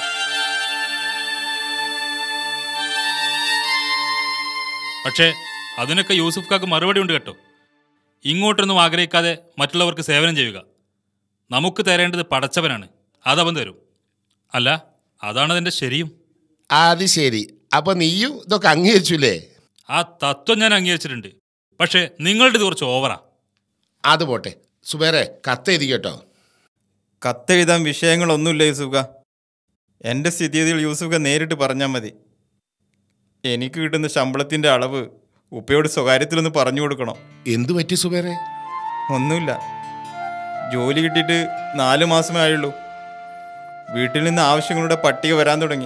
പക്ഷേ അതിനൊക്കെ യൂസുഫ് കാക്ക് മറുപടി ഉണ്ട് കേട്ടോ ഇങ്ങോട്ടൊന്നും ആഗ്രഹിക്കാതെ മറ്റുള്ളവർക്ക് സേവനം ചെയ്യുക നമുക്ക് തരേണ്ടത് പടച്ചവനാണ് അതവൻ തരും അല്ല അതാണ് അതിൻ്റെ ശരിയും അത് ശരി അപ്പൊ നീയും ഇതൊക്കെ അംഗീകരിച്ചില്ലേ ആ തത്വം ഞാൻ അംഗീകരിച്ചിട്ടുണ്ട് പക്ഷേ നിങ്ങളുടെ ഇത് കുറച്ച് ഓവറാ അത് പോട്ടെ സുബേറെ കത്തെഴുതി കേട്ടോ കത്തെഴുതാൻ വിഷയങ്ങളൊന്നുമില്ല യൂസുഫ എൻ്റെ സ്ഥിതിഗതികൾ യൂസുഫ നേരിട്ട് പറഞ്ഞാൽ മതി എനിക്ക് കിട്ടുന്ന ശമ്പളത്തിൻ്റെ അളവ് ഉപ്പയോട് സ്വകാര്യത്തിലൊന്ന് പറഞ്ഞു കൊടുക്കണം എന്തു പറ്റി സുബേറെ ഒന്നുമില്ല ജോലി കിട്ടിയിട്ട് നാല് മാസമേ ആയുള്ളൂ വീട്ടിൽ നിന്ന് ആവശ്യങ്ങളുടെ പട്ടിക വരാൻ തുടങ്ങി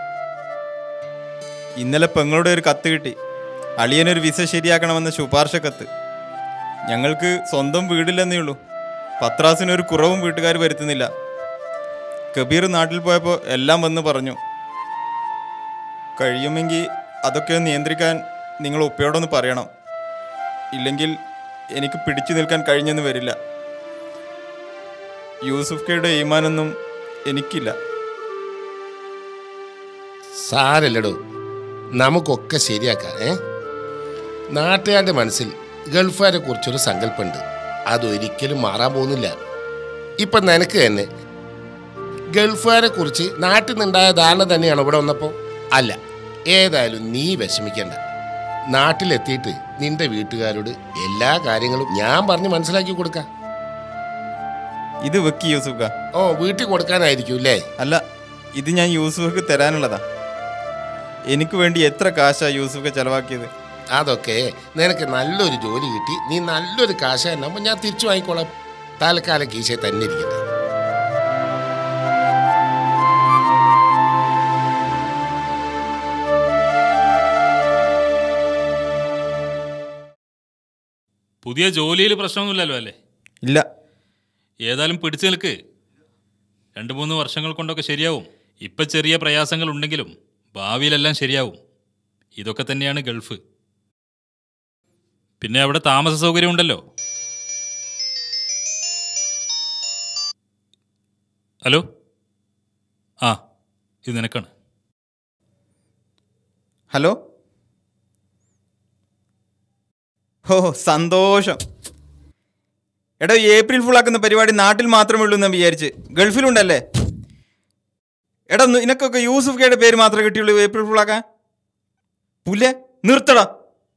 ഇന്നലെ പെങ്ങളുടെ ഒരു കത്ത് കിട്ടി അളിയനൊരു വിസ ശരിയാക്കണമെന്ന ശുപാർശ കത്ത് ഞങ്ങൾക്ക് സ്വന്തം വീടില്ലെന്നേ ഉള്ളൂ പത്രാസിനൊരു കുറവും വീട്ടുകാർ വരുത്തുന്നില്ല കബീർ നാട്ടിൽ പോയപ്പോൾ എല്ലാം വന്ന് പറഞ്ഞു കഴിയുമെങ്കിൽ അതൊക്കെ ഒന്ന് നിയന്ത്രിക്കാൻ നിങ്ങൾ ഉപ്പയോടൊന്ന് പറയണം ഇല്ലെങ്കിൽ എനിക്ക് പിടിച്ചു നിൽക്കാൻ കഴിഞ്ഞെന്ന് വരില്ല യൂസുഫ് കെയുടെ ഈമാനൊന്നും എനിക്കില്ല സാരല്ലടോ നമുക്കൊക്കെ ശരിയാക്കാം ഏ നാട്ടുകാരുടെ മനസ്സിൽ ഗൾഫുകാരെ കുറിച്ചൊരു സങ്കല്പമുണ്ട് അതൊരിക്കലും മാറാൻ പോകുന്നില്ല ഇപ്പം നിനക്ക് തന്നെ ഗൾഫുകാരെ കുറിച്ച് നാട്ടിൽ നിന്നുണ്ടായ ധാരണ തന്നെയാണ് ഇവിടെ വന്നപ്പോൾ അല്ല ഏതായാലും നീ വിഷമിക്കണ്ട നാട്ടിലെത്തിയിട്ട് നിന്റെ വീട്ടുകാരോട് എല്ലാ കാര്യങ്ങളും ഞാൻ പറഞ്ഞ് മനസ്സിലാക്കി കൊടുക്കാം ഇത് വെക്ക് യൂസുഫ ഓ വീട്ടിൽ കൊടുക്കാനായിരിക്കും അല്ലേ അല്ല ഇത് ഞാൻ യൂസുഫക്ക് തരാനുള്ളതാ എനിക്ക് വേണ്ടി എത്ര കാശാ യൂസുഫ് ചെലവാക്കിയത് അതൊക്കെ നിനക്ക് നല്ലൊരു ജോലി കിട്ടി നീ നല്ലൊരു കാശ് തന്നപ്പോൾ ഞാൻ തിരിച്ചു വാങ്ങിക്കോളാം തൽക്കാലം കീശയിൽ തന്നെ ഇരിക്കട്ടെ പുതിയ ജോലിയിൽ പ്രശ്നമൊന്നുമില്ലല്ലോ അല്ലേ ഇല്ല ഏതായാലും പിടിച്ചു നിൽക്ക് രണ്ട് മൂന്ന് വർഷങ്ങൾ കൊണ്ടൊക്കെ ശരിയാവും ഇപ്പം ചെറിയ പ്രയാസങ്ങൾ ഉണ്ടെങ്കിലും ഭാവിയിലെല്ലാം ശരിയാവും ഇതൊക്കെ തന്നെയാണ് ഗൾഫ് പിന്നെ അവിടെ താമസ സൗകര്യം ഉണ്ടല്ലോ ഹലോ ആ ഇത് നിനക്കാണ് ഹലോ ഓ സന്തോഷം എടോ ഈ ഏപ്രിൽ ഫുൾ ആക്കുന്ന പരിപാടി നാട്ടിൽ മാത്രമേ ഉള്ളൂ എന്ന് വിചാരിച്ച് ഗൾഫിലുണ്ടല്ലേ എടാ നി- നിനക്കൊക്കെ യൂസുഫ് കെയുടെ പേര് മാത്രമേ കിട്ടിയുള്ളൂ ഏപ്രിൽ ഫുൾ ആക്കാൻ പുല്ലേ നിർത്തടാ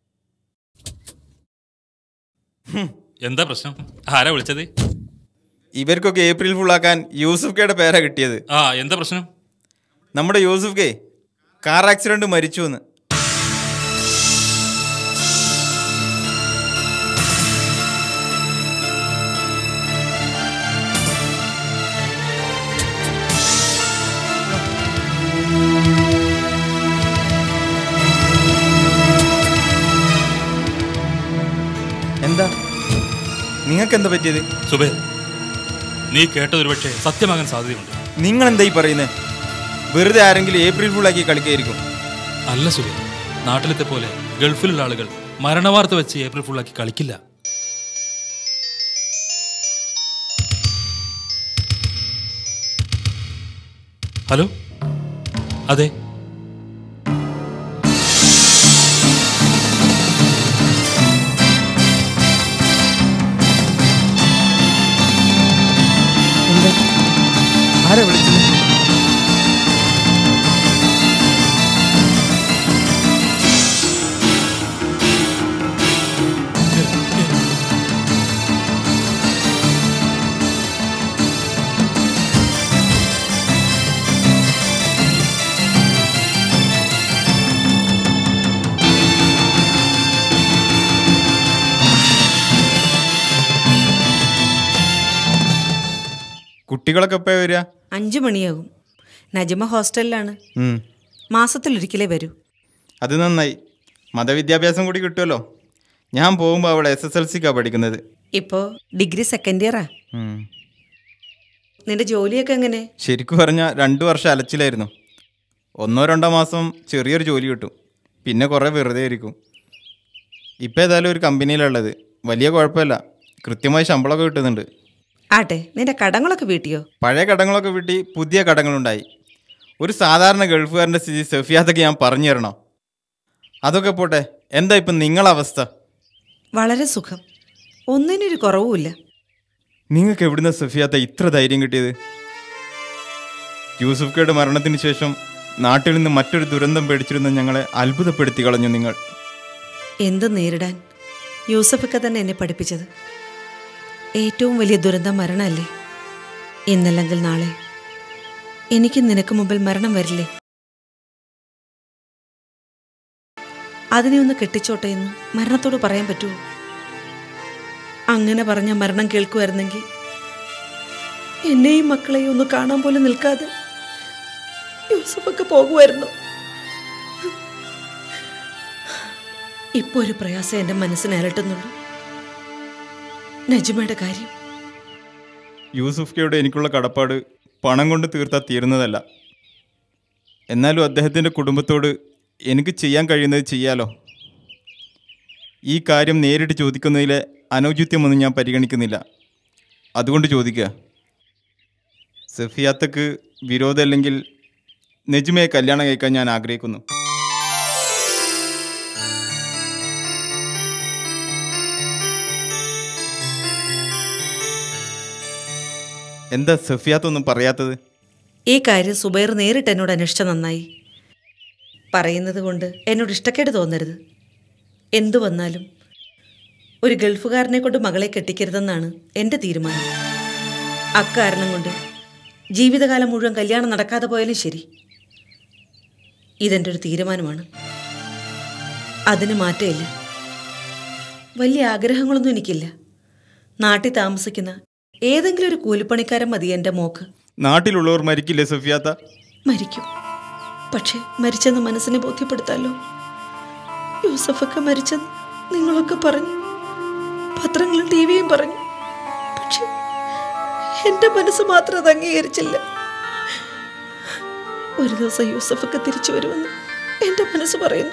എന്താ പ്രശ്നം ആരാ വിളിച്ചത് ഇവർക്കൊക്കെ ഏപ്രിൽ ഫുൾ ആക്കാൻ യൂസുഫ് കെയുടെ പേരാ കിട്ടിയത് ആ എന്താ പ്രശ്നം നമ്മുടെ യൂസുഫ് കെ കാർ ആക്സിഡന്റ് മരിച്ചു എന്ന് എന്താ നിങ്ങൾക്ക് എന്താ പറ്റിയത് സുബേ നീ കേട്ടത് ഒരുപക്ഷെ സത്യമാകാൻ സാധ്യതയുണ്ട് നിങ്ങൾ എന്താ ഈ പറയുന്നത് വെറുതെ ആരെങ്കിലും ഏപ്രിൽ ഫുൾ ആക്കി കളിക്കായിരിക്കും അല്ല സുബേ നാട്ടിലത്തെ പോലെ ഗൾഫിലുള്ള ആളുകൾ മരണവാർത്ത വെച്ച് ഏപ്രിൽ ഫുള്ളാക്കി കളിക്കില്ല ഹലോ അതെ ആരാ വിളിച്ചത് കുട്ടികളൊക്കെ എപ്പോഴാ വരിക അഞ്ചു മണിയാകും നജമ ഹോസ്റ്റലിലാണ് ഉം. മാസത്തിലൊരിക്കലേ വരൂ അത് നന്നായി മതവിദ്യാഭ്യാസം കൂടി കിട്ടുമല്ലോ ഞാൻ പോകുമ്പോൾ അവിടെ എസ് എസ് എൽ സിക്കാണ് പഠിക്കുന്നത് ഇപ്പോൾ ഡിഗ്രി സെക്കൻഡ് ഇയറാ ഉം. നിന്റെ ജോലിയൊക്കെ എങ്ങനെ ശരിക്കും പറഞ്ഞാൽ രണ്ടു വർഷം അലച്ചിലായിരുന്നു ഒന്നോ രണ്ടോ മാസം ചെറിയൊരു ജോലി കിട്ടും പിന്നെ കുറേ വെറുതെ ഇരിക്കും ഇപ്പം ഏതായാലും ഒരു കമ്പനിയിലുള്ളത് വലിയ കുഴപ്പമില്ല കൃത്യമായി ശമ്പളമൊക്കെ കിട്ടുന്നുണ്ട് ആട്ടെ നിന്റെ കടങ്ങളൊക്കെ വീട്ടിയോ പഴയ കടങ്ങളൊക്കെ വിട്ടി പുതിയ കടങ്ങളുണ്ടായി ഒരു സാധാരണ ഗൾഫുകാരൻ്റെ സ്ഥിതി സഫിയാത്തൊക്കെ ഞാൻ പറഞ്ഞു തരണോ അതൊക്കെ പോട്ടെ എന്താ ഇപ്പം നിങ്ങളെ അവസ്ഥ വളരെ സുഖം ഒന്നിനൊരു കുറവുമില്ല നിങ്ങൾക്ക് എവിടുന്ന സഫിയാത്ത ഇത്ര ധൈര്യം കിട്ടിയത് യൂസുഫ് കയുടെ മരണത്തിന് ശേഷം നാട്ടിൽ നിന്ന് മറ്റൊരു ദുരന്തം പേടിച്ചിരുന്ന ഞങ്ങളെ അത്ഭുതപ്പെടുത്തി കളഞ്ഞു നിങ്ങൾ എന്ത് നേരിടാൻ യൂസഫൊക്കെ തന്നെ എന്നെ പഠിപ്പിച്ചത് ഏറ്റവും വലിയ ദുരന്തം മരണമല്ലേ ഇന്നല്ലെങ്കിൽ നാളെ എനിക്ക് നിനക്ക് മുമ്പിൽ മരണം വരില്ലേ അതിനെ ഒന്ന് കെട്ടിച്ചോട്ടെ എന്ന് മരണത്തോട് പറയാൻ പറ്റുമോ അങ്ങനെ പറഞ്ഞ മരണം കേൾക്കുമായിരുന്നെങ്കിൽ എന്നെയും മക്കളെയും ഒന്ന് കാണാൻ പോലും നിൽക്കാതെ യൂസഫൊക്കെ പോകുമായിരുന്നു ഇപ്പൊ ഒരു പ്രയാസം എൻ്റെ മനസ്സിന് അലട്ടുന്നുള്ളൂ നജുമയുടെ കാര്യം യൂസുഫ് കയുടെ എനിക്കുള്ള കടപ്പാട് പണം കൊണ്ട് തീർത്താൽ തീരുന്നതല്ല എന്നാലും അദ്ദേഹത്തിൻ്റെ കുടുംബത്തോട് എനിക്ക് ചെയ്യാൻ കഴിയുന്നത് ചെയ്യാലോ ഈ കാര്യം നേരിട്ട് ചോദിക്കുന്നതിലെ അനൗചിത്യമൊന്നും ഞാൻ പരിഗണിക്കുന്നില്ല അതുകൊണ്ട് ചോദിക്കുക സഫിയാത്തക്ക് വിരോധമല്ലെങ്കിൽ നെജ്മയെ കല്യാണം കഴിക്കാൻ ഞാൻ ആഗ്രഹിക്കുന്നു എന്താ സഫിയാത്തൊന്നും പറയാത്തത് ഈ കാര്യം സുബൈർ നേരിട്ട് എന്നോട് അന്വേഷിച്ച നന്നായി പറയുന്നത് കൊണ്ട് എന്നോട് ഇഷ്ടക്കേട് തോന്നരുത് എന്തു വന്നാലും ഒരു ഗൾഫുകാരനെ കൊണ്ട് മകളെ കെട്ടിക്കരുതെന്നാണ് എൻ്റെ തീരുമാനം അക്കാരണം കൊണ്ട് ജീവിതകാലം മുഴുവൻ കല്യാണം നടക്കാതെ പോയാലും ശരി ഇതെൻ്റെ ഒരു തീരുമാനമാണ് അതിന് മാറ്റമില്ല വലിയ ആഗ്രഹങ്ങളൊന്നും എനിക്കില്ല നാട്ടിൽ താമസിക്കുന്ന ഏതെങ്കിലും ഒരു കൂലിപ്പണിക്കാരൻ മതി എൻ്റെ മോക്ക് നാട്ടിലുള്ളവർ മരിക്കില്ലേ സഫിയാത്ത മരിക്കും പക്ഷേ മരിച്ചെന്ന് മനസ്സിനെ ബോധ്യപ്പെടുത്താലോ യൂസഫൊക്കെ മരിച്ചെന്ന് നിങ്ങളൊക്കെ പറഞ്ഞു പത്രങ്ങളും ടി വിയും പറഞ്ഞു പക്ഷെ എൻ്റെ മനസ്സ് മാത്രം അത് അംഗീകരിച്ചില്ല ഒരു ദിവസം യൂസഫൊക്കെ തിരിച്ചു വരുമെന്ന് എൻ്റെ മനസ്സ് പറയുന്നു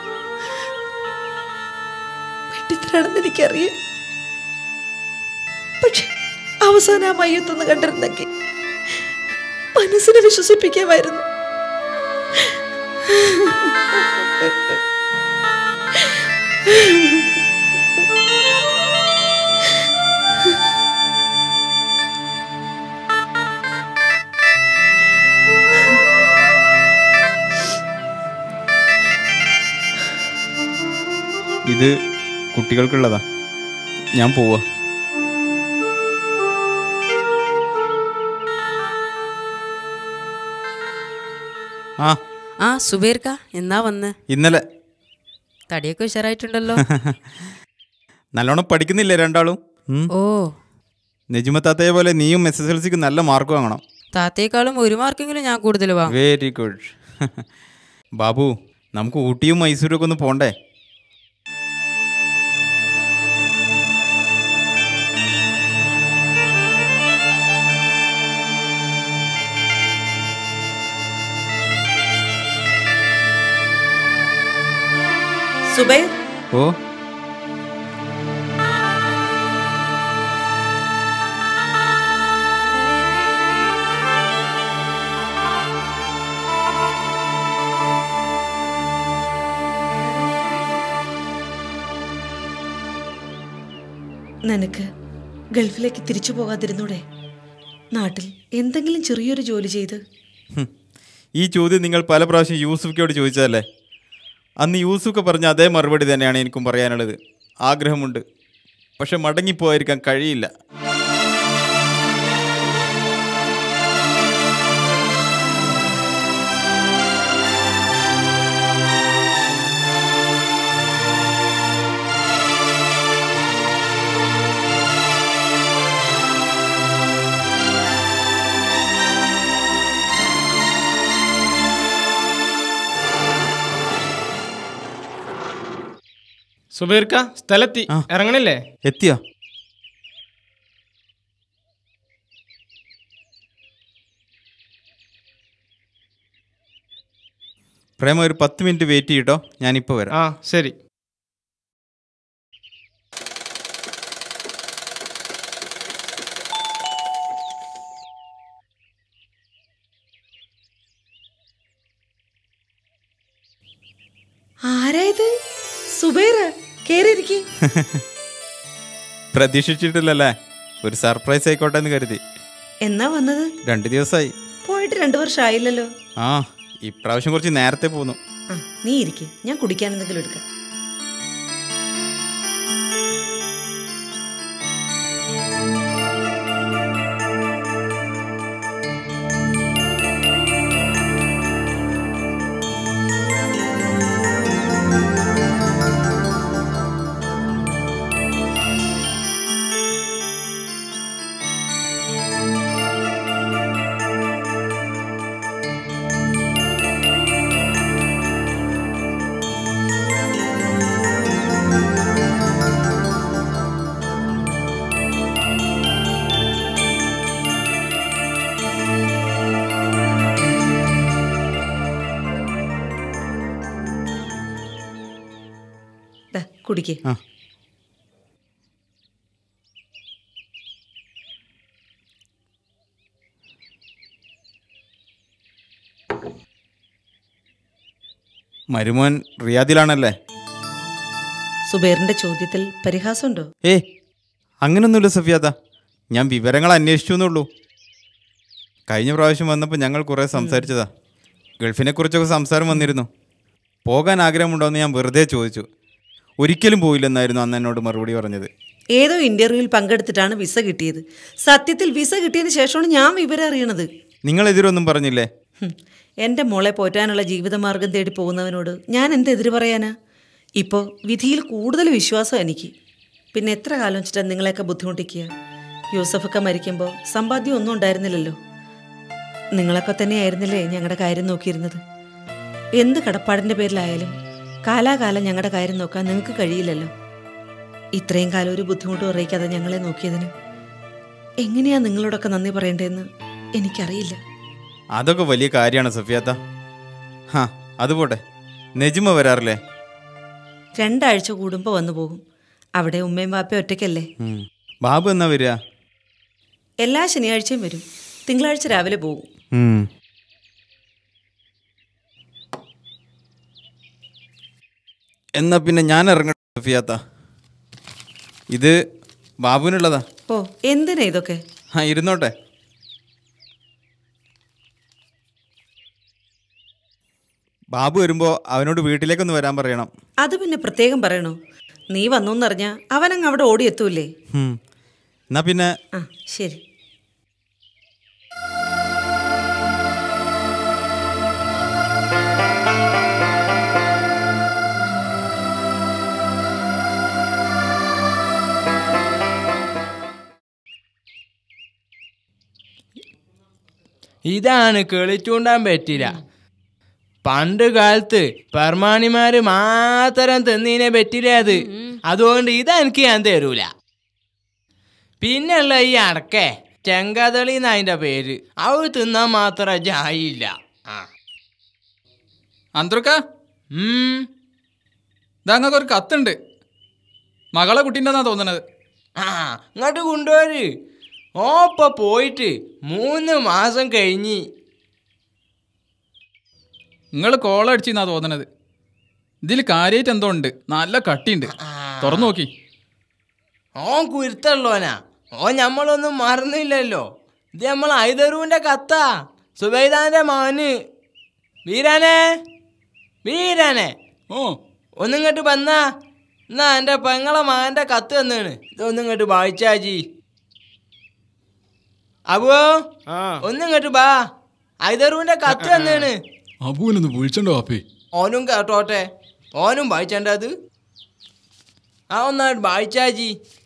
വെട്ടിത്തരാണെന്ന് എനിക്കറിയാം പക്ഷെ അവസാനം ആ മയ്യത്തൊന്ന് കണ്ടിരുന്നെങ്കിൽ മനസ്സിനെ വിശ്വസിപ്പിക്കാമായിരുന്നു ഇത് കുട്ടികൾക്കുള്ളതാ ഞാൻ പോവാ ആ ആ സുബൈർക്ക എന്നാ വന്ന് ഇന്നലെ തടിയൊക്കെ ഉഷാറായിട്ടുണ്ടല്ലോ നല്ലോണം പഠിക്കുന്നില്ലേ രണ്ടാളും ഉം. ഓ നെജുമ താത്തയെ പോലെ നീയും എസ് എസ് എൽ സിക്ക് നല്ല മാർക്ക് വാങ്ങണം താത്തേക്കാളും ഒരു മാർക്കെങ്കിലും ഞാൻ കൂടുതൽ വാങ്ങും വെരി ഗുഡ് ബാബു നമുക്ക് ഊട്ടിയും മൈസൂരും ഒക്കെ ഒന്ന് പോണ്ടേ സുബൈർ ഓ നിനക്ക് ഗൾഫിലേക്ക് തിരിച്ചു പോകാതിരുന്നൂടെ നാട്ടിൽ എന്തെങ്കിലും ചെറിയൊരു ജോലി ചെയ്ത് ഈ ചോദ്യം നിങ്ങൾ പല പ്രാവശ്യം യൂസുഫിക്കോട് ചോദിച്ചതല്ലേ അന്ന് യൂസുഫ് പറഞ്ഞ അതേ മറുപടി തന്നെയാണ് എനിക്കും പറയാനുള്ളത് ആഗ്രഹമുണ്ട് പക്ഷെ മടങ്ങിപ്പോയിരിക്കാൻ കഴിയില്ല സുബീർക്ക സ്ഥലത്തി ഇറങ്ങണില്ലേ എത്തിയോ പ്രേമ ഒരു പത്ത് മിനിറ്റ് വെയിറ്റ് ചെയ്യട്ടോ ഞാനിപ്പോൾ വരാം ആ ശരി ആരായത് സുബൈറ കേറിയിരിക്കി പ്രതീക്ഷിച്ചിട്ടില്ലല്ലേ ഒരു സർപ്രൈസ് ആയിക്കോട്ടെ എന്ന് കരുതി എന്നാ വന്നത് രണ്ട് ദിവസമായി പോയിട്ട് രണ്ടു വർഷം ആയില്ലല്ലോ ആ ഇപ്രാവശ്യം കുറച്ച് നേരത്തെ പോന്നു ആ നീ ഇരിക്കെ ഞാൻ കുടിക്കാൻ എന്തെങ്കിലും എടുക്കാം ദാ, കുടിക്ക് ആ മരുമോൻ റിയാദിലാണല്ലേ സുബൈറിന്റെ ചോദ്യത്തിൽ പരിഹാസമുണ്ടോ ഏ അങ്ങനൊന്നുമില്ല സഫിയാത്ത ഞാൻ വിവരങ്ങൾ അന്വേഷിച്ചു എന്നുള്ളൂ കഴിഞ്ഞ പ്രാവശ്യം വന്നപ്പോൾ ഞങ്ങൾ കുറേ സംസാരിച്ചതാ ഗൾഫിനെ കുറിച്ചൊക്കെ സംസാരം വന്നിരുന്നു പോകാൻ ആഗ്രഹമുണ്ടോ എന്ന് ഞാൻ വെറുതെ ചോദിച്ചു ഒരിക്കലും പോയില്ലെന്നായിരുന്നു അന്ന് എന്നോട് മറുപടി പറഞ്ഞത് ഏതോ ഇന്റർവ്യൂവിൽ പങ്കെടുത്തിട്ടാണ് വിസ കിട്ടിയത് സത്യത്തിൽ വിസ കിട്ടിയതിന് ശേഷമാണ് ഞാൻ വിവരം അറിയണത് നിങ്ങൾ എതിരൊന്നും പറഞ്ഞില്ലേ ഹും, എൻ്റെ മോളെ പോറ്റാനുള്ള ജീവിതമാർഗം തേടി പോകുന്നവനോട് ഞാൻ എന്തെതിര് പറയാനാ ഇപ്പോൾ വിധിയിൽ കൂടുതൽ വിശ്വാസം എനിക്ക് പിന്നെ എത്ര കാലം വെച്ചിട്ടാണ് നിങ്ങളെയൊക്കെ ബുദ്ധിമുട്ടിക്കുക യൂസഫൊക്കെ മരിക്കുമ്പോൾ സമ്പാദ്യം ഒന്നും ഉണ്ടായിരുന്നില്ലല്ലോ നിങ്ങളൊക്കെ തന്നെയായിരുന്നില്ലേ ഞങ്ങളുടെ കാര്യം നോക്കിയിരുന്നത് എന്ത് കടപ്പാടിൻ്റെ പേരിലായാലും കാലാകാലം ഞങ്ങളുടെ കാര്യം നോക്കാൻ നിങ്ങൾക്ക് കഴിയില്ലല്ലോ ഇത്രയും കാലം ഒരു ബുദ്ധിമുട്ടും അറിയിക്കാതെ ഞങ്ങളെ നോക്കിയതിന് എങ്ങനെയാ നിങ്ങളോടൊക്കെ നന്ദി പറയേണ്ടതെന്ന് എനിക്കറിയില്ല അതൊക്കെ വലിയ കാര്യമാണ് സഫിയാത്ത ഹാ അതുപോട്ടെ നെജിമ വരാറില്ലേ രണ്ടാഴ്ച കൂടുമ്പോൾ വന്നു പോകും അവിടെ ഉമ്മയും വാപ്പയും ഒറ്റയ്ക്കല്ലേ ഉം. ബാബു എന്നാ വരിക എല്ലാ ശനിയാഴ്ചയും വരും തിങ്കളാഴ്ച രാവിലെ പോകും ഉം. എന്നാ പിന്നെ ഞാൻ ഇറങ്ങട്ടെ സഫിയാത്ത ഇത് ബാബുവിനുള്ളതാ ഓ എന്തിനാ ഇതൊക്കെ ആ ഇരുന്നോട്ടെ ബാബു വരുമ്പോൾ അവനോട് വീട്ടിലേക്കൊന്ന് വരാൻ പറയണം അത് പിന്നെ പ്രത്യേകം പറയണോ നീ വന്നു എന്നറിഞ്ഞാ അവനങ്ങ് അവിടെ ഓടിയെത്തൂലേ ഉം. എന്നാ പിന്നെ ആ ശരി ഇതാണ് കിളിച്ചൂണ്ടാൻ പറ്റില്ല പണ്ട് കാലത്ത് പെർമാണിമാര് മാത്രം തിന്നീനെ പറ്റില്ല അത് അതുകൊണ്ട് ഇതെനിക്ക് ഞാൻ തരൂല പിന്നെയുള്ള ഈ അടക്കേ ചെങ്കതളി എന്നതിന്റെ പേര് അവ തിന്നാൻ മാത്രം ജായില്ല ആ അന്തർക്ക ഇതങ്ങൾക്ക് ഒരു കത്തുണ്ട് മകളെ കുട്ടീൻ്റെന്നാ തോന്നണത് ആ ഇങ്ങോട്ട് കൊണ്ടുവര് ഓപ്പ പോയിട്ട് മൂന്ന് മാസം കഴിഞ്ഞ് നിങ്ങൾ കോളടിച്ചെന്നാ തോന്നണത് ഇതിൽ കാര്യമായിട്ട് എന്തോ ഉണ്ട് നല്ല കട്ടിയുണ്ട് തുറന്നു നോക്കി ഓൻ കുരുത്തുള്ളോനാ ഓൻ നമ്മളൊന്നും മറന്നില്ലല്ലോ ഇത് നമ്മൾ ഐതറുവിന്റെ കത്താ സുബൈദാന്റെ മോന് വീരാനെ വീരാനെ ഓ ഒന്നിങ്ങോട്ട് വന്നാ എന്നാ എൻ്റെ പെങ്ങളെ മകൻ്റെ കത്ത് തന്നാണ് ഇതൊന്നിങ്ങോട്ട് വായിച്ചാജി അബോ ഒന്നിങ്ങോട്ട് ബാ ഐതറുവിന്റെ കത്ത് തന്നാണ് അബുവിനൊന്ന് വിളിച്ചണ്ടോ ആപ്പി ഓനും കേട്ടോട്ടെ ഓനും വായിച്ചണ്ട അത് ആ ഒന്നായിട്ട് വായിച്ചാജി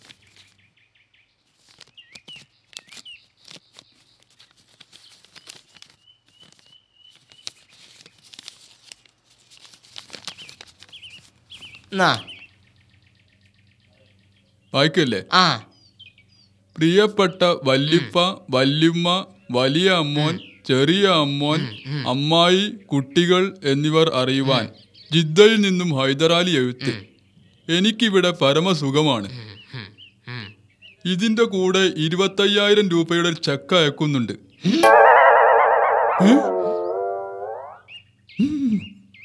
എന്നാ വായിക്കല്ലേ ആ പ്രിയപ്പെട്ട വല്യപ്പ വല്യമ്മ വലിയ അമ്മോൻ ചെറിയ അമ്മോൻ അമ്മായി കുട്ടികൾ എന്നിവർ അറിയുവാൻ ജിദ്ദയിൽ നിന്നും ഹൈദരാലി എഴുത്ത് എനിക്കിവിടെ പരമസുഖമാണ് ഇതിന്റെ കൂടെ ഇരുപത്തയ്യായിരം രൂപയുടെ ചെക്ക് അയക്കുന്നുണ്ട് ഉം? ഉം.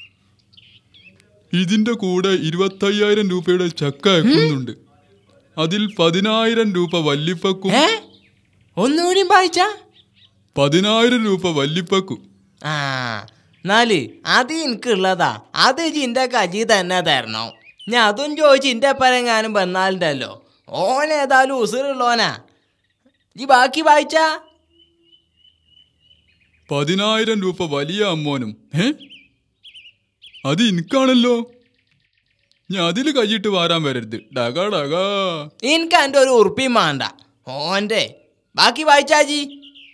ഇതിന്റെ കൂടെ ഇരുപത്തയ്യായിരം രൂപയുടെ ചെക്ക് അയക്കുന്നുണ്ട് അതിൽ പതിനായിരം രൂപ വല്ലിപ്പക്കും ഒന്നുകൂടി വായിച്ചാ പതിനായിരം രൂപ വല്ലിപ്പക്കും ആ എന്നാല് അത് എനിക്കുള്ളതാ അത് ഇന്റെ കജി തന്നെ തരണോ ഞാൻ അതും ചോദിച്ച് ഇന്റെ പരങ്ങാനും വന്നാലുണ്ടല്ലോ ഓൻ ഏതായാലും ഉസുറുള്ളോനാ ഈ ബാക്കി വായിച്ചാ പതിനായിരം രൂപ വലിയ അമ്മോനും ഏ അത് എനിക്കാണല്ലോ ഞാൻ അതിൽ കൈയിട്ട് വാരാൻ വരരുത് ഡകാ ഡകാ എനിക്ക് എൻ്റെ ഒരു ഉറുപ്പിയും വേണ്ട ഓൻ്റെ ബാക്കി വായിച്ചാജി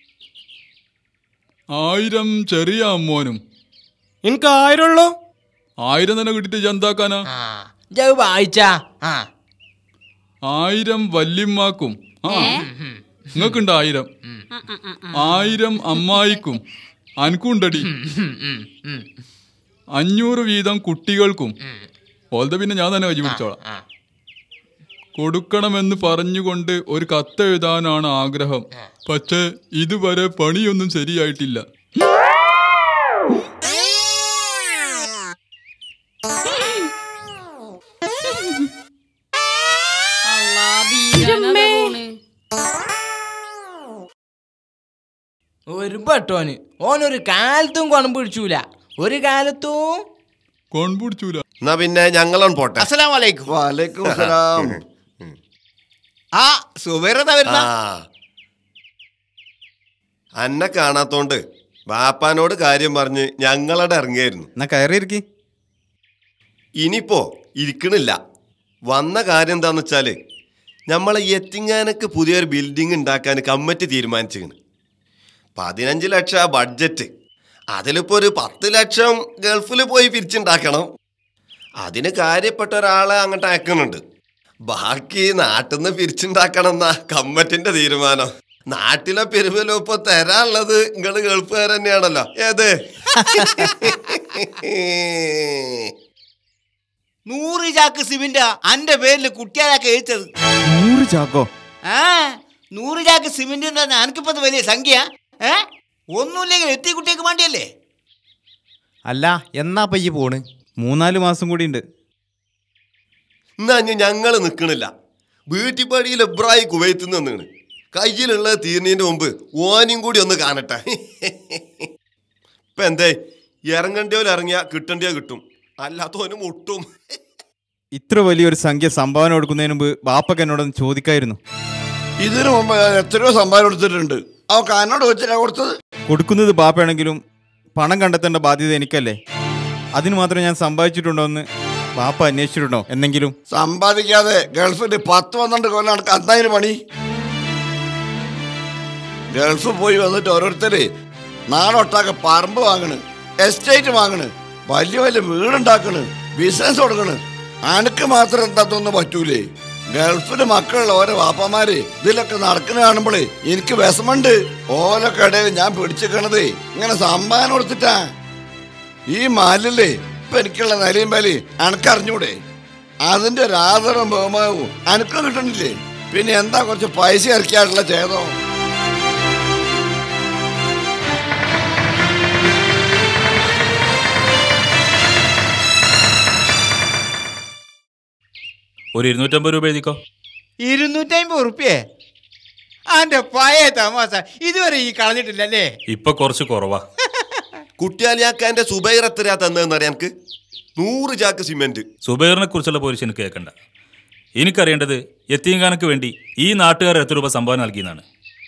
ആയിരം ചെറിയ അമ്മോനും എനിക്ക് ആയിരം ഉള്ളൂ ആയിരം തന്നെ കിട്ടിട്ട് ചന്താക്കാനാ ജവ് വായിച്ചാ ആ ആയിരം വല്യമ്മാക്കും ആ നിങ്ങൾക്കുണ്ട് ആയിരം ആയിരം അമ്മായിക്കും അനക്കുണ്ടടി അഞ്ഞൂറ് വീതം കുട്ടികൾക്കും ഓൾത പിന്നെ ഞാൻ തന്നെ കൈ പിടിച്ചോളാം കൊടുക്കണമെന്ന് പറഞ്ഞുകൊണ്ട് ഒരു കത്തെഴുതാനാണ് ആഗ്രഹം പക്ഷേ ഇതുവരെ പണിയൊന്നും ശരിയായിട്ടില്ല ഒരു പെട്ടോന് ഓനൊരു കാലത്തും കൊണം പിടിച്ചൂല ഒരു കാലത്തും കൊൺപിടിച്ചൂല എന്നാ പിന്നെ ഞങ്ങളും പോട്ടെ അസ്സലാം വലൈക്കും വലൈക്കും സലാം ആ സുബൈറതാ വരുന്ന ആ. അന്നെ കാണാത്തോണ്ട് വാപ്പാനോട് കാര്യം പറഞ്ഞ് ഞങ്ങളടെ ഇറങ്ങിയായിരുന്നു എന്നാ കയറിയിരിക്കി ഇനിയിപ്പോ ഇരിക്കണില്ല വന്ന കാര്യം എന്താന്ന് വെച്ചാല് നമ്മളെ എത്തിങ്ങാനക്ക് പുതിയൊരു ബിൽഡിംഗ് ഉണ്ടാക്കാൻ കമ്മിറ്റി തീരുമാനിച്ചിരുന്നു പതിനഞ്ച് ലക്ഷം ബഡ്ജറ്റ് അതിലിപ്പോ ഒരു പത്ത് ലക്ഷം ഗൾഫിൽ പോയി പിരിച്ചുണ്ടാക്കണം അതിന് കാര്യപ്പെട്ട ഒരാളെ അങ്ങോട്ട് അയക്കുന്നുണ്ട് ബാക്കി നാട്ടിൽ നിന്ന് പിരിച്ചുണ്ടാക്കണം എന്നാ കമ്മറ്റിന്റെ തീരുമാനം നാട്ടിലെ പെരുമലും ഇപ്പൊ തരാനുള്ളത് നിങ്ങള് ഗൾഫുകാർ തന്നെയാണല്ലോ ഏത് നൂറ് ചാക്ക് സിമെന്റ് അന്റെ പേരിൽ കുട്ടിയാലൊക്കെ എഴുത്തത് നൂറ് ചാക്കോ ആ നൂറ് ചാക്ക് സിമെന്റ് എന്ന് പറഞ്ഞാൽ എനിക്കിപ്പത് വലിയ സംഖ്യ ഏ ഒന്നുമില്ലെങ്കിൽ എത്തി കുട്ടിയൊക്കെ വേണ്ടിയല്ലേ അല്ല എന്നാ പയ്യ പോണ് മൂന്നാല് മാസം കൂടി ഉണ്ട് എന്നാ ഇനി ഞങ്ങള് നിക്കണില്ല വീട്ടിപ്പടിയിൽ എബ്രായി കുവൈത്ത് നിന്നാണ് കയ്യിലുള്ളത് തീർന്നതിന്റെ മുമ്പ് ഓനും കൂടി ഒന്ന് കാണട്ടെ ഇപ്പൊ എന്തേ ഇറങ്ങണ്ടിയോ ഇറങ്ങിയാ കിട്ടണ്ടിയോ കിട്ടും അല്ലാത്തോനും ഒട്ടും ഇത്ര വലിയൊരു സംഖ്യ സംഭാവന കൊടുക്കുന്നതിന് മുമ്പ് ബാപ്പക്ക് എന്നോടൊന്ന് ചോദിക്കായിരുന്നു ഇതിനു മുമ്പ് ഞാൻ എത്രയോ സംഭാവന കൊടുത്തിട്ടുണ്ട് അവർക്ക് എന്നോട് വെച്ചിട്ടാ കൊടുത്തത് കൊടുക്കുന്നത് ബാപ്പയാണെങ്കിലും പണം കണ്ടെത്തേണ്ട ബാധ്യത എനിക്കല്ലേ അതിന് മാത്രം ഞാൻ സമ്പാദിച്ചിട്ടുണ്ടോ എന്ന് ബാപ്പ അന്വേഷിച്ചിട്ടുണ്ടോ എന്നെങ്കിലും സമ്പാദിക്കാതെ ഗൾഫിൽ പത്ത് പന്ത്രണ്ട് കൊല്ലം നടക്കുക അന്നതിന് പണി ഗൾഫ് പോയി വന്നിട്ട് ഓരോരുത്തര് നാടൊട്ടാക്കെ പറമ്പ് വാങ്ങണ് എസ്റ്റേറ്റ് വാങ്ങണ് വലിയ വലിയ വീടുണ്ടാക്കണ് ബിസിനസ് കൊടുക്കണ് അനക്ക് മാത്രം എന്താത്തൊന്നും പറ്റൂലേ ഗൾഫില് മക്കളുള്ള ഓരോ വാപ്പമാര് ഇതിലൊക്കെ നടക്കുന്ന കാണുമ്പോഴേ എനിക്ക് വിഷമുണ്ട് ഓലൊക്കെ ഇടയിൽ ഞാൻ പിടിച്ചിക്കണതേ ഇങ്ങനെ സമ്മാനം കൊടുത്തിട്ടാ ഈ മാലില്ലേ ഇപ്പൊ എനിക്കുള്ള നിലയും വേലി അനക്കറിഞ്ഞൂടെ അതിന്റെ ഒരു ആദരവും ബഹുമാനവും അനക്കും കിട്ടണില്ലേ പിന്നെ എന്താ കുറച്ച് പൈസ ഇറക്കിയായിട്ടുള്ള ചേതോ ഒരു ഇരുന്നൂറ്റമ്പത് രൂപ എഴുതിക്കോ ഇരുന്നൂറ്റമ്പത് ഉറുപ്പ്യേ അന്റെ പഴയ തമാസ ഇതുവരെ ഈ കളഞ്ഞിട്ടില്ലല്ലേ ഇപ്പൊ കുറച്ച് കുറവാ കുട്ടിയാലിയാക്കാന്റെ സുബൈർ എത്രയാ തന്നതെന്നറിയാം എനിക്ക് നൂറ് ചാക്ക് സിമെന്റ് സുബൈറിനെ കുറിച്ചുള്ള പോലീസ് എനിക്ക് കേൾക്കണ്ട എനിക്കറിയേണ്ടത് എത്തിയങ്കാനക്ക് വേണ്ടി ഈ നാട്ടുകാർ എത്ര രൂപ സംഭാവന നൽകിയെന്നാണ്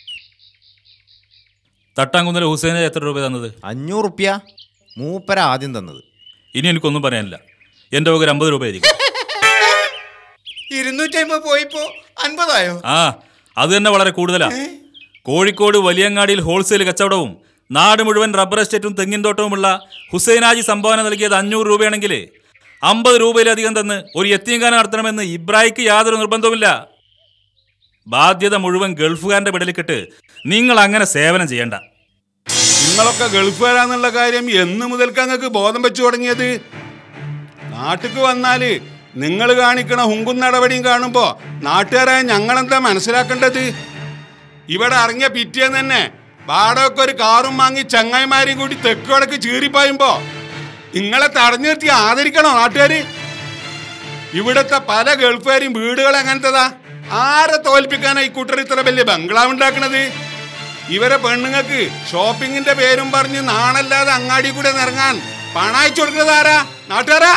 തട്ടാങ്കുന്നല ഹുസൈനെ എത്ര രൂപ തന്നത് അഞ്ഞൂറ് റുപ്യ മൂപ്പര ആദ്യം തന്നത് ഇനി എനിക്കൊന്നും പറയാനില്ല എൻ്റെ വക ഒരു അമ്പത് രൂപ ആയിരിക്കും ഇരുന്നൂറ്റമ്പത് പോയിപ്പോ അൻപതായോ ആ അത് തന്നെ വളരെ കൂടുതലാ കോഴിക്കോട് വലിയങ്ങാടിയിൽ ഹോൾസെയിൽ കച്ചവടവും നാട് മുഴുവൻ റബ്ബർ എസ്റ്റേറ്റും തെങ്ങിൻ തോട്ടവുമുള്ള ഹുസൈനാജി സംഭാവന നൽകിയത് അഞ്ഞൂറ് രൂപയാണെങ്കിൽ അമ്പത് രൂപയിലധികം തന്ന് ഒരു എത്തിയങ്കാനം നടത്തണമെന്ന് ഇബ്രാഹിക്ക് യാതൊരു നിർബന്ധവുമില്ല ബാധ്യത മുഴുവൻ ഗൾഫുകാരന്റെ പിടലിക്കിട്ട് നിങ്ങൾ അങ്ങനെ സേവനം ചെയ്യണ്ട നിങ്ങളൊക്കെ ഗൾഫുകാരാന്നുള്ള കാര്യം എന്ന് മുതൽക്ക് അങ്ങക്ക് ബോധം വെച്ചു തുടങ്ങിയത് നാട്ടിക്ക് വന്നാല് നിങ്ങൾ കാണിക്കണ ഹുങ്കും നടപടിയും കാണുമ്പോ നാട്ടുകാരായ ഞങ്ങളെന്താ മനസ്സിലാക്കേണ്ടത് ഇവിടെ ഇറങ്ങിയ പിറ്റേന്ന് തന്നെ വാടകയ്ക്ക് ഒരു കാറും വാങ്ങി ചങ്ങായിമാരെയും കൂടി തെക്ക് വടക്ക് ചീറിപ്പായുമ്പോ നിങ്ങളെ തടഞ്ഞു നിർത്തി ആദരിക്കണോ നാട്ടുകാര് ഇവിടുത്തെ പല ഗൾഫുകാരും വീടുകൾ എങ്ങനത്തതാ ആരെ തോൽപ്പിക്കാനാ ഈ കൂട്ടർ ഇത്ര വലിയ ബംഗ്ലാവ് ഉണ്ടാക്കണത് ഇവരെ പെണ്ണുങ്ങൾക്ക് ഷോപ്പിങ്ങിന്റെ പേരും പറഞ്ഞ് നാണല്ലാതെ അങ്ങാടി കൂടെ നിറങ്ങാൻ പണം അയച്ചു കൊടുക്കുന്നത് ആരാ നാട്ടുകാരാ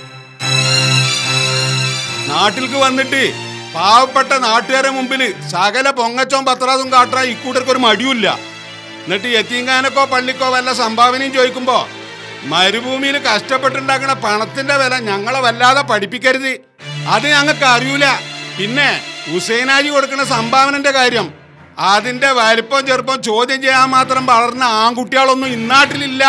നാട്ടിലേക്ക് വന്നിട്ട് പാവപ്പെട്ട നാട്ടുകാരെ മുമ്പിൽ സകല പൊങ്ങച്ചോം പത്രാതും കാട്ടാൻ ഇക്കൂട്ടർക്ക് ഒരു മടിയുമില്ല എന്നിട്ട് യത്തീങ്കാനക്കോ പള്ളിക്കോ വല്ല സംഭാവനയും ചോദിക്കുമ്പോ മരുഭൂമിയിൽ കഷ്ടപ്പെട്ടുണ്ടാക്കുന്ന പണത്തിന്റെ വില ഞങ്ങളെ വല്ലാതെ പഠിപ്പിക്കരുത് അത് ഞങ്ങൾക്ക് അറിയൂല പിന്നെ ഹുസൈനാജി കൊടുക്കുന്ന സംഭാവനന്റെ കാര്യം അതിന്റെ വലിപ്പം ചെറുപ്പം ചോദ്യം ചെയ്യാൻ മാത്രം വളർന്ന ആൺകുട്ടികളൊന്നും ഇന്നാട്ടിലില്ല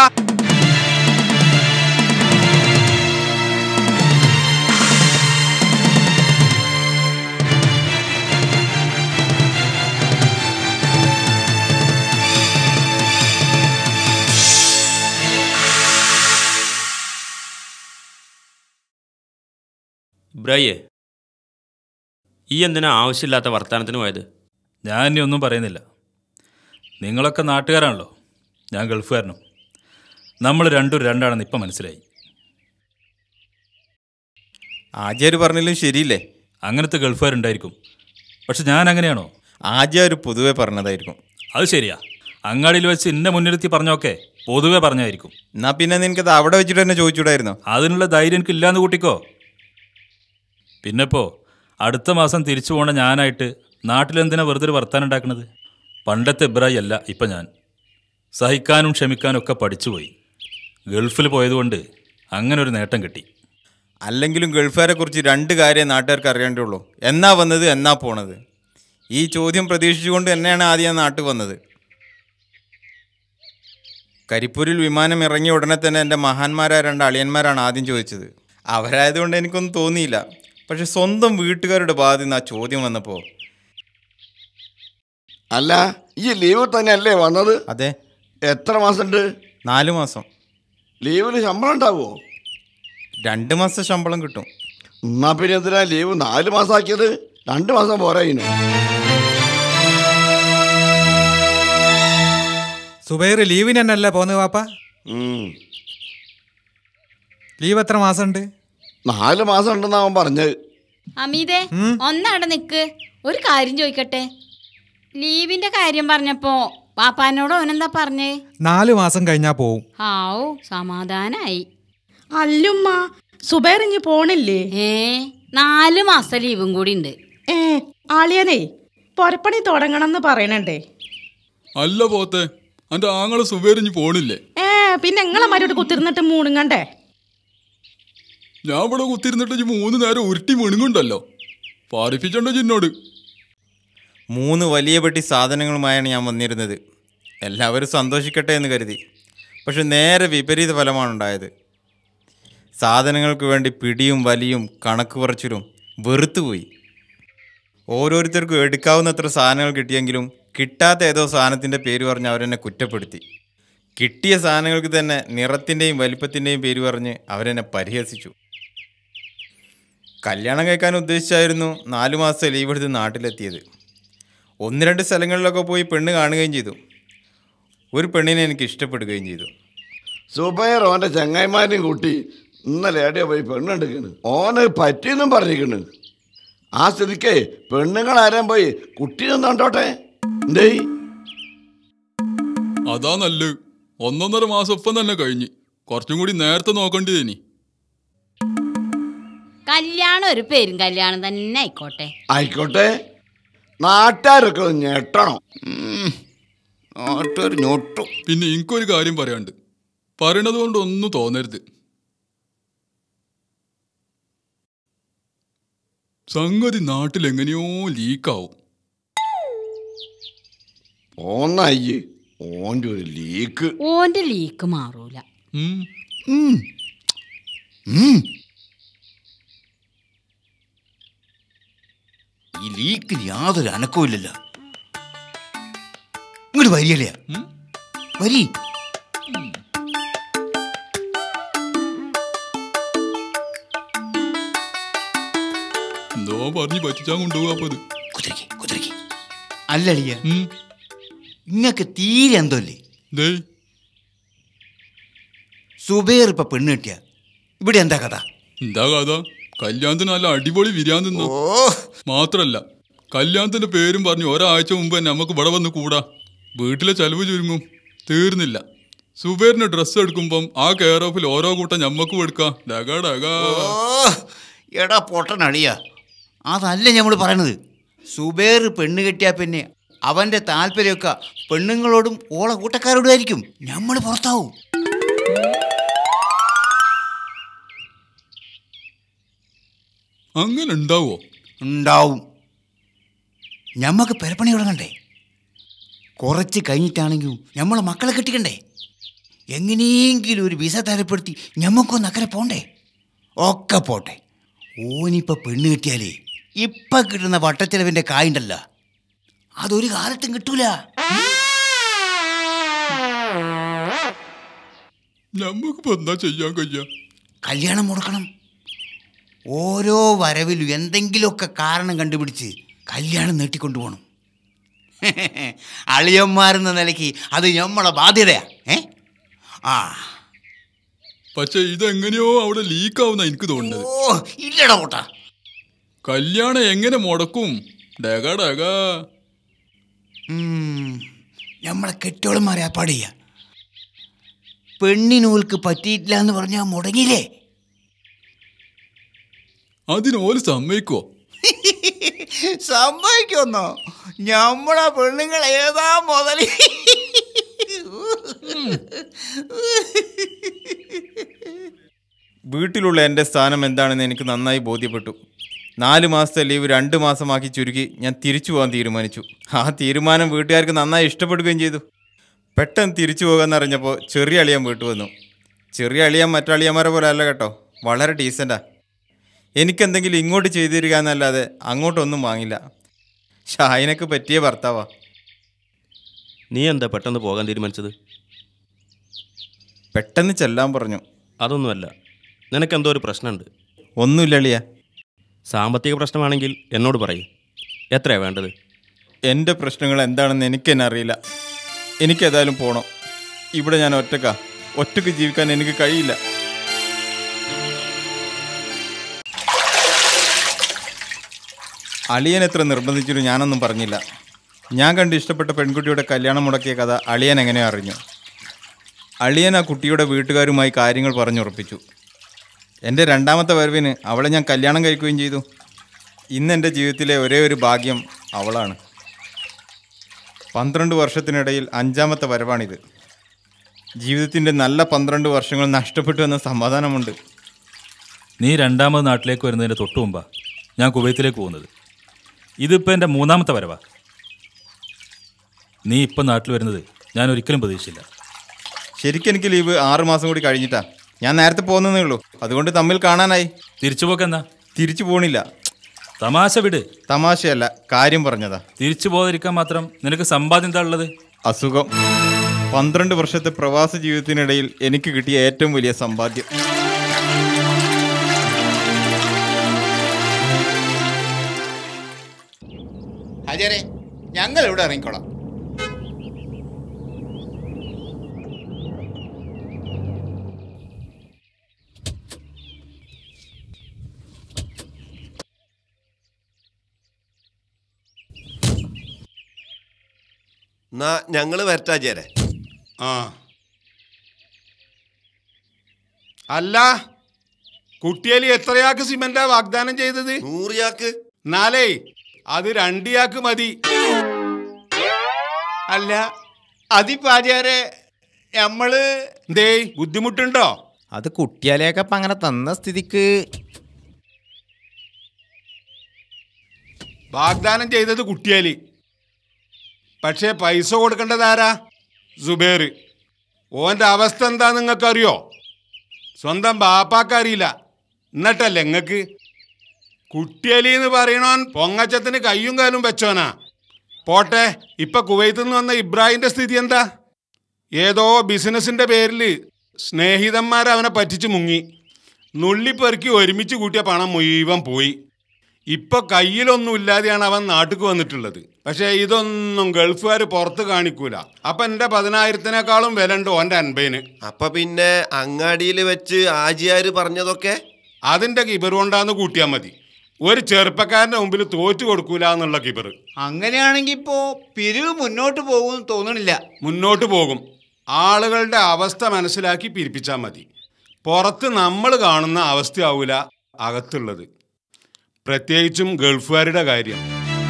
ഇബ്രാഹിയെ ഈ എന്തിനാ ആവശ്യമില്ലാത്ത വർത്തമാനത്തിന് പോയത് ഞാൻ ഇനി ഒന്നും പറയുന്നില്ല നിങ്ങളൊക്കെ നാട്ടുകാരാണല്ലോ ഞാൻ ഗൾഫുകാരനും നമ്മൾ രണ്ടും രണ്ടാണെന്ന് ഇപ്പം മനസ്സിലായി ആചാര്യ പറഞ്ഞാലും ശരിയില്ലേ അങ്ങനത്തെ ഗൾഫുകാരുണ്ടായിരിക്കും പക്ഷെ ഞാൻ അങ്ങനെയാണോ ആചാര്യ പൊതുവെ പറഞ്ഞതായിരിക്കും അത് ശരിയാ അങ്ങാടിയിൽ വെച്ച് ഇന്നെ മുൻനിർത്തി പറഞ്ഞൊക്കെ പൊതുവെ പറഞ്ഞായിരിക്കും എന്നാ പിന്നെ നിനക്കത് അവിടെ വെച്ചിട്ട് തന്നെ ചോദിച്ചൂടായിരുന്നോ അതിനുള്ള ധൈര്യം എനിക്ക് ഇല്ലാന്ന് കൂട്ടിക്കോ പിന്നെപ്പോ അടുത്ത മാസം തിരിച്ചു പോണ ഞാനായിട്ട് നാട്ടിലെന്തിനാ വെറുതെ ഒരു വർത്താനം ഉണ്ടാക്കണത് പണ്ടത്തെ ഇബ്രായി അല്ല ഇപ്പം ഞാൻ സഹിക്കാനും ക്ഷമിക്കാനും ഒക്കെ പഠിച്ചുപോയി ഗൾഫിൽ പോയതുകൊണ്ട് അങ്ങനെ ഒരു നേട്ടം കിട്ടി അല്ലെങ്കിലും ഗൾഫുകാരെ കുറിച്ച് രണ്ട് കാര്യം നാട്ടുകാർക്ക് അറിയേണ്ടുള്ളൂ എന്നാ വന്നത് എന്നാ പോണത് ഈ ചോദ്യം പ്രതീക്ഷിച്ചുകൊണ്ട് തന്നെയാണ് ആദ്യം നാട്ടിൽ വന്നത് കരിപ്പൂരിൽ വിമാനം ഇറങ്ങിയ ഉടനെ തന്നെ എൻ്റെ മഹാന്മാരായ രണ്ട് അളിയന്മാരാണ് ആദ്യം ചോദിച്ചത് അവരായതുകൊണ്ട് എനിക്കൊന്നും തോന്നിയില്ല പക്ഷെ സ്വന്തം വീട്ടുകാരുടെ ഭാഗത്തു നിന്ന് ആ ചോദ്യം വന്നപ്പോൾ അല്ല ഈ ലീവ് തന്നെയല്ലേ വന്നത് അതെ എത്ര മാസമുണ്ട് നാല് മാസം ലീവിന് ശമ്പളം ഉണ്ടാവുമോ രണ്ട് മാസം ശമ്പളം കിട്ടും എന്നാ പിന്നെ എന്തിനാ ലീവ് നാല് മാസം ആക്കിയത് രണ്ട് മാസം പോരാ ഇനു സുബൈർ ലീവിന് തന്നെയല്ലേ പോന്ന് പാപ്പ ലീവ് എത്ര മാസമുണ്ട് നാല് മാസം ഉണ്ടെന്നാ അവൻ പറഞ്ഞത് അമീതേ ഒന്നവിടെ നിക്ക് ഒരു കാര്യം ചോദിക്കട്ടെ ലീവിന്റെ കാര്യം പറഞ്ഞപ്പോ പാപ്പാനോട് ഓനെന്താ പറഞ്ഞേ നാല് മാസം കഴിഞ്ഞാ പോവും ഹാവൂ സമാധാനായി അല്ലുമ്മ സുബൈർ ഇനി പോണില്ലേ ഏ നാല് മാസം ലീവും കൂടി ഉണ്ട് ഏ ആളിയനേ പൊരപ്പണി തുടങ്ങണമെന്ന് പറയണണ്ടേ അല്ല പോത്തെ അന്റെ ആങ്ങളെ സുബേരിഞ്ഞ് പോണില്ലേ ഏ പിന്നെ നിങ്ങളെ മരോട് കുത്തിരുന്നിട്ട് മൂണുങ്ങണ്ടേ ഞാൻ ഇവിടെ കുത്തിരുന്നിട്ട് ഇജ്ജ് മൂന്ന് നേരം ഉരുട്ടി മിണുങ്ങുണ്ടല്ലോ പാറിപ്പിച്ചോണ്ടോ ചിന്നോട് മൂന്ന് വലിയ പെട്ടി സാധനങ്ങളുമായാണ് ഞാൻ വന്നിരുന്നത് എല്ലാവരും സന്തോഷിക്കട്ടെ എന്ന് കരുതി പക്ഷെ നേരെ വിപരീത ഫലമാണ് ഉണ്ടായത് സാധനങ്ങൾക്ക് വേണ്ടി പിടിയും വലിയും കണക്ക് പറച്ചിലും വെറുത്തുപോയി ഓരോരുത്തർക്കും എടുക്കാവുന്നത്ര സാധനങ്ങൾ കിട്ടിയെങ്കിലും കിട്ടാത്ത ഏതോ സാധനത്തിൻ്റെ പേര് പറഞ്ഞ് അവരെന്നെ കുറ്റപ്പെടുത്തി കിട്ടിയ സാധനങ്ങൾക്ക് തന്നെ നിറത്തിൻ്റെയും വലിപ്പത്തിൻ്റെയും പേര് പറഞ്ഞ് അവരെന്നെ പരിഹസിച്ചു കല്യാണം കഴിക്കാൻ ഉദ്ദേശിച്ചായിരുന്നു നാലു മാസത്തെ ലീവ് എടുത്ത് നാട്ടിലെത്തിയത് ഒന്ന് രണ്ട് സ്ഥലങ്ങളിലൊക്കെ പോയി പെണ്ണ് കാണുകയും ചെയ്തു ഒരു പെണ്ണിനെ എനിക്ക് ഇഷ്ടപ്പെടുകയും ചെയ്തു സുബൈർ ഓന്റെ ചങ്ങായിമാരെയും കൂട്ടി ഇന്നലെ എവിടെയാ പോയി പെണ്ണെടുക്കണ് ഓന് പറ്റിയെന്നും പറഞ്ഞിരിക്കണ് ആ സ്ഥിതിക്ക് പെണ്ണുങ്ങൾ ആരാൻ പോയി കുട്ടീനെ കണ്ടോട്ടെ എന്തേ അതാ നല്ലത് ഒന്നൊന്നര മാസം ഒപ്പം തന്നെ കഴിഞ്ഞ് കുറച്ചും കൂടി നേരത്തെ നോക്കേണ്ടതേനി കല്യാണം ഒരു പേരും കല്യാണം തന്നെ ആയിക്കോട്ടെ ആയിക്കോട്ടെ നാട്ടുകാരൊക്കെ ഒന്ന് ഞെട്ടണം നാട്ടുകാർ ഞൊട്ടും പിന്നെ എനിക്കൊരു കാര്യം പറയാണ്ട് പറയണത് കൊണ്ട് ഒന്നും തോന്നരുത് സംഗതി നാട്ടിൽ എങ്ങനെയോ ലീക്കാവും ഓന്നയ്യ് ഓൻ്റെ ഒരു ലീക്ക് ഓന്റെ ലീക്ക് മാറൂല ഈ ലീക്കിന് യാതൊരു അനക്കവും ഇല്ലല്ലോ ഇങ്ങോട്ട് വരിയല്ലേ വരി എന്തോ പറഞ്ഞ് പറ്റിച്ചാൻ കൊണ്ടുപോകാ അപ്പൊ അത് അല്ലടിയ ഇങ്ങക്ക് തീരെ എന്തോ ഇല്ലേ സുബേർ ഇപ്പൊ പെണ്ണ് കിട്ടിയ ഇവിടെ എന്താ കഥ എന്താ കഥ കല്യാണത്തിന് നല്ല അടിപൊളി വിരിയാൻ നിന്നു മാത്രല്ല കല്യാണത്തിന്റെ പേരും പറഞ്ഞ് ഒരാഴ്ച മുമ്പ് തന്നെ നമുക്ക് ഇവിടെ വന്ന് കൂടാ വീട്ടിലെ ചെലവ് ചുരുങ്ങും തീർന്നില്ല സുബേറിന് ഡ്രസ്സ് എടുക്കുമ്പം ആ കെയർ ഓഫിൽ ഓരോ കൂട്ടം ഞമ്മക്കും എടുക്കാം ഡഗ ഡഗ എടാ പൊട്ടനളിയ അതല്ല നമ്മൾ പറയണത് സുബേർ പെണ്ണ് കെട്ടിയാ പിന്നെ അവന്റെ താല്പര്യമൊക്കെ പെണ്ണുങ്ങളോടും ഓളെ കൂട്ടക്കാരോടും ആയിരിക്കും നമ്മൾ പുറത്താവും അങ്ങനെ ഉണ്ടാവോ ഉണ്ടാവും ഞമ്മക്ക് പെരപ്പണി തുടങ്ങണ്ടേ കുറച്ച് കഴിഞ്ഞിട്ടാണെങ്കിലും നമ്മളെ മക്കളെ കെട്ടിക്കണ്ടേ എങ്ങനെയെങ്കിലും ഒരു വിസ തരപ്പെടുത്തി ഞമ്മക്കൊന്ന് അക്കരെ പോണ്ടേ ഒക്കെ പോട്ടെ ഓനിപ്പോ പെണ്ണ് കിട്ടിയാലേ ഇപ്പൊ കിട്ടുന്ന വട്ടച്ചെലവിന്റെ കായുണ്ടല്ല അതൊരു കാലത്തും കിട്ടൂല ഞമ്മക്കിപ്പോ എന്താ ചെയ്യാൻ കഴിയാ കല്യാണം മുടക്കണം ഓരോ വരവിലും എന്തെങ്കിലുമൊക്കെ കാരണം കണ്ടുപിടിച്ച് കല്യാണം നീട്ടിക്കൊണ്ടുപോകണം അളിയന്മാരെന്ന നിലയ്ക്ക് അത് നമ്മളെ ബാധ്യതയാ ഏ ആ പക്ഷെ ഇതെങ്ങനെയോ അവിടെ ലീക്കാവുന്ന എനിക്ക് തോന്നുന്നത് ഓ ഇല്ലടാ കൂട്ടാ കല്യാണം എങ്ങനെ മുടക്കും ഡഗ ഡഗ നമ്മളെ കെട്ടിയോളന്മാരെ ഏർപ്പാട് ചെയ്യാം പെണ്ണിനൂൽക്ക് പറ്റിയിട്ടില്ല എന്ന് പറഞ്ഞാൽ മുടങ്ങിയില്ലേ അതിനോല് സമ്മതിക്കോ സംഭവിക്കുന്നോ നമ്മളെ പെണ്ണുങ്ങൾ ഏതാ മുതല് വീട്ടിലുള്ള എൻ്റെ സ്ഥാനം എന്താണെന്ന് എനിക്ക് നന്നായി ബോധ്യപ്പെട്ടു നാല് മാസത്തെ ലീവ് രണ്ട് മാസമാക്കി ചുരുക്കി ഞാൻ തിരിച്ചു പോകാൻ തീരുമാനിച്ചു ആ തീരുമാനം വീട്ടുകാർക്ക് നന്നായി ഇഷ്ടപ്പെടുകയും ചെയ്തു പെട്ടെന്ന് തിരിച്ചു പോകാമെന്നറിഞ്ഞപ്പോൾ ചെറിയ അളിയൻ വീട്ടു വന്നു ചെറിയ അളിയൻ മറ്റളിയന്മാരെ പോലെ അല്ല കേട്ടോ വളരെ ഡീസൻ്റാ എനിക്കെന്തെങ്കിലും ഇങ്ങോട്ട് ചെയ്തു തരിക എന്നല്ലാതെ അങ്ങോട്ടൊന്നും വാങ്ങില്ല ഷാഹിനക്ക് പറ്റിയ ഭർത്താവാ നീ എന്താ പെട്ടെന്ന് പോകാൻ തീരുമാനിച്ചത് പെട്ടെന്ന് ചെല്ലാൻ പറഞ്ഞു അതൊന്നുമല്ല നിനക്കെന്തോ ഒരു പ്രശ്നമുണ്ട് ഒന്നുമില്ല അളിയ സാമ്പത്തിക പ്രശ്നമാണെങ്കിൽ എന്നോട് പറയും എത്രയാണ് വേണ്ടത് എൻ്റെ പ്രശ്നങ്ങൾ എന്താണെന്ന് എനിക്ക് തന്നെ അറിയില്ല എനിക്കേതായാലും പോകണം ഇവിടെ ഞാൻ ഒറ്റക്കാ ഒറ്റക്ക് ജീവിക്കാൻ എനിക്ക് കഴിയില്ല അളിയൻ എത്ര നിർബന്ധിച്ചിട്ടും ഞാനൊന്നും പറഞ്ഞില്ല ഞാൻ കണ്ട് ഇഷ്ടപ്പെട്ട പെൺകുട്ടിയുടെ കല്യാണം മുടക്കിയ കഥ അളിയൻ എങ്ങനെയോ അറിഞ്ഞു അളിയൻ ആ കുട്ടിയുടെ വീട്ടുകാരുമായി കാര്യങ്ങൾ പറഞ്ഞുറപ്പിച്ചു എൻ്റെ രണ്ടാമത്തെ വരവിന് അവളെ ഞാൻ കല്യാണം കഴിക്കുകയും ചെയ്തു ഇന്ന് എൻ്റെ ജീവിതത്തിലെ ഒരേ ഒരു ഭാഗ്യം അവളാണ് പന്ത്രണ്ട് വർഷത്തിനിടയിൽ അഞ്ചാമത്തെ വരവാണിത് ജീവിതത്തിൻ്റെ നല്ല പന്ത്രണ്ട് വർഷങ്ങൾ നഷ്ടപ്പെട്ടു എന്ന സമാധാനമുണ്ട് നീ രണ്ടാമത് നാട്ടിലേക്ക് വരുന്നതിൻ്റെ തൊട്ട് മുമ്പാ ഞാൻ കുവൈത്തിലേക്ക് പോകുന്നത് ഇതിപ്പോൾ എൻ്റെ മൂന്നാമത്തെ വരവാ നീ ഇപ്പം നാട്ടിൽ വരുന്നത് ഞാൻ ഒരിക്കലും പ്രതീക്ഷിച്ചില്ല ശരിക്കും എനിക്ക് ലീവ് ആറ് മാസം കൂടി കഴിഞ്ഞിട്ടാ ഞാൻ നേരത്തെ പോകുന്നതേ ഉള്ളൂ അതുകൊണ്ട് തമ്മിൽ കാണാനായി തിരിച്ചു പോക്കെന്നാ തിരിച്ചു പോണില്ല തമാശ വിട് തമാശയല്ല കാര്യം പറഞ്ഞതാ തിരിച്ചു പോകാതിരിക്കാൻ മാത്രം നിനക്ക് സമ്പാദ്യം എന്താ ഉള്ളത് അസുഖം പന്ത്രണ്ട് വർഷത്തെ പ്രവാസ ജീവിതത്തിനിടയിൽ എനിക്ക് കിട്ടിയ ഏറ്റവും വലിയ സമ്പാദ്യം ഹജരെ ഞങ്ങൾ ഇവിടെ ഇറങ്ങിക്കോളാം എന്നാ ഞങ്ങള് വരട്ടാചേരെ ആ അല്ല കുട്ടിയേലി എത്രയാക്ക് സിമെന്റാ വാഗ്ദാനം ചെയ്തത് നൂറിയാക്ക് നാലേ അത് രണ്ടിയാക്ക് മതി അല്ല അതിപ്പാചാരെ നമ്മള് ദേ ബുദ്ധിമുട്ടുണ്ടോ അത് കുട്ടിയാലേക്കപ്പം അങ്ങനെ തന്ന സ്ഥിതിക്ക് വാഗ്ദാനം ചെയ്തത് കുട്ടിയാലി പക്ഷേ പൈസ കൊടുക്കേണ്ടത് ആരാ സുബേർ ഓന്റെ അവസ്ഥ എന്താ നിങ്ങൾക്കറിയോ സ്വന്തം ബാപ്പാക്കറിയില്ല എന്നിട്ടല്ലേ നിങ്ങക്ക് കുട്ടിയലി എന്ന് പറയണോൻ പൊങ്ങച്ചത്തിന് കയ്യും കാലും വെച്ചോനാ പോട്ടെ ഇപ്പൊ കുവൈത്തിൽ നിന്ന് വന്ന ഇബ്രാഹിന്റെ സ്ഥിതി എന്താ ഏതോ ബിസിനസിന്റെ പേരിൽ സ്നേഹിതന്മാർ അവനെ പറ്റിച്ച് മുങ്ങി നുള്ളിപ്പെറുക്കി ഒരുമിച്ച് കൂട്ടിയ പണം മുഴുവൻ പോയി ഇപ്പൊ കയ്യിലൊന്നും ഇല്ലാതെയാണ് അവൻ നാട്ടിക്ക് വന്നിട്ടുള്ളത് പക്ഷേ ഇതൊന്നും ഗൾഫുകാർ പുറത്ത് കാണിക്കൂല അപ്പൊ എന്റെ പതിനായിരത്തിനേക്കാളും വില ഉണ്ട് ഓന്റെ അൻപതിന് അപ്പൊ പിന്നെ അങ്ങാടിയിൽ വെച്ച് ആജിയാര് പറഞ്ഞതൊക്കെ അതിന്റെ കിബർ കൊണ്ടാന്ന് കൂട്ടിയാൽ മതി ഒരു ചെറുപ്പക്കാരന്റെ മുമ്പിൽ തോറ്റു കൊടുക്കൂല എന്നുള്ള കിബർ അങ്ങനെയാണെങ്കിൽ ഇപ്പോ പിരിവ് മുന്നോട്ട് പോകും തോന്നണില്ല മുന്നോട്ട് പോകും ആളുകളുടെ അവസ്ഥ മനസ്സിലാക്കി പിരിപ്പിച്ചാൽ മതി പുറത്ത് നമ്മൾ കാണുന്ന അവസ്ഥയാവൂല അകത്തുള്ളത് പ്രത്യേകിച്ചും ഗൾഫുകാരുടെ കാര്യം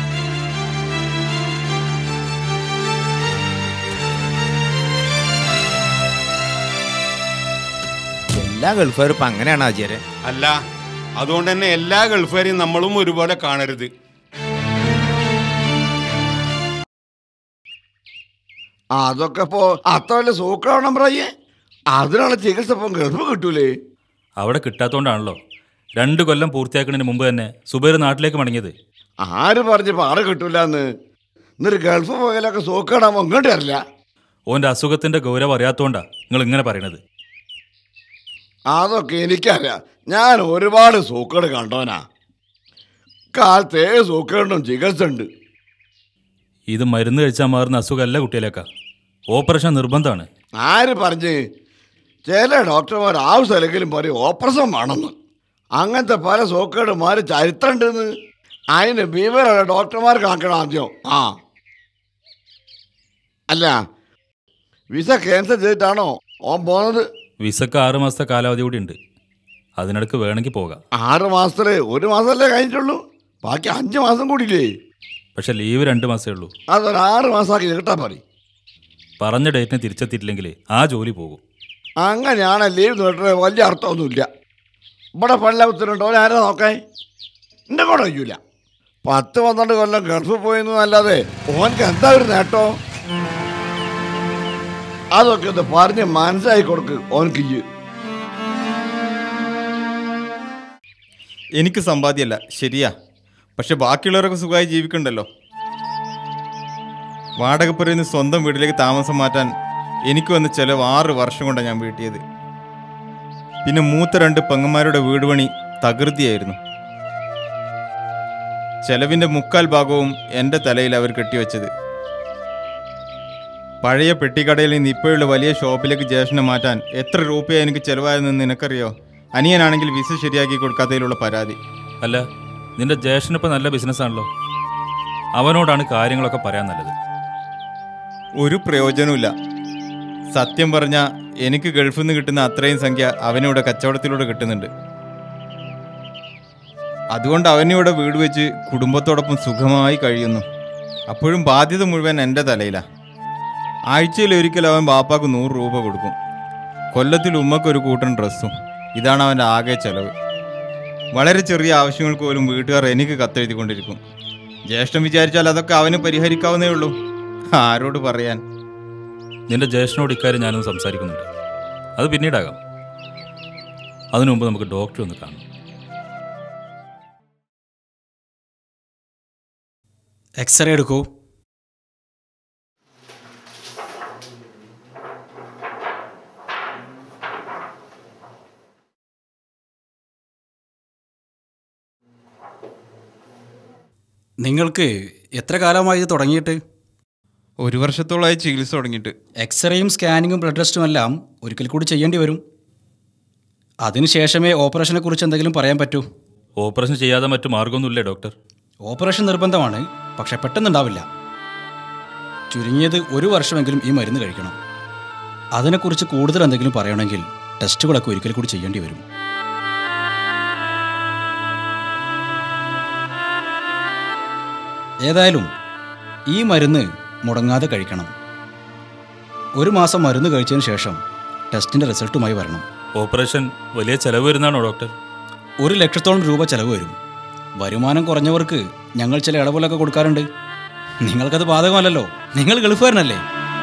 എല്ലാ ഗൾഫുകാരും ഇപ്പം അങ്ങനെയാണ് ആചാര്യ അല്ല അതുകൊണ്ട് തന്നെ എല്ലാ ഗൾഫുകാരെയും നമ്മളും ഒരുപോലെ കാണരുത് ആ, അതൊക്കെ ഇപ്പോ അത്ര വലിയ സൂക്കാവണം പറയേ അതിനുള്ള ചികിത്സ ഇപ്പം ഗൾഫ് കിട്ടൂലേ അവിടെ കിട്ടാത്തോണ്ടാണല്ലോ രണ്ട് കൊല്ലം പൂർത്തിയാക്കുന്നതിന് മുമ്പ് തന്നെ സുബൈർ നാട്ടിലേക്ക് മടങ്ങിയത് ആര് പറഞ്ഞ് പാറ കിട്ടൂല എന്ന് എന്നിട്ട് ഗൾഫ് പോയാലൊക്കെ സൂക്കാടാകുമ്പോൾ ഇങ്ങോട്ട് വരില്ല ഓൻ്റെ അസുഖത്തിന്റെ ഗൗരവം അറിയാത്തോണ്ടാ നിങ്ങൾ ഇങ്ങനെ പറയണത് അതൊക്കെ എനിക്കറിയാം ഞാൻ ഒരുപാട് സൂക്കേട് കണ്ടോനാ കാലത്തേ സൂക്കേടും ചികിത്സ ഉണ്ട് ഇത് മരുന്ന് കഴിച്ചാൽ മാറുന്ന അസുഖമല്ല കുട്ടിയിലേക്കാ ഓപ്പറേഷൻ നിർബന്ധമാണ് ആര് പറഞ്ഞ് ചില ഡോക്ടർമാർ ആവശ്യമില്ലെങ്കിലും പറയും ഓപ്പറേഷൻ വേണമെന്ന് അങ്ങനത്തെ പല സൂക്കേടുമാർ ചരിത്രം ഉണ്ടെന്ന് അതിന് വിവരമുള്ള ഡോക്ടർമാർ കാണിക്കണം ആദ്യം ആ അല്ല വിസ ക്യാൻസൽ ചെയ്തിട്ടാണോ ഓൻ പോന്നത് വിസക്ക് ആറ് മാസത്തെ കാലാവധി കൂടി ഉണ്ട് അതിനിടക്ക് വേണമെങ്കിൽ പോകാം ആറ് മാസത്തില് ഒരു മാസമല്ലേ കഴിഞ്ഞിട്ടുള്ളൂ ബാക്കി അഞ്ച് മാസം കൂടിയില്ലേ പക്ഷെ ലീവ് രണ്ട് മാസമേ ഉള്ളൂ അതൊരു ആറ് മാസമാക്കി കിട്ടാൻ പറയും പറഞ്ഞ ഡേറ്റിന് തിരിച്ചെത്തിയിട്ടില്ലെങ്കിൽ ആ ജോലി പോകും അങ്ങനെയാണ് ലീവ് നീട്ടുന്നത് വലിയ അർത്ഥമൊന്നുമില്ല ഇവിടെ പള്ളവത്തിനുണ്ടോ ആരാ നോക്കാൻ എന്നെ കൂടെ കഴിയൂല പത്ത് പന്ത്രണ്ട് കൊല്ലം ഗൾഫിൽ പോയെന്നല്ലാതെ ഓനക്ക് എന്താ ഒരു നേട്ടോ അതൊക്കെ ഒന്ന് പറഞ്ഞ് മനസ്സിലാക്കി കൊടുക്ക് ഓനക്ക് ഇയ്യ് എനിക്ക് സമ്പാദ്യമല്ല ശരിയാ പക്ഷെ ബാക്കിയുള്ളവരൊക്കെ സുഖമായി ജീവിക്കണ്ടല്ലോ വാടകപ്പുരയിൽ നിന്ന് സ്വന്തം വീട്ടിലേക്ക് താമസം മാറ്റാൻ എനിക്ക് വന്ന ചിലവ് ആറ് വർഷം കൊണ്ടാണ് ഞാൻ വീട്ടിയത് പിന്നെ മൂത്ത രണ്ട് പെങ്ങന്മാരുടെ വീട് പണി തകൃതിയായിരുന്നു ചെലവിൻ്റെ മുക്കാൽ ഭാഗവും എൻ്റെ തലയിൽ അവർ കെട്ടിവെച്ചത് പഴയ പെട്ടിക്കടയിൽ നിന്ന് ഇപ്പോഴുള്ള വലിയ ഷോപ്പിലേക്ക് ജ്യേഷ്ഠനെ മാറ്റാൻ എത്ര രൂപയാണ് എനിക്ക് ചിലവായതെന്ന് നിനക്കറിയോ അനിയനാണെങ്കിൽ വിസ ശരിയാക്കി കൊടുക്കാത്തതിലുള്ള പരാതി അല്ല നിന്റെ ജ്യേഷ്ഠനിപ്പോൾ നല്ല ബിസിനസ്സാണല്ലോ അവനോടാണ് കാര്യങ്ങളൊക്കെ പറയാൻ നല്ലത് ഒരു പ്രയോജനവുമില്ല സത്യം പറഞ്ഞ എനിക്ക് ഗൾഫിൽ നിന്ന് കിട്ടുന്ന അത്രയും സംഖ്യ അവനിവിടെ കച്ചവടത്തിലൂടെ കിട്ടുന്നുണ്ട് അതുകൊണ്ട് അവനിവിടെ വീട് വെച്ച് കുടുംബത്തോടൊപ്പം സുഖമായി കഴിയുന്നു അപ്പോഴും ബാധ്യത മുഴുവൻ എൻ്റെ തലയിലാണ് ആഴ്ചയിൽ ഒരിക്കൽ അവൻ ബാപ്പാക്ക് നൂറ് രൂപ കൊടുക്കും കൊല്ലത്തിൽ ഉമ്മക്ക് ഒരു കൂട്ടൻ ഡ്രസ്സും ഇതാണ് അവൻ്റെ ആകെ ചെലവ് വളരെ ചെറിയ ആവശ്യങ്ങൾക്ക് പോലും വീട്ടുകാർ എനിക്ക് കത്തെഴുതിക്കൊണ്ടിരിക്കും ജ്യേഷ്ഠൻ വിചാരിച്ചാൽ അതൊക്കെ അവന് പരിഹരിക്കാവുന്നേ ഉള്ളൂ ആരോട് പറയാൻ നിന്റെ ജ്യേഷ്ഠനോട് ഇക്കാര്യം ഞാനൊന്ന് സംസാരിക്കുന്നുണ്ട് അത് പിന്നീടാകാം അതിനു മുമ്പ് നമുക്ക് ഡോക്ടറെ ഒന്ന് കാണാം എക്സ്റേ എടുക്കൂ നിങ്ങൾക്ക് എത്ര കാലമായി ഇത് തുടങ്ങിയിട്ട് ഒരു വർഷത്തോളമായി ചികിത്സ തുടങ്ങിയിട്ട് എക്സ്റേയും സ്കാനിങ്ങും ബ്ലഡ് ടെസ്റ്റും എല്ലാം ഒരിക്കൽ കൂടി ചെയ്യേണ്ടി വരും അതിനുശേഷമേ ഓപ്പറേഷനെ കുറിച്ച് എന്തെങ്കിലും പറയാൻ പറ്റൂ ഓപ്പറേഷൻ ചെയ്യാതെ മറ്റു മാർഗമൊന്നുമില്ലേ ഡോക്ടർ ഓപ്പറേഷൻ നിർബന്ധമാണ് പക്ഷെ പെട്ടെന്നുണ്ടാവില്ല ചുരുങ്ങിയത് ഒരു വർഷമെങ്കിലും ഈ മരുന്ന് കഴിക്കണം അതിനെക്കുറിച്ച് കൂടുതൽ എന്തെങ്കിലും പറയണമെങ്കിൽ ടെസ്റ്റുകളൊക്കെ ഒരിക്കൽ കൂടി ചെയ്യേണ്ടി വരും ഏതായാലും ഈ മരുന്ന് മുടങ്ങാതെ കഴിക്കണം ഒരു മാസം മരുന്ന് കഴിച്ചതിന് ശേഷം ടെസ്റ്റിൻ്റെ റിസൾട്ടുമായി വരണം ഓപ്പറേഷൻ വലിയ ചെലവ് വരുന്നതാണോ ഡോക്ടർ ഒരു ലക്ഷത്തോളം രൂപ ചെലവ് വരും വരുമാനം കുറഞ്ഞവർക്ക് ഞങ്ങൾ ചില ഇളവുകളൊക്കെ കൊടുക്കാറുണ്ട് നിങ്ങൾക്കത് ബാധകമല്ലല്ലോ നിങ്ങൾ ഗൾഫുകാരനല്ലേ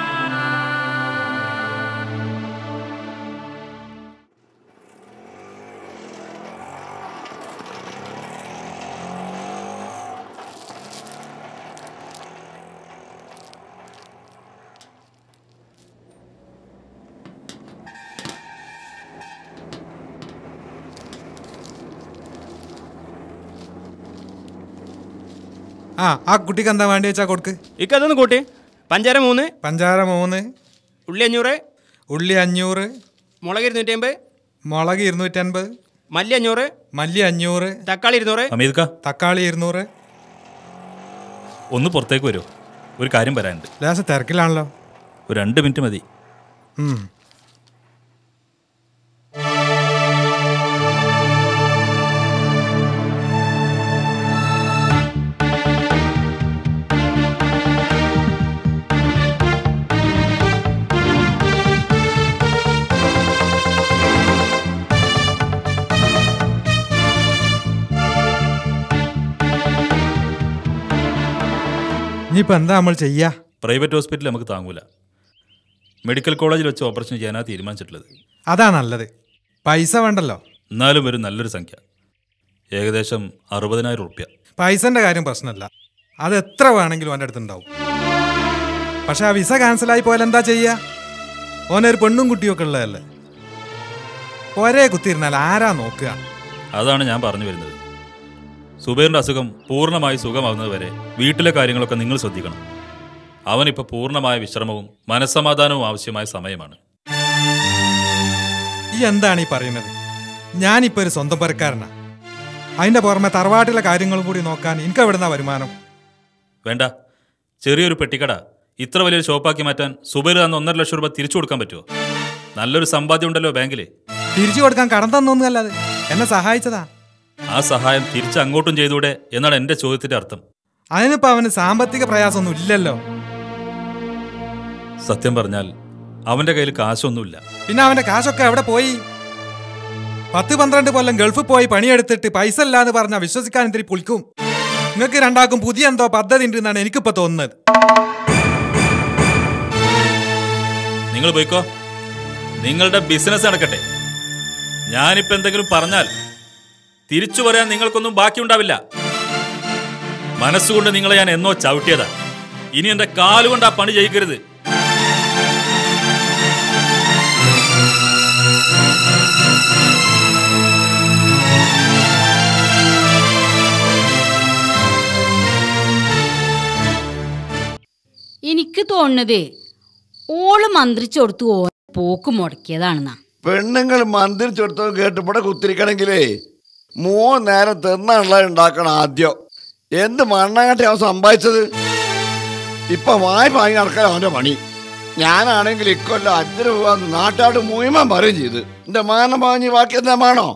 ആ ആ കുട്ടിക്ക് എന്താ വേണ്ടി വെച്ചാ കൊടുക്ക് ഇക്കതൊന്ന് കൂട്ടി പഞ്ചാര മൂന്ന് പഞ്ചാര മൂന്ന് ഉള്ളി അഞ്ഞൂറ് ഉള്ളി അഞ്ഞൂറ് മുളക് ഇരുന്നൂറ്റി അമ്പത് മുളക് ഇരുന്നൂറ്റൻപത് മല്ലി അഞ്ഞൂറ് മല്ലി അഞ്ഞൂറ് തക്കാളി ഇരുന്നൂറ് അമീദ്ക്ക തക്കാളി ഇരുന്നൂറ് ഒന്ന് പുറത്തേക്ക് വരുമോ ഒരു കാര്യം പറയാനുണ്ട് ലേശം തിരക്കിലാണല്ലോ ഒരു രണ്ട് മിനിറ്റ് മതി ഉം. ഇനിയിപ്പോ എന്താ നമ്മൾ ചെയ്യാ പ്രൈവറ്റ് ഹോസ്പിറ്റൽ നമുക്ക് താങ്ങൂല മെഡിക്കൽ കോളേജിൽ വെച്ച് ഓപ്പറേഷൻ ചെയ്യാനാണ് തീരുമാനിച്ചിട്ടുള്ളത് അതാ നല്ലത് പൈസ വേണ്ടല്ലോ എന്നാലും ഒരു നല്ലൊരു സംഖ്യ ഏകദേശം അറുപതിനായിരം റുപ്യ പൈസന്റെ കാര്യം പ്രശ്നമല്ല അത് എത്ര വേണമെങ്കിലും അവൻ്റെ അടുത്തുണ്ടാവും പക്ഷെ ആ വിസ ക്യാൻസലായി പോയാൽ എന്താ ചെയ്യുക ഓനൊരു പെണ്ണും കുട്ടിയൊക്കെ ഉള്ളതല്ലേ ഒരേ കുത്തിയിരുന്നാൽ ആരാ നോക്കുക അതാണ് ഞാൻ പറഞ്ഞു വരുന്നത് സുബൈറിന്റെ അസുഖം പൂർണ്ണമായി സുഖമാവുന്നത് വരെ വീട്ടിലെ കാര്യങ്ങളൊക്കെ നിങ്ങൾ ശ്രദ്ധിക്കണം അവനിപ്പോൾ പൂർണ്ണമായ വിശ്രമവും മനസ്സമാധാനവും ആവശ്യമായ സമയമാണ് ഈ എന്താണ് ഈ പറയുന്നത് ഞാനിപ്പോ ഒരു സ്വന്തം പരക്കാരനാ അതിന്റെ പുറമെ തറവാട്ടിലെ കാര്യങ്ങളും കൂടി നോക്കാൻ എനിക്ക് എവിടുന്ന വരുമാനം വേണ്ട ചെറിയൊരു പെട്ടിക്കട ഇത്ര വലിയൊരു ഷോപ്പാക്കി മാറ്റാൻ സുബൈർ തന്ന ഒന്നര ലക്ഷം രൂപ തിരിച്ചു കൊടുക്കാൻ പറ്റുമോ നല്ലൊരു സമ്പാദ്യം ഉണ്ടല്ലോ ബാങ്കിൽ തിരിച്ചു കൊടുക്കാൻ കടം തന്നൊന്നുമല്ലാതെ എന്നെ സഹായിച്ചതാ ആ സഹായം തിരിച്ച് അങ്ങോട്ടും ചെയ്തൂടെ എന്നാണ് എൻ്റെ ചോദ്യത്തിന്റെ അർത്ഥം അതിനിപ്പോ അവന് സാമ്പത്തിക പ്രയാസമൊന്നും ഇല്ലല്ലോ സത്യം പറഞ്ഞാൽ അവന്റെ കയ്യിൽ കാശൊന്നുമില്ല പിന്നെ അവന്റെ കാശൊക്കെ എവിടെ പോയി പത്ത് പന്ത്രണ്ട് കൊല്ലം ഗൾഫിൽ പോയി പണിയെടുത്തിട്ട് പൈസ ഇല്ല എന്ന് പറഞ്ഞാൽ വിശ്വസിക്കാൻ ഇത്തിരി പുൽക്കും നിങ്ങൾക്ക് രണ്ടാക്കും പുതിയ എന്തോ പദ്ധതി ഉണ്ടെന്നാണ് എനിക്കിപ്പോ തോന്നുന്നത് നിങ്ങൾ പോയിക്കോ നിങ്ങളുടെ ബിസിനസ് നടക്കട്ടെ ഞാനിപ്പോ എന്തെങ്കിലും പറഞ്ഞാൽ തിരിച്ചു പറയാൻ നിങ്ങൾക്കൊന്നും ബാക്കിയുണ്ടാവില്ല മനസ്സുകൊണ്ട് നിങ്ങളെ ഞാൻ എന്നോ ചവിട്ടിയതാ ഇനി എന്റെ കാലുകൊണ്ട് ആ പണി ചെയ്യിക്കരുത് എനിക്ക് തോന്നുന്നത് ഓള് മന്ത്രിച്ചു കൊടുത്തു ഓ പോക്ക് മുടക്കിയതാണെന്നാ പെണ്ണുങ്ങൾ മന്ത്രിച്ചെടുത്തോ കേട്ട് ഇവിടെ കുത്തിരിക്കണമെങ്കിലേ മൂന്ന് നേരം തിന്നാനുള്ള ഉണ്ടാക്കണം ആദ്യം എന്ത് മണ്ണാങ്കട്ടി അവൻ സമ്പാദിച്ചത് ഇപ്പൊ വായ്പ വാങ്ങി നടക്കാൻ അവന്റെ പണി ഞാനാണെങ്കിൽ ഇക്കൊല്ലം അച്ഛന് പോവാന്ന് നാട്ടാട് മുഴുവൻ പറയും ചെയ്ത് എന്റെ മാനം വാങ്ങി ബാക്കി എന്താ വേണോ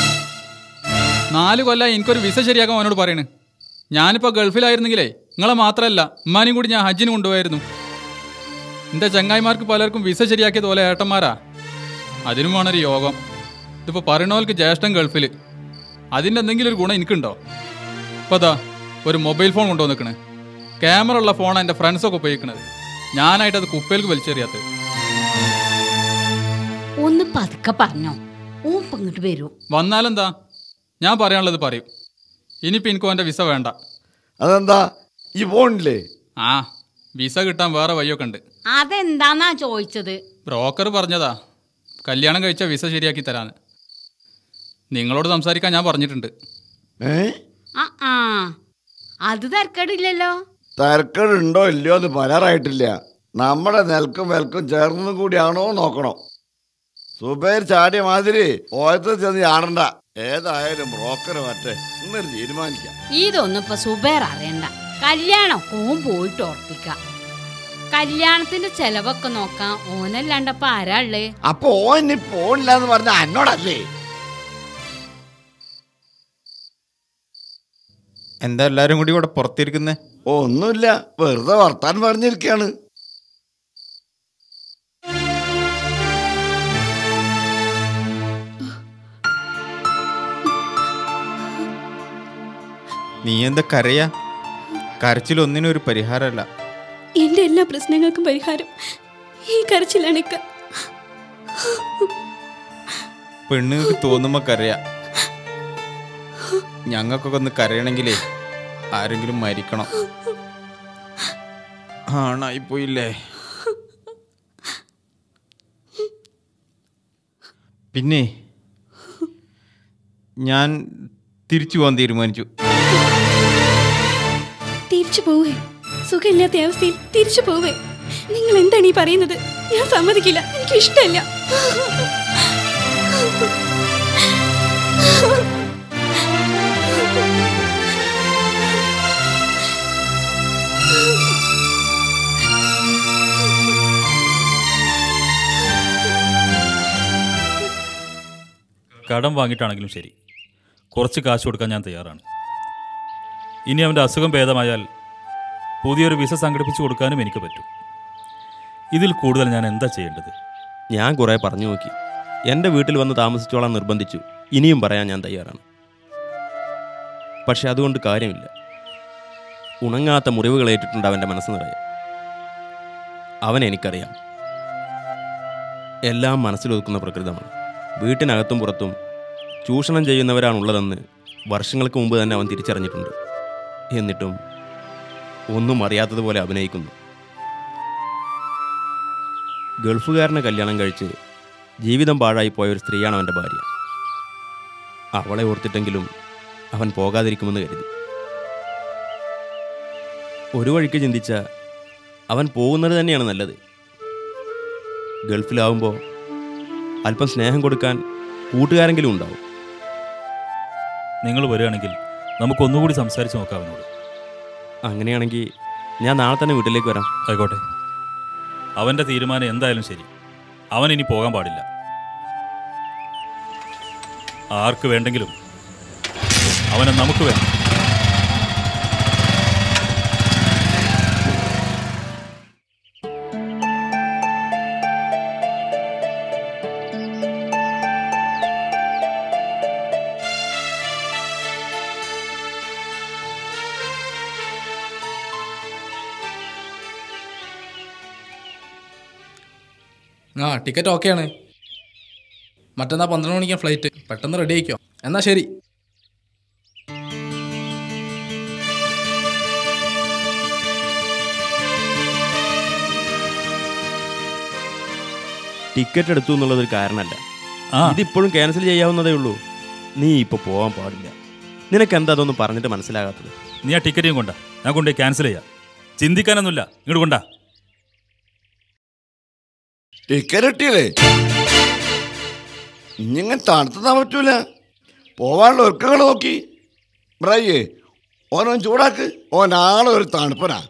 നാല് കൊല്ലം എനിക്കൊരു വിസ ശരിയാക്കാൻ അവനോട് പറയണ് ഞാനിപ്പോൾ ഗൾഫിലായിരുന്നെങ്കിലേ നിങ്ങളെ മാത്രമല്ല ഉമ്മാനെയും കൂടി ഞാൻ ഹജ്ജിന് കൊണ്ടുപോയായിരുന്നു എൻ്റെ ചങ്ങായിമാർക്ക് പലർക്കും വിസ ശരിയാക്കിയത് പോലെ ഏട്ടന്മാരാ അതിനും വേണൊരു യോഗം ഇതിപ്പോൾ പറയണവർക്ക് ജ്യേഷ്ഠൻ ഗൾഫിൽ അതിൻ്റെ എന്തെങ്കിലും ഒരു ഗുണം എനിക്കുണ്ടോ ഇപ്പോൾ അതാ ഒരു മൊബൈൽ ഫോൺ കൊണ്ടുവന്ന് നിൽക്കണേ ക്യാമറ ഉള്ള ഫോണാണ് എൻ്റെ ഫ്രണ്ട്സൊക്കെ ഉപയോഗിക്കണത് ഞാനായിട്ട് അത് കുപ്പയിലേക്ക് വലിച്ചെറിയാത്തത് ഒന്ന് പതുക്കെ പറഞ്ഞോ ഓൻ ഇപ്പൊ ഇങ്ങോട്ട് വരൂ വന്നാലെന്താ ഞാൻ പറയാനുള്ളത് പറയും ഇനിയിപ്പോൾ എനിക്ക് അവൻ്റെ വിസ വേണ്ട അതെന്താ ഈ ഫോണില്ലേ ആ വിസ കിട്ടാൻ വേറെ വഴിയൊക്കെ ഉണ്ട് അതെന്താന്നാ ചോദിച്ചത് ബ്രോക്കർ പറഞ്ഞതാ കല്യാണം കഴിച്ച വിസ ശരിയാക്കി തരാന്ന് നിങ്ങളോട് സംസാരിക്കാൻ ഞാൻ പറഞ്ഞിട്ടുണ്ട് ആ ആ അത് തരക്കേടില്ലല്ലോ തരക്കേടുണ്ടോ ഇല്ലയോ എന്ന് പറയാറായിട്ടില്ല നമ്മുടെ നെൽക്കും വെൽക്കും ചേർന്നും കൂടിയാണോ നോക്കണം സുബൈർ ചാടിയ മാതിരി ഓയത്തിൽ ചെന്ന് ചാടണ്ട ഏതായാലും ബ്രോക്കർ മറ്റേ ഇന്നൊരു തീരുമാനിക്കാം ഇതൊന്നും ഇപ്പൊ സുബേർ അറിയണ്ട കല്യാണം ഓൻ പോയിട്ട് ഉറപ്പിക്കാം കല്യാണത്തിന്റെ ചെലവൊക്കെ നോക്കാം ഓനല്ലാണ്ടപ്പ ആരാ ഉള്ളേ അപ്പൊ ഓൻ ഇനി പോണില്ല എന്ന് പറഞ്ഞ എന്നോടല്ലേ എന്താ എല്ലാരും കൂടി ഇവിടെ പുറത്തിരിക്കുന്നേ ഒന്നുമില്ല വെറുതെ വർത്താൻ പറഞ്ഞിരിക്കാണ് നീ എന്താ കരയാ കരച്ചിലൊന്നിനും ഒരു പരിഹാരമല്ല എന്റെ എല്ലാ പ്രശ്നങ്ങൾക്കും പരിഹാരം ഈ കരച്ചിലാണിക്ക പെണ്ണുങ്ങൾക്ക് തോന്നുമ്പോ കരയാ ഞങ്ങൾക്കൊക്കെ ഒന്ന് കരയണമെങ്കിലേ ആരെങ്കിലും മരിക്കണം ആണായി പോയില്ലേ പിന്നെ ഞാൻ തിരിച്ചു പോകാൻ തീരുമാനിച്ചു തിരിച്ചു പോവേ സുഖമില്ലാത്ത അവസ്ഥയിൽ തിരിച്ചു പോവേ നിങ്ങൾ എന്താണ് ഈ പറയുന്നത് ഞാൻ സമ്മതിക്കില്ല എനിക്ക് ഇഷ്ടമല്ല കടം വാങ്ങിയിട്ടാണെങ്കിലും ശരി കുറച്ച് കാശ് കൊടുക്കാൻ ഞാൻ തയ്യാറാണ് ഇനി അവൻ്റെ അസുഖം ഭേദമായാൽ പുതിയൊരു വിസ സംഘടിപ്പിച്ചു കൊടുക്കാനും എനിക്ക് പറ്റും ഇതിൽ കൂടുതൽ ഞാൻ എന്താ ചെയ്യേണ്ടത് ഞാൻ കുറേ പറഞ്ഞു നോക്കി എൻ്റെ വീട്ടിൽ വന്ന് താമസിച്ചോളാൻ നിർബന്ധിച്ചു ഇനിയും പറയാൻ ഞാൻ തയ്യാറാണ് പക്ഷെ അതുകൊണ്ട് കാര്യമില്ല ഉണങ്ങാത്ത മുറിവുകൾ ഏറ്റിട്ടുണ്ട് അവൻ്റെ മനസ്സ് നിറയെ അവൻ എനിക്കറിയാം എല്ലാം മനസ്സിലൊതുക്കുന്ന പ്രകൃതമാണ് വീട്ടിനകത്തും പുറത്തും ചൂഷണം ചെയ്യുന്നവരാണുള്ളതെന്ന് വർഷങ്ങൾക്ക് മുമ്പ് തന്നെ അവൻ തിരിച്ചറിഞ്ഞിട്ടുണ്ട് എന്നിട്ടും ഒന്നും അറിയാത്തതുപോലെ അഭിനയിക്കുന്നു ഗൾഫുകാരനെ കല്യാണം കഴിച്ച് ജീവിതം പാഴായി പോയ ഒരു സ്ത്രീയാണ് അവൻ്റെ ഭാര്യ അവളെ ഓർത്തിട്ടെങ്കിലും അവൻ പോകാതിരിക്കുമെന്ന് കരുതി ഒരു വഴിക്ക് ചിന്തിച്ച അവൻ പോകുന്നത് തന്നെയാണ് നല്ലത് ഗൾഫിലാവുമ്പോൾ അല്പം സ്നേഹം കൊടുക്കാൻ കൂട്ടുകാരെങ്കിലും ഉണ്ടാവും നിങ്ങൾ വരികയാണെങ്കിൽ നമുക്കൊന്നുകൂടി സംസാരിച്ച് നോക്കാം അവനോട് അങ്ങനെയാണെങ്കിൽ ഞാൻ നാളെ തന്നെ വീട്ടിലേക്ക് വരാം ആയിക്കോട്ടെ അവൻ്റെ തീരുമാനം എന്തായാലും ശരി അവൻ ഇനി പോകാൻ പാടില്ല ആർക്ക് വേണ്ടെങ്കിലും അവനെ നമുക്ക് വേണം ആ ടിക്കറ്റ് ഓക്കെയാണ് മറ്റന്നാ പന്ത്രണ്ട് മണിക്കാണ് ഫ്ലൈറ്റ് പെട്ടെന്ന് റെഡി ആയിക്കോ എന്നാ ശരി ടിക്കറ്റ് എടുത്തു എന്നുള്ളതൊരു കാരണമല്ല ഇതിപ്പോഴും ക്യാൻസൽ ചെയ്യാവുന്നതേ ഉള്ളൂ നീ ഇപ്പോൾ പോകാൻ പാടില്ല നിനക്ക് എന്താ അതൊന്നും പറഞ്ഞിട്ട് മനസ്സിലാകാത്തത് നീ ആ ടിക്കറ്റും കൊണ്ടാ ഞാൻ കൊണ്ടുപോയി ക്യാൻസൽ ചെയ്യാം ചിന്തിക്കാനൊന്നുമില്ല ഇങ്ങോട്ട് കൊണ്ടാ ടിക്കറ്റ് കിട്ടിയില്ലേ ഇങ്ങനെ തണുത്താൻ പറ്റൂല പോവാനുള്ള ഒരുക്കങ്ങൾ നോക്കി ബ്രയ്യേ ഓനോൻ ചൂടാക്ക് ഓൻ ആളെ ഒരു തണുപ്പനാ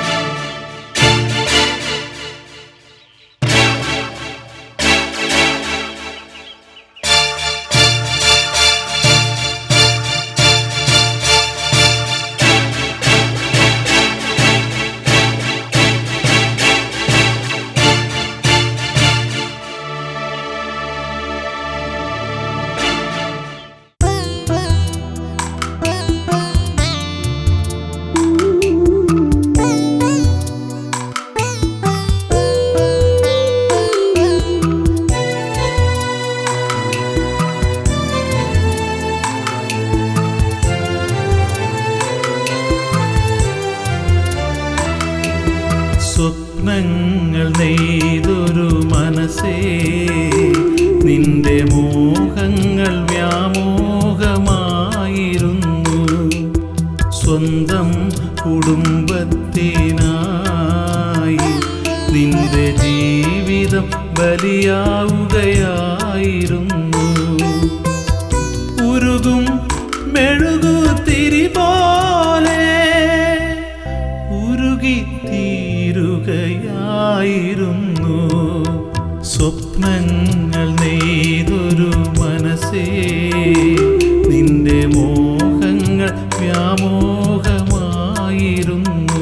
സ്വപ്നങ്ങൾ നെയ്തൊരു മനസ്സേ നിന്റെ മോഹങ്ങൾ വ്യാമോഹമായിരുന്നു സ്വന്തം കുടുംബത്തിനായി നിന്റെ ജീവിതം ബലിയാവുകയായിരുന്നു ഉരുകും മെഴുകുതിരി പോലെ ഉരുകിത്തീരുകയാ വ്യാമോഹമായിരുന്നു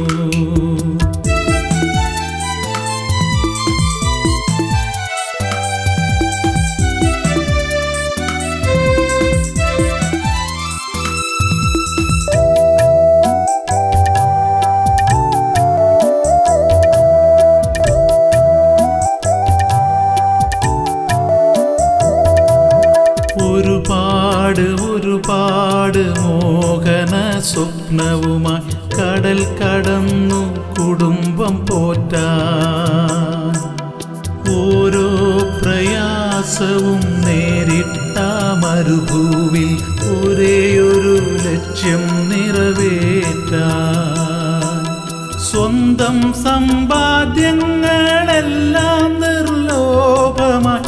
ഒരുപാട് ഒരുപാട് മോഹന സ്വപ്നവുമായി കടൽ കടന്നു കുടുംബം പോറ്റാൻ ഓരോ പ്രയാസവും നേരിട്ട മരുഭൂവിൽ ഒരേയൊരു ലക്ഷ്യം നിറവേറ്റാൻ സ്വന്തം സമ്പാദ്യങ്ങളെല്ലാം നിർലോഭമായി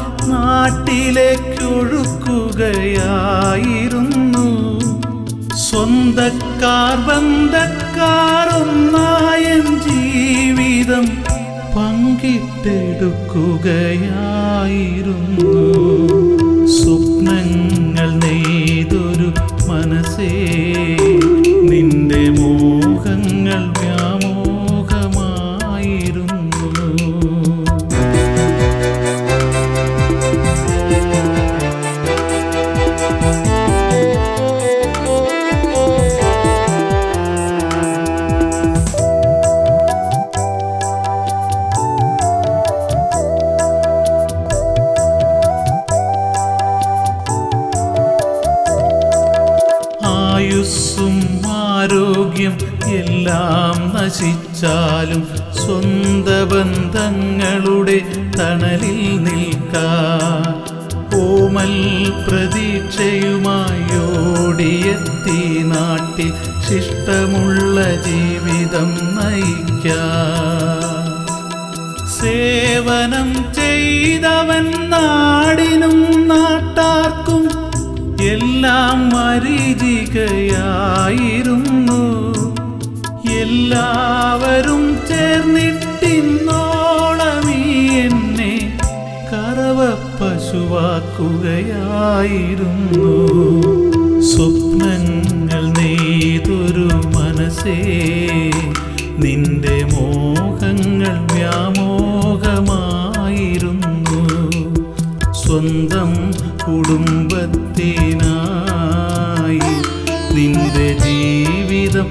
നാട്ടിലേക്കൊഴുക്കുകയായിരുന്നു സ്വന്തക്കാർ ബന്ധക്കാർ ഒന്നായ ജീവിതം പങ്കിട്ടെടുക്കുകയായിരുന്നു സ്വപ്നങ്ങൾ നെയ്തൊരു മനസ്സേ നിന്റെ മോഹങ്ങൾ വ്യാമോഹമായിരുന്നു ആയുസ്സും ആരോഗ്യം എല്ലാം നശിച്ചാലും സ്വന്ത ബന്ധങ്ങളുടെ തണലിൽ നിൽക്കാൻ ഓമൽ പ്രതീക്ഷയുമായി ഓടിയെത്തി നാട്ടിൽ ശിഷ്ടമുള്ള ജീവിതം നയിക്കാൻ സേവനം ചെയ്തവൻ നാടിനും നാട്ടാർക്കും എല്ലാം മരീചികയായിരുന്നു എല്ലാവരും ചേർന്നിട്ടിന്നോളം ഈ എന്നെ കറവ പശുവാക്കുകയായിരുന്നു സ്വപ്നങ്ങൾ നെയ്തൊരു മനസ്സേ നിന്റെ മോഹങ്ങൾ വ്യാമോഹമായിരുന്നു സ്വന്തം കുടുംബത്തിനായി നിന്റെ ജീവിതം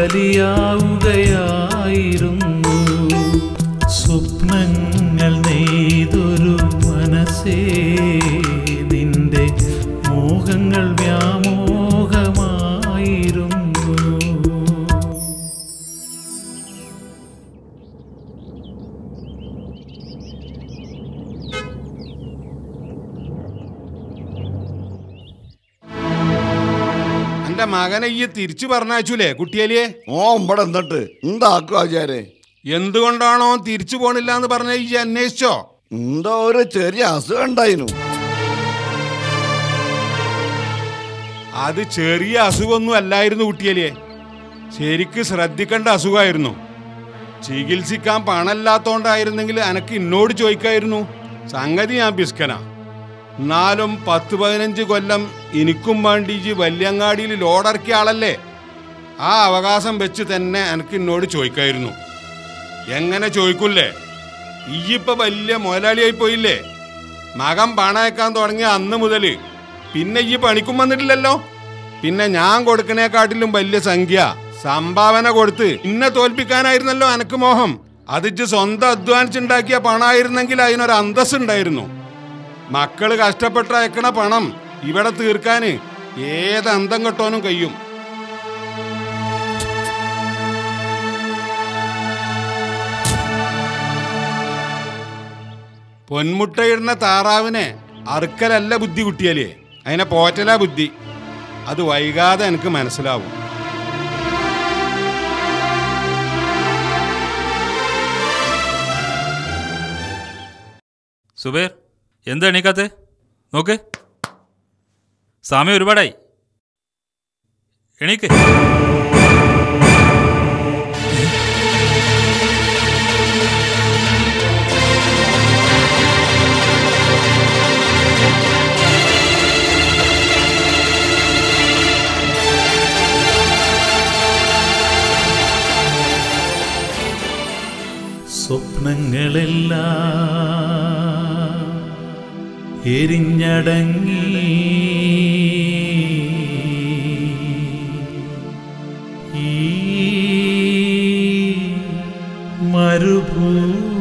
ബലിയാവുകയായിരുന്നു സ്വപ്നങ്ങൾ നെയ്തൊരു മനസ്സേ നിന്റെ മോഹങ്ങൾ വ്യാമോഹമായിരുന്നു എന്റെ മകനെ ഈ തിരിച്ചു പറഞ്ഞയച്ചൂലേ കുട്ടിയലിയെ ഓ ഇവിടെ എന്നിട്ട് എന്താക്കും ആചാരെ എന്തുകൊണ്ടാണോ തിരിച്ചു പോണില്ല എന്ന് പറഞ്ഞ ഈ അന്വേഷിച്ചോ എന്തോ ഒരു ചെറിയ അസുഖം ഉണ്ടായിരുന്നു അത് ചെറിയ അസുഖമൊന്നും അല്ലായിരുന്നു കുട്ടിയലിയെ ശരിക്ക് ശ്രദ്ധിക്കേണ്ട അസുഖമായിരുന്നു ചികിത്സിക്കാൻ പണമില്ലാത്തോണ്ടായിരുന്നെങ്കിൽ എനക്ക് എന്നോട് ചോദിക്കായിരുന്നു സംഗതി ഞാൻ പിസ്കനാ എന്നാലും പത്ത് പതിനഞ്ച് കൊല്ലം എനിക്കും വേണ്ടി ഈ വല്യങ്ങാടിയിൽ ലോഡിറക്കിയ ആളല്ലേ ആ അവകാശം വെച്ച് തന്നെ എനിക്ക് എന്നോട് ചോദിക്കായിരുന്നു എങ്ങനെ ചോദിക്കൂല്ലേ ഈയിപ്പോ വലിയ മുതലാളിയായി പോയില്ലേ മകൻ പണയക്കാൻ തുടങ്ങിയ അന്ന് മുതൽ പിന്നെ ഈ പണിക്കും വന്നിട്ടില്ലല്ലോ പിന്നെ ഞാൻ കൊടുക്കണേക്കാട്ടിലും വലിയ സംഖ്യ സംഭാവന കൊടുത്ത് ഇന്നെ തോൽപ്പിക്കാനായിരുന്നല്ലോ എനക്ക് മോഹം അതിച്ച് സ്വന്തം അധ്വാനിച്ചുണ്ടാക്കിയ പണമായിരുന്നെങ്കിൽ അതിനൊരു അന്തസ് ഉണ്ടായിരുന്നു മക്കള് കഷ്ടപ്പെട്ട് അയക്കണ പണം ഇവിടെ തീർക്കാന് ഏത് അന്തം കെട്ടോനും കഴിയും പൊന്മുട്ടയിടുന്ന താറാവിനെ അറുക്കലല്ല ബുദ്ധി കുട്ടിയാലേ അതിനെ പോറ്റലാ ബുദ്ധി അത് വൈകാതെ എനിക്ക് മനസ്സിലാവും സുബേർ എന്താ എണീക്കാത്തെ നോക്ക് സമയം ഒരുപാടായി എണീക്ക് സ്വപ്നങ്ങളെല്ലാം എരിഞ്ഞടങ്ങി ഈ മരുഭൂ